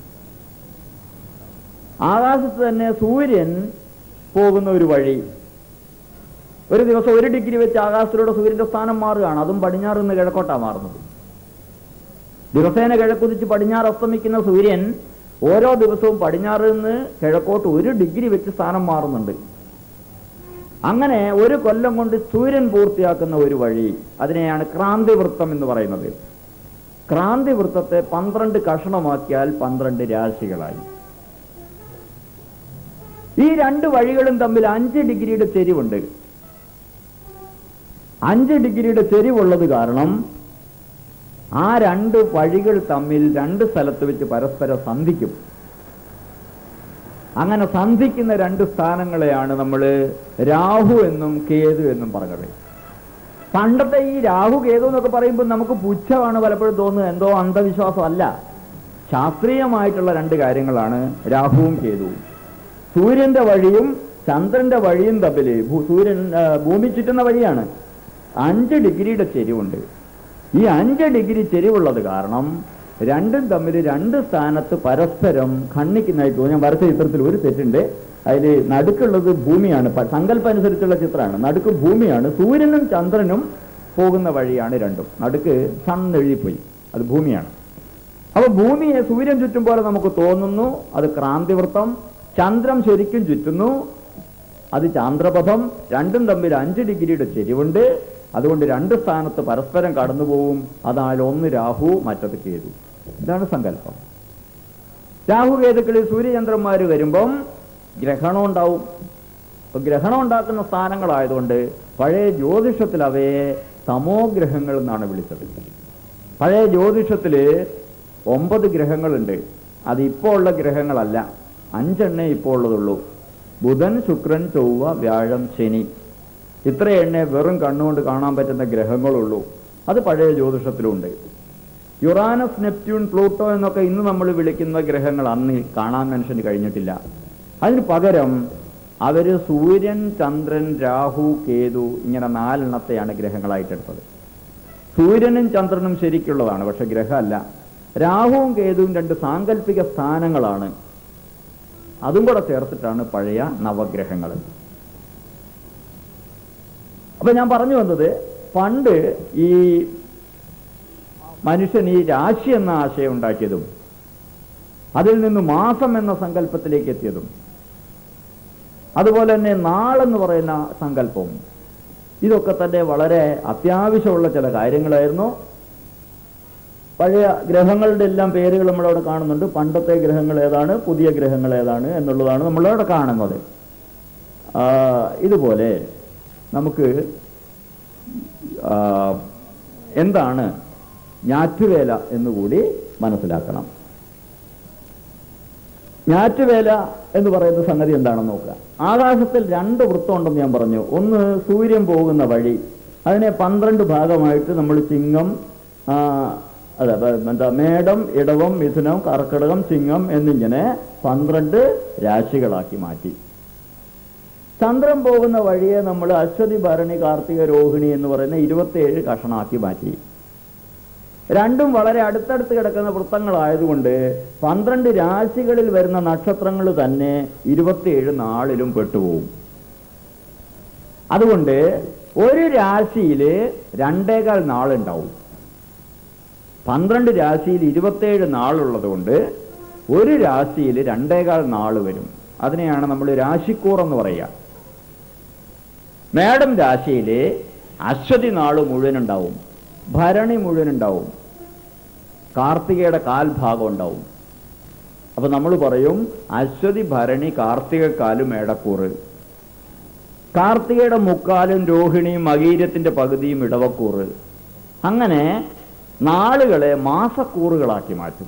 ആകാശത്ത് തന്നെ സൂര്യൻ പോകുന്ന ഒരു വഴി ഒരു ദിവസം ഒരു ഡിഗ്രി വെച്ച് ആകാശത്തിലൂടെ സൂര്യന്റെ സ്ഥാനം മാറുകയാണ് അതും പടിഞ്ഞാറ് നിന്ന് കിഴക്കോട്ടാണ് മാറുന്നത് ദിവസേന കിഴക്കുതിച്ച് പടിഞ്ഞാറ് അസ്തമിക്കുന്ന സൂര്യൻ ഓരോ ദിവസവും പടിഞ്ഞാറ് നിന്ന് കിഴക്കോട്ട് ഒരു ഡിഗ്രി വെച്ച് സ്ഥാനം മാറുന്നുണ്ട് അങ്ങനെ ഒരു കൊല്ലം കൊണ്ട് സൂര്യൻ പൂർത്തിയാക്കുന്ന ഒരു വഴി അതിനെയാണ് ക്രാന്തിവൃത്തം എന്ന് പറയുന്നത് ക്രാന്തിവൃത്തത്തെ പന്ത്രണ്ട് കഷണമാക്കിയാൽ പന്ത്രണ്ട് രാശികളായി ഈ രണ്ട് വഴികളും തമ്മിൽ അഞ്ച് ഡിഗ്രിയുടെ ചെരിവുണ്ട് അഞ്ച് ഡിഗ്രിയുടെ ചെരിവുള്ളത് കാരണം ആ രണ്ട് വഴികൾ തമ്മിൽ രണ്ട് സ്ഥലത്ത് വെച്ച് പരസ്പരം സന്ധിക്കും അങ്ങനെ സന്ധിക്കുന്ന രണ്ട് സ്ഥാനങ്ങളെയാണ് നമ്മൾ രാഹു എന്നും കേതു എന്നും പറഞ്ഞത് പണ്ടത്തെ ഈ രാഹു കേതു എന്നൊക്കെ പറയുമ്പോൾ നമുക്ക് പുച്ഛമാണ് പലപ്പോഴും തോന്നുന്നത് എന്തോ അന്ധവിശ്വാസമല്ല ശാസ്ത്രീയമായിട്ടുള്ള രണ്ട് കാര്യങ്ങളാണ് രാഹുവും കേതുവും സൂര്യന്റെ വഴിയും ചന്ദ്രന്റെ വഴിയും തമ്മിൽ ഭൂ- സൂര്യൻ ആ, ഭൂമി ചുറ്റുന്ന വഴിയാണ് അഞ്ച് ഡിഗ്രിയുടെ ചെരിവുണ്ട് ഈ അഞ്ച് ഡിഗ്രി ചെരിവുള്ളത് കാരണം രണ്ടും തമ്മിൽ രണ്ട് സ്ഥാനത്ത് പരസ്പരം ഖണ്ഡിക്കുന്നതായിട്ട് തോന്നി ഞാൻ വരച്ച ചിത്രത്തിൽ ഒരു തെറ്റുണ്ട് അതിൽ നടുക്കുള്ളത് ഭൂമിയാണ് പ- സങ്കല്പം അനുസരിച്ചുള്ള ചിത്രമാണ് നടുക്ക് ഭൂമിയാണ് സൂര്യനും ചന്ദ്രനും പോകുന്ന വഴിയാണ് രണ്ടും നടുക്ക് സൺ എഴുതിപ്പോയി അത് ഭൂമിയാണ് അപ്പൊ ഭൂമിയെ സൂര്യൻ ചുറ്റും പോലെ നമുക്ക് തോന്നുന്നു അത് ക്രാന്തിവൃത്തം ചന്ദ്രം ശരിക്കും ചുറ്റുന്നു അത് ചാന്ദ്രപഥം രണ്ടും തമ്മിൽ അഞ്ച് ഡിഗ്രിയുടെ ചെരിവുണ്ട് അതുകൊണ്ട് രണ്ട് സ്ഥാനത്ത് പരസ്പരം കടന്നു പോവും അതായത് ഒന്ന് രാഹു മറ്റത് കേതു ഇതാണ് സങ്കല്പം രാഹു കേതുക്കളിൽ സൂര്യചന്ദ്രന്മാർ വരുമ്പം ഗ്രഹണം ഉണ്ടാവും അപ്പൊ ഗ്രഹണം ഉണ്ടാക്കുന്ന സ്ഥാനങ്ങളായതുകൊണ്ട് പഴയ ജ്യോതിഷത്തിൽ അവയെ തമോഗ്രഹങ്ങൾ എന്നാണ് വിളിച്ചത് പഴയ ജ്യോതിഷത്തില് ഒമ്പത് ഗ്രഹങ്ങളുണ്ട് അത് ഇപ്പോൾ ഉള്ള ഗ്രഹങ്ങളല്ല അഞ്ചെണ്ണേ ഇപ്പോൾ ഉള്ളതുള്ളൂ ബുധൻ ശുക്രൻ ചൊവ്വ വ്യാഴം ശനി ഇത്ര എണ്ണേ വെറും കണ്ണുകൊണ്ട് കാണാൻ പറ്റുന്ന ഗ്രഹങ്ങളുള്ളൂ അത് പഴയ ജ്യോതിഷത്തിലുണ്ട് യുറാനസ് നെപ്റ്റ്യൂൺ പ്ലൂട്ടോ എന്നൊക്കെ ഇന്ന് നമ്മൾ വിളിക്കുന്ന ഗ്രഹങ്ങൾ അന്ന് കാണാൻ മനുഷ്യന് കഴിഞ്ഞിട്ടില്ല അതിന് പകരം അവര് സൂര്യൻ ചന്ദ്രൻ രാഹു കേതു ഇങ്ങനെ നാലെണ്ണത്തെയാണ് ഗ്രഹങ്ങളായിട്ടെടുത്തത് സൂര്യനും ചന്ദ്രനും ശരിക്കുള്ളതാണ് പക്ഷെ ഗ്രഹമല്ല രാഹുവും കേതുവും രണ്ട് സാങ്കല്പിക സ്ഥാനങ്ങളാണ് അതും കൂടെ ചേർത്തിട്ടാണ് പഴയ നവഗ്രഹങ്ങൾ അപ്പൊ ഞാൻ പറഞ്ഞു വന്നത് പണ്ട് ഈ മനുഷ്യൻ ഈ രാശി എന്ന ആശയം ഉണ്ടാക്കിയതും അതിൽ നിന്ന് മാസം എന്ന സങ്കല്പത്തിലേക്ക് എത്തിയതും അതുപോലെ തന്നെ നാളെന്ന് പറയുന്ന സങ്കല്പവും ഇതൊക്കെ തന്നെ വളരെ അത്യാവശ്യമുള്ള ചില കാര്യങ്ങളായിരുന്നു പഴയ ഗ്രഹങ്ങളുടെ എല്ലാം പേരുകൾ നമ്മളവിടെ കാണുന്നുണ്ട് പണ്ടത്തെ ഗ്രഹങ്ങൾ ഏതാണ് പുതിയ ഗ്രഹങ്ങൾ ഏതാണ് എന്നുള്ളതാണ് നമ്മളവിടെ കാണുന്നത് ആ, ഇതുപോലെ നമുക്ക് ആ, എന്താണ് ഞാറ്റുവേല എന്നുകൂടി മനസ്സിലാക്കണം ഞാറ്റുവേല എന്ന് പറയുന്ന സംഗതി എന്താണെന്ന് നോക്കുക ആകാശത്തിൽ രണ്ട് വൃത്തമുണ്ടെന്ന് ഞാൻ പറഞ്ഞു ഒന്ന് സൂര്യൻ പോകുന്ന വഴി അതിനെ പന്ത്രണ്ട് ഭാഗമായിട്ട് നമ്മൾ ചിങ്ങം ആ, അതെ അപ്പൊ എന്താ മേടം ഇടവം മിഥുനം കർക്കിടകം ചിങ്ങം എന്നിങ്ങനെ പന്ത്രണ്ട് രാശികളാക്കി മാറ്റി ചന്ദ്രൻ പോകുന്ന വഴിയെ നമ്മൾ അശ്വതി ഭരണി കാർത്തിക രോഹിണി എന്ന് പറയുന്ന ഇരുപത്തിയേഴ് കഷണാക്കി മാറ്റി രണ്ടും വളരെ അടുത്തടുത്ത് കിടക്കുന്ന വൃത്തങ്ങളായതുകൊണ്ട് പന്ത്രണ്ട് രാശികളിൽ വരുന്ന നക്ഷത്രങ്ങൾ തന്നെ ഇരുപത്തിയേഴ് നാളിലും പെട്ടുപോകും അതുകൊണ്ട് ഒരു രാശിയിൽ രണ്ടേകാൽ നാളുണ്ടാവും പന്ത്രണ്ട് രാശിയിൽ ഇരുപത്തേഴ് നാളുള്ളത് കൊണ്ട് ഒരു രാശിയിൽ രണ്ടേകാൽ നാൾ വരും അതിനെയാണ് നമ്മൾ രാശിക്കൂർ എന്ന് പറയുക മേടം രാശിയിൽ അശ്വതി നാള് മുഴുവൻ ഉണ്ടാവും ഭരണി മുഴുവൻ ഉണ്ടാവും കാർത്തികയുടെ കാൽഭാഗം ഉണ്ടാവും അപ്പൊ നമ്മൾ പറയും അശ്വതി ഭരണി കാർത്തികക്കാലും മേടക്കൂറ് കാർത്തികയുടെ മുക്കാലും രോഹിണിയും മകീരത്തിന്റെ പകുതിയും ഇടവക്കൂറ് അങ്ങനെ നാളുകളെ മാസക്കൂറുകളാക്കി മാറ്റും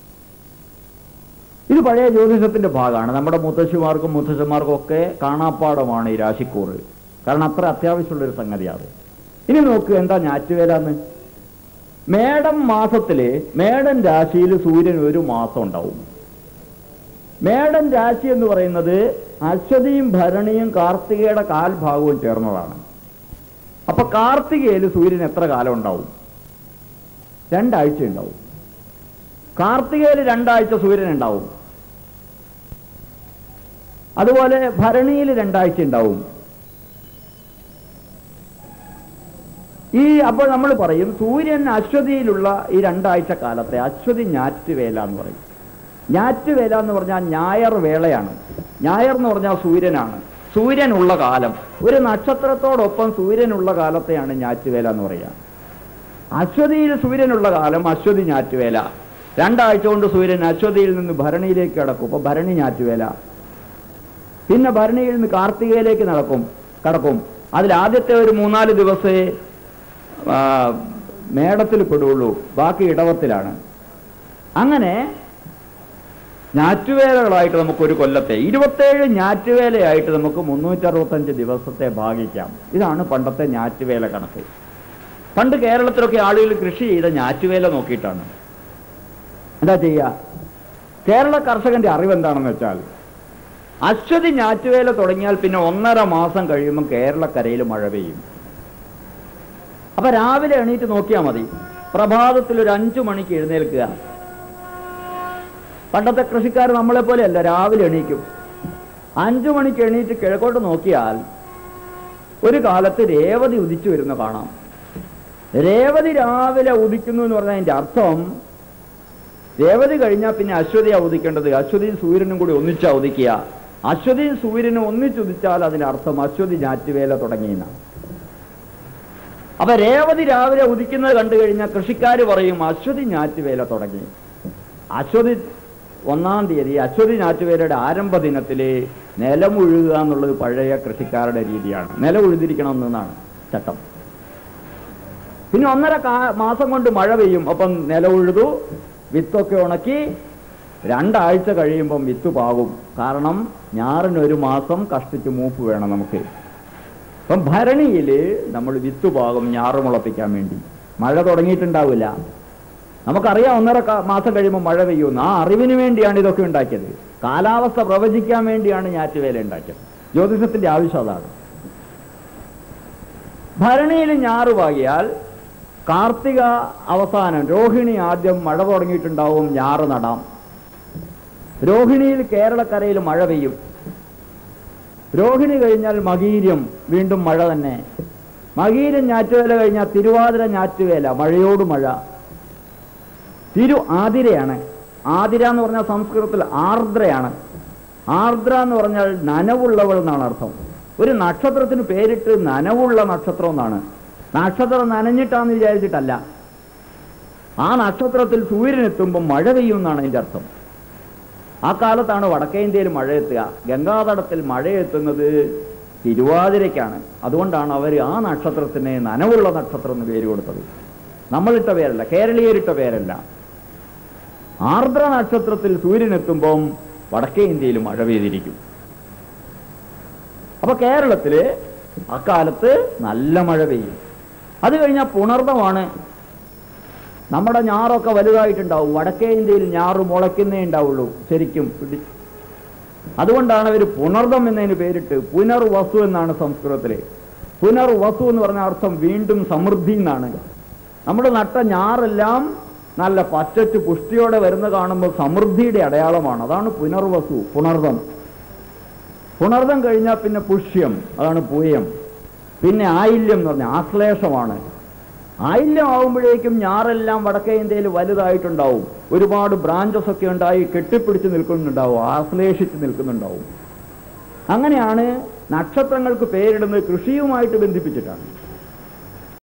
ഇത് പഴയ ജ്യോതിഷത്തിന്റെ ഭാഗമാണ് നമ്മുടെ മുത്തശ്ശിമാർക്കും മുത്തശ്ശന്മാർക്കും ഒക്കെ കാണാപ്പാടമാണ് ഈ രാശിക്കൂറ് കാരണം അത്ര അത്യാവശ്യമുള്ള ഒരു സംഗതിയാണ് ഇനി നോക്ക് എന്താ ഞാറ്റുവേല എന്ന് മേടം മാസത്തില് മേടൻ രാശിയിൽ സൂര്യൻ ഒരു മാസം ഉണ്ടാവും മേടൻ രാശി എന്ന് പറയുന്നത് അശ്വതിയും ഭരണിയും കാർത്തികയുടെ കാൽഭാഗവും ചേർന്നതാണ് അപ്പൊ കാർത്തികയിൽ സൂര്യൻ എത്ര കാലം ഉണ്ടാവും രണ്ടാഴ്ച ഉണ്ടാവും കാർത്തികയിൽ രണ്ടാഴ്ച സൂര്യൻ ഉണ്ടാവും അതുപോലെ ഭരണിയിൽ രണ്ടാഴ്ച ഉണ്ടാവും ഈ അപ്പോൾ നമ്മൾ പറയും സൂര്യൻ അശ്വതിയിലുള്ള ഈ രണ്ടാഴ്ച കാലത്തെ അശ്വതി ഞാറ്റുവേല എന്ന് പറയും ഞാറ്റുവേല എന്ന് പറഞ്ഞാൽ ഞായർ വേളയാണ് ഞായർ എന്ന് പറഞ്ഞാൽ സൂര്യനാണ് സൂര്യനുള്ള കാലം ഒരു നക്ഷത്രത്തോടൊപ്പം സൂര്യനുള്ള കാലത്തെയാണ് ഞാറ്റുവേല എന്ന് പറയുക അശ്വതിയിൽ സൂര്യനുള്ള കാലം അശ്വതി ഞാറ്റുവേല രണ്ടാഴ്ച കൊണ്ട് സൂര്യൻ അശ്വതിയിൽ നിന്ന് ഭരണിയിലേക്ക് കടക്കും അപ്പൊ ഭരണി ഞാറ്റുവേല പിന്നെ ഭരണിയിൽ നിന്ന് കാർത്തികയിലേക്ക് നടക്കും കടക്കും അതിൽ ആദ്യത്തെ ഒരു മൂന്നാല് ദിവസമേ ആ, മേടത്തിൽ പെടുള്ളൂ ബാക്കി ഇടവത്തിലാണ് അങ്ങനെ ഞാറ്റുവേലകളായിട്ട് നമുക്ക് ഒരു കൊല്ലത്തെ ഇരുപത്തേഴ് ഞാറ്റുവേലയായിട്ട് നമുക്ക് മുന്നൂറ്ററുപത്തഞ്ച് ദിവസത്തെ ഭാഗിക്കാം ഇതാണ് പണ്ടത്തെ ഞാറ്റുവേല കണക്ക് പണ്ട് കേരളത്തിലൊക്കെ ആളുകൾ കൃഷി ചെയ്ത ഞാറ്റുവേല നോക്കിയിട്ടാണ് എന്താ ചെയ്യുക കേരള കർഷകന്റെ അറിവ് എന്താണെന്ന് വെച്ചാൽ അശ്വതി ഞാറ്റുവേല തുടങ്ങിയാൽ പിന്നെ ഒന്നര മാസം കഴിയുമ്പോൾ കേരളക്കരയിൽ മഴ പെയ്യും അപ്പൊ രാവിലെ എണീറ്റ് നോക്കിയാൽ മതി പ്രഭാതത്തിൽ ഒരു അഞ്ചു മണിക്ക് എഴുന്നേൽക്കുക പണ്ടത്തെ കൃഷിക്കാർ നമ്മളെ പോലെയല്ല രാവിലെ എണീക്കും അഞ്ചു മണിക്ക് എണീറ്റ് കിഴക്കോട്ട് നോക്കിയാൽ ഒരു കാലത്ത് രേവതി ഉദിച്ചു വരുന്ന കാണാം രേവതി രാവിലെ ഉദിക്കുന്നു എന്ന് പറഞ്ഞാൽ അതിന്റെ അർത്ഥം രേവതി കഴിഞ്ഞാൽ പിന്നെ അശ്വതിയാ ഉദിക്കേണ്ടത് അശ്വതിയും സൂര്യനും കൂടി ഒന്നിച്ചാ ഉദിക്കുക അശ്വതിയും സൂര്യനും ഒന്നിച്ചുദിച്ചാൽ അതിനർത്ഥം അശ്വതി ഞാറ്റുവേല തുടങ്ങിയെന്നാണ് അപ്പൊ രേവതി രാവിലെ ഉദിക്കുന്നത് കണ്ടു കഴിഞ്ഞാൽ കൃഷിക്കാർ പറയും അശ്വതി ഞാറ്റുവേല തുടങ്ങി അശ്വതി ഒന്നാം തീയതി അശ്വതി ഞാറ്റുവേലയുടെ ആരംഭ ദിനത്തില് നിലമുഴുകുക എന്നുള്ളത് പഴയ കൃഷിക്കാരുടെ രീതിയാണ് നില ഉഴുതിരിക്കണം എന്നാണ് ചട്ടം പിന്നെ ഒന്നര കാ- മാസം കൊണ്ട് മഴ പെയ്യും അപ്പം നില ഉഴുതു വിത്തൊക്കെ ഉണക്കി രണ്ടാഴ്ച കഴിയുമ്പം വിത്ത് പാകും കാരണം ഞാറിന് ഒരു മാസം കഷ്ടിച്ച് മൂപ്പ് വേണം നമുക്ക് അപ്പം ഭരണിയിൽ നമ്മൾ വിത്ത് പാകും ഞാറ് മുളപ്പിക്കാൻ വേണ്ടി മഴ തുടങ്ങിയിട്ടുണ്ടാവില്ല നമുക്കറിയാം ഒന്നര കാ- മാസം കഴിയുമ്പോൾ മഴ പെയ്യുമെന്ന് ആ അറിവിന് വേണ്ടിയാണ് ഇതൊക്കെ ഉണ്ടാക്കിയത് കാലാവസ്ഥ പ്രവചിക്കാൻ വേണ്ടിയാണ് ഞാറ്റുവേല ഉണ്ടാക്കിയത് ജ്യോതിഷത്തിന്റെ ആവശ്യം അതാണ് ഭരണിയിൽ ഞാറ് പാകിയാൽ കാർത്തിക അവസാനം രോഹിണി ആദ്യം മഴ തുടങ്ങിയിട്ടുണ്ടാവും ഞാറ് നടാം രോഹിണിയിൽ കേരളക്കരയിൽ മഴ പെയ്യും രോഹിണി കഴിഞ്ഞാൽ മകീര്യം വീണ്ടും മഴ തന്നെ മകീരം ഞാറ്റുവേല കഴിഞ്ഞാൽ തിരുവാതിര ഞാറ്റുവേല മഴയോട് മഴ തിരു ആതിരയാണ് ആതിര എന്ന് പറഞ്ഞാൽ സംസ്കൃതത്തിൽ ആർദ്രയാണ് ആർദ്ര എന്ന് പറഞ്ഞാൽ നനവുള്ളവൾ എന്നാണ് അർത്ഥം ഒരു നക്ഷത്രത്തിന് പേരിട്ട് നനവുള്ള നക്ഷത്രം എന്നാണ് നക്ഷത്രം നനഞ്ഞിട്ടാന്ന് വിചാരിച്ചിട്ടല്ല ആ നക്ഷത്രത്തിൽ സൂര്യൻ എത്തുമ്പോൾ മഴ പെയ്യും എന്നാണ് അതിന്റെ അർത്ഥം ആ കാലത്താണ് വടക്കേ ഇന്ത്യയിൽ മഴ എത്തുക ഗംഗാതടത്തിൽ മഴ എത്തുന്നത് തിരുവാതിരയ്ക്കാണ് അതുകൊണ്ടാണ് അവർ ആ നക്ഷത്രത്തിന് നനവുള്ള നക്ഷത്രം എന്ന് പേര് കൊടുത്തത് നമ്മളിട്ട പേരല്ല കേരളീയരിട്ട പേരല്ല ആർദ്ര നക്ഷത്രത്തിൽ സൂര്യൻ എത്തുമ്പം വടക്കേ ഇന്ത്യയിൽ മഴ പെയ്തിരിക്കും അപ്പൊ കേരളത്തില് അക്കാലത്ത് നല്ല മഴ പെയ്യും അത് കഴിഞ്ഞാൽ പുണർദമാണ് നമ്മുടെ ഞാറൊക്കെ വലുതായിട്ടുണ്ടാവും വടക്കേ ഇന്ത്യയിൽ ഞാറ് മുളയ്ക്കുന്നേ ഉണ്ടാവുള്ളൂ ശരിക്കും പിടി അതുകൊണ്ടാണ് അവർ പുണർദം എന്നതിന് പേരിട്ട് പുനർവസു എന്നാണ് സംസ്കൃതത്തില് പുനർവസു എന്ന് പറഞ്ഞ അർത്ഥം വീണ്ടും സമൃദ്ധി എന്നാണ് നമ്മുടെ നട്ട ഞാറെല്ലാം നല്ല പച്ചച്ച് പുഷ്ടിയോടെ വരുന്ന കാണുമ്പോൾ സമൃദ്ധിയുടെ അടയാളമാണ് അതാണ് പുനർവസു പുണർദം പുണർദം കഴിഞ്ഞാൽ പിന്നെ പുഷ്യം അതാണ് പൂയം പിന്നെ ആയില്യം എന്ന് പറഞ്ഞാൽ ആശ്ലേഷമാണ് ആയില്യം ആവുമ്പോഴേക്കും ഞാറെല്ലാം വടക്കേ ഇന്ത്യയിൽ വലുതായിട്ടുണ്ടാവും ഒരുപാട് ബ്രാഞ്ചസ് ഒക്കെ ഉണ്ടായി കെട്ടിപ്പിടിച്ച് നിൽക്കുന്നുണ്ടാവും ആശ്ലേഷിച്ച് നിൽക്കുന്നുണ്ടാവും അങ്ങനെയാണ് നക്ഷത്രങ്ങൾക്ക് പേരിടുന്നത് കൃഷിയുമായിട്ട് ബന്ധിപ്പിച്ചിട്ടാണ്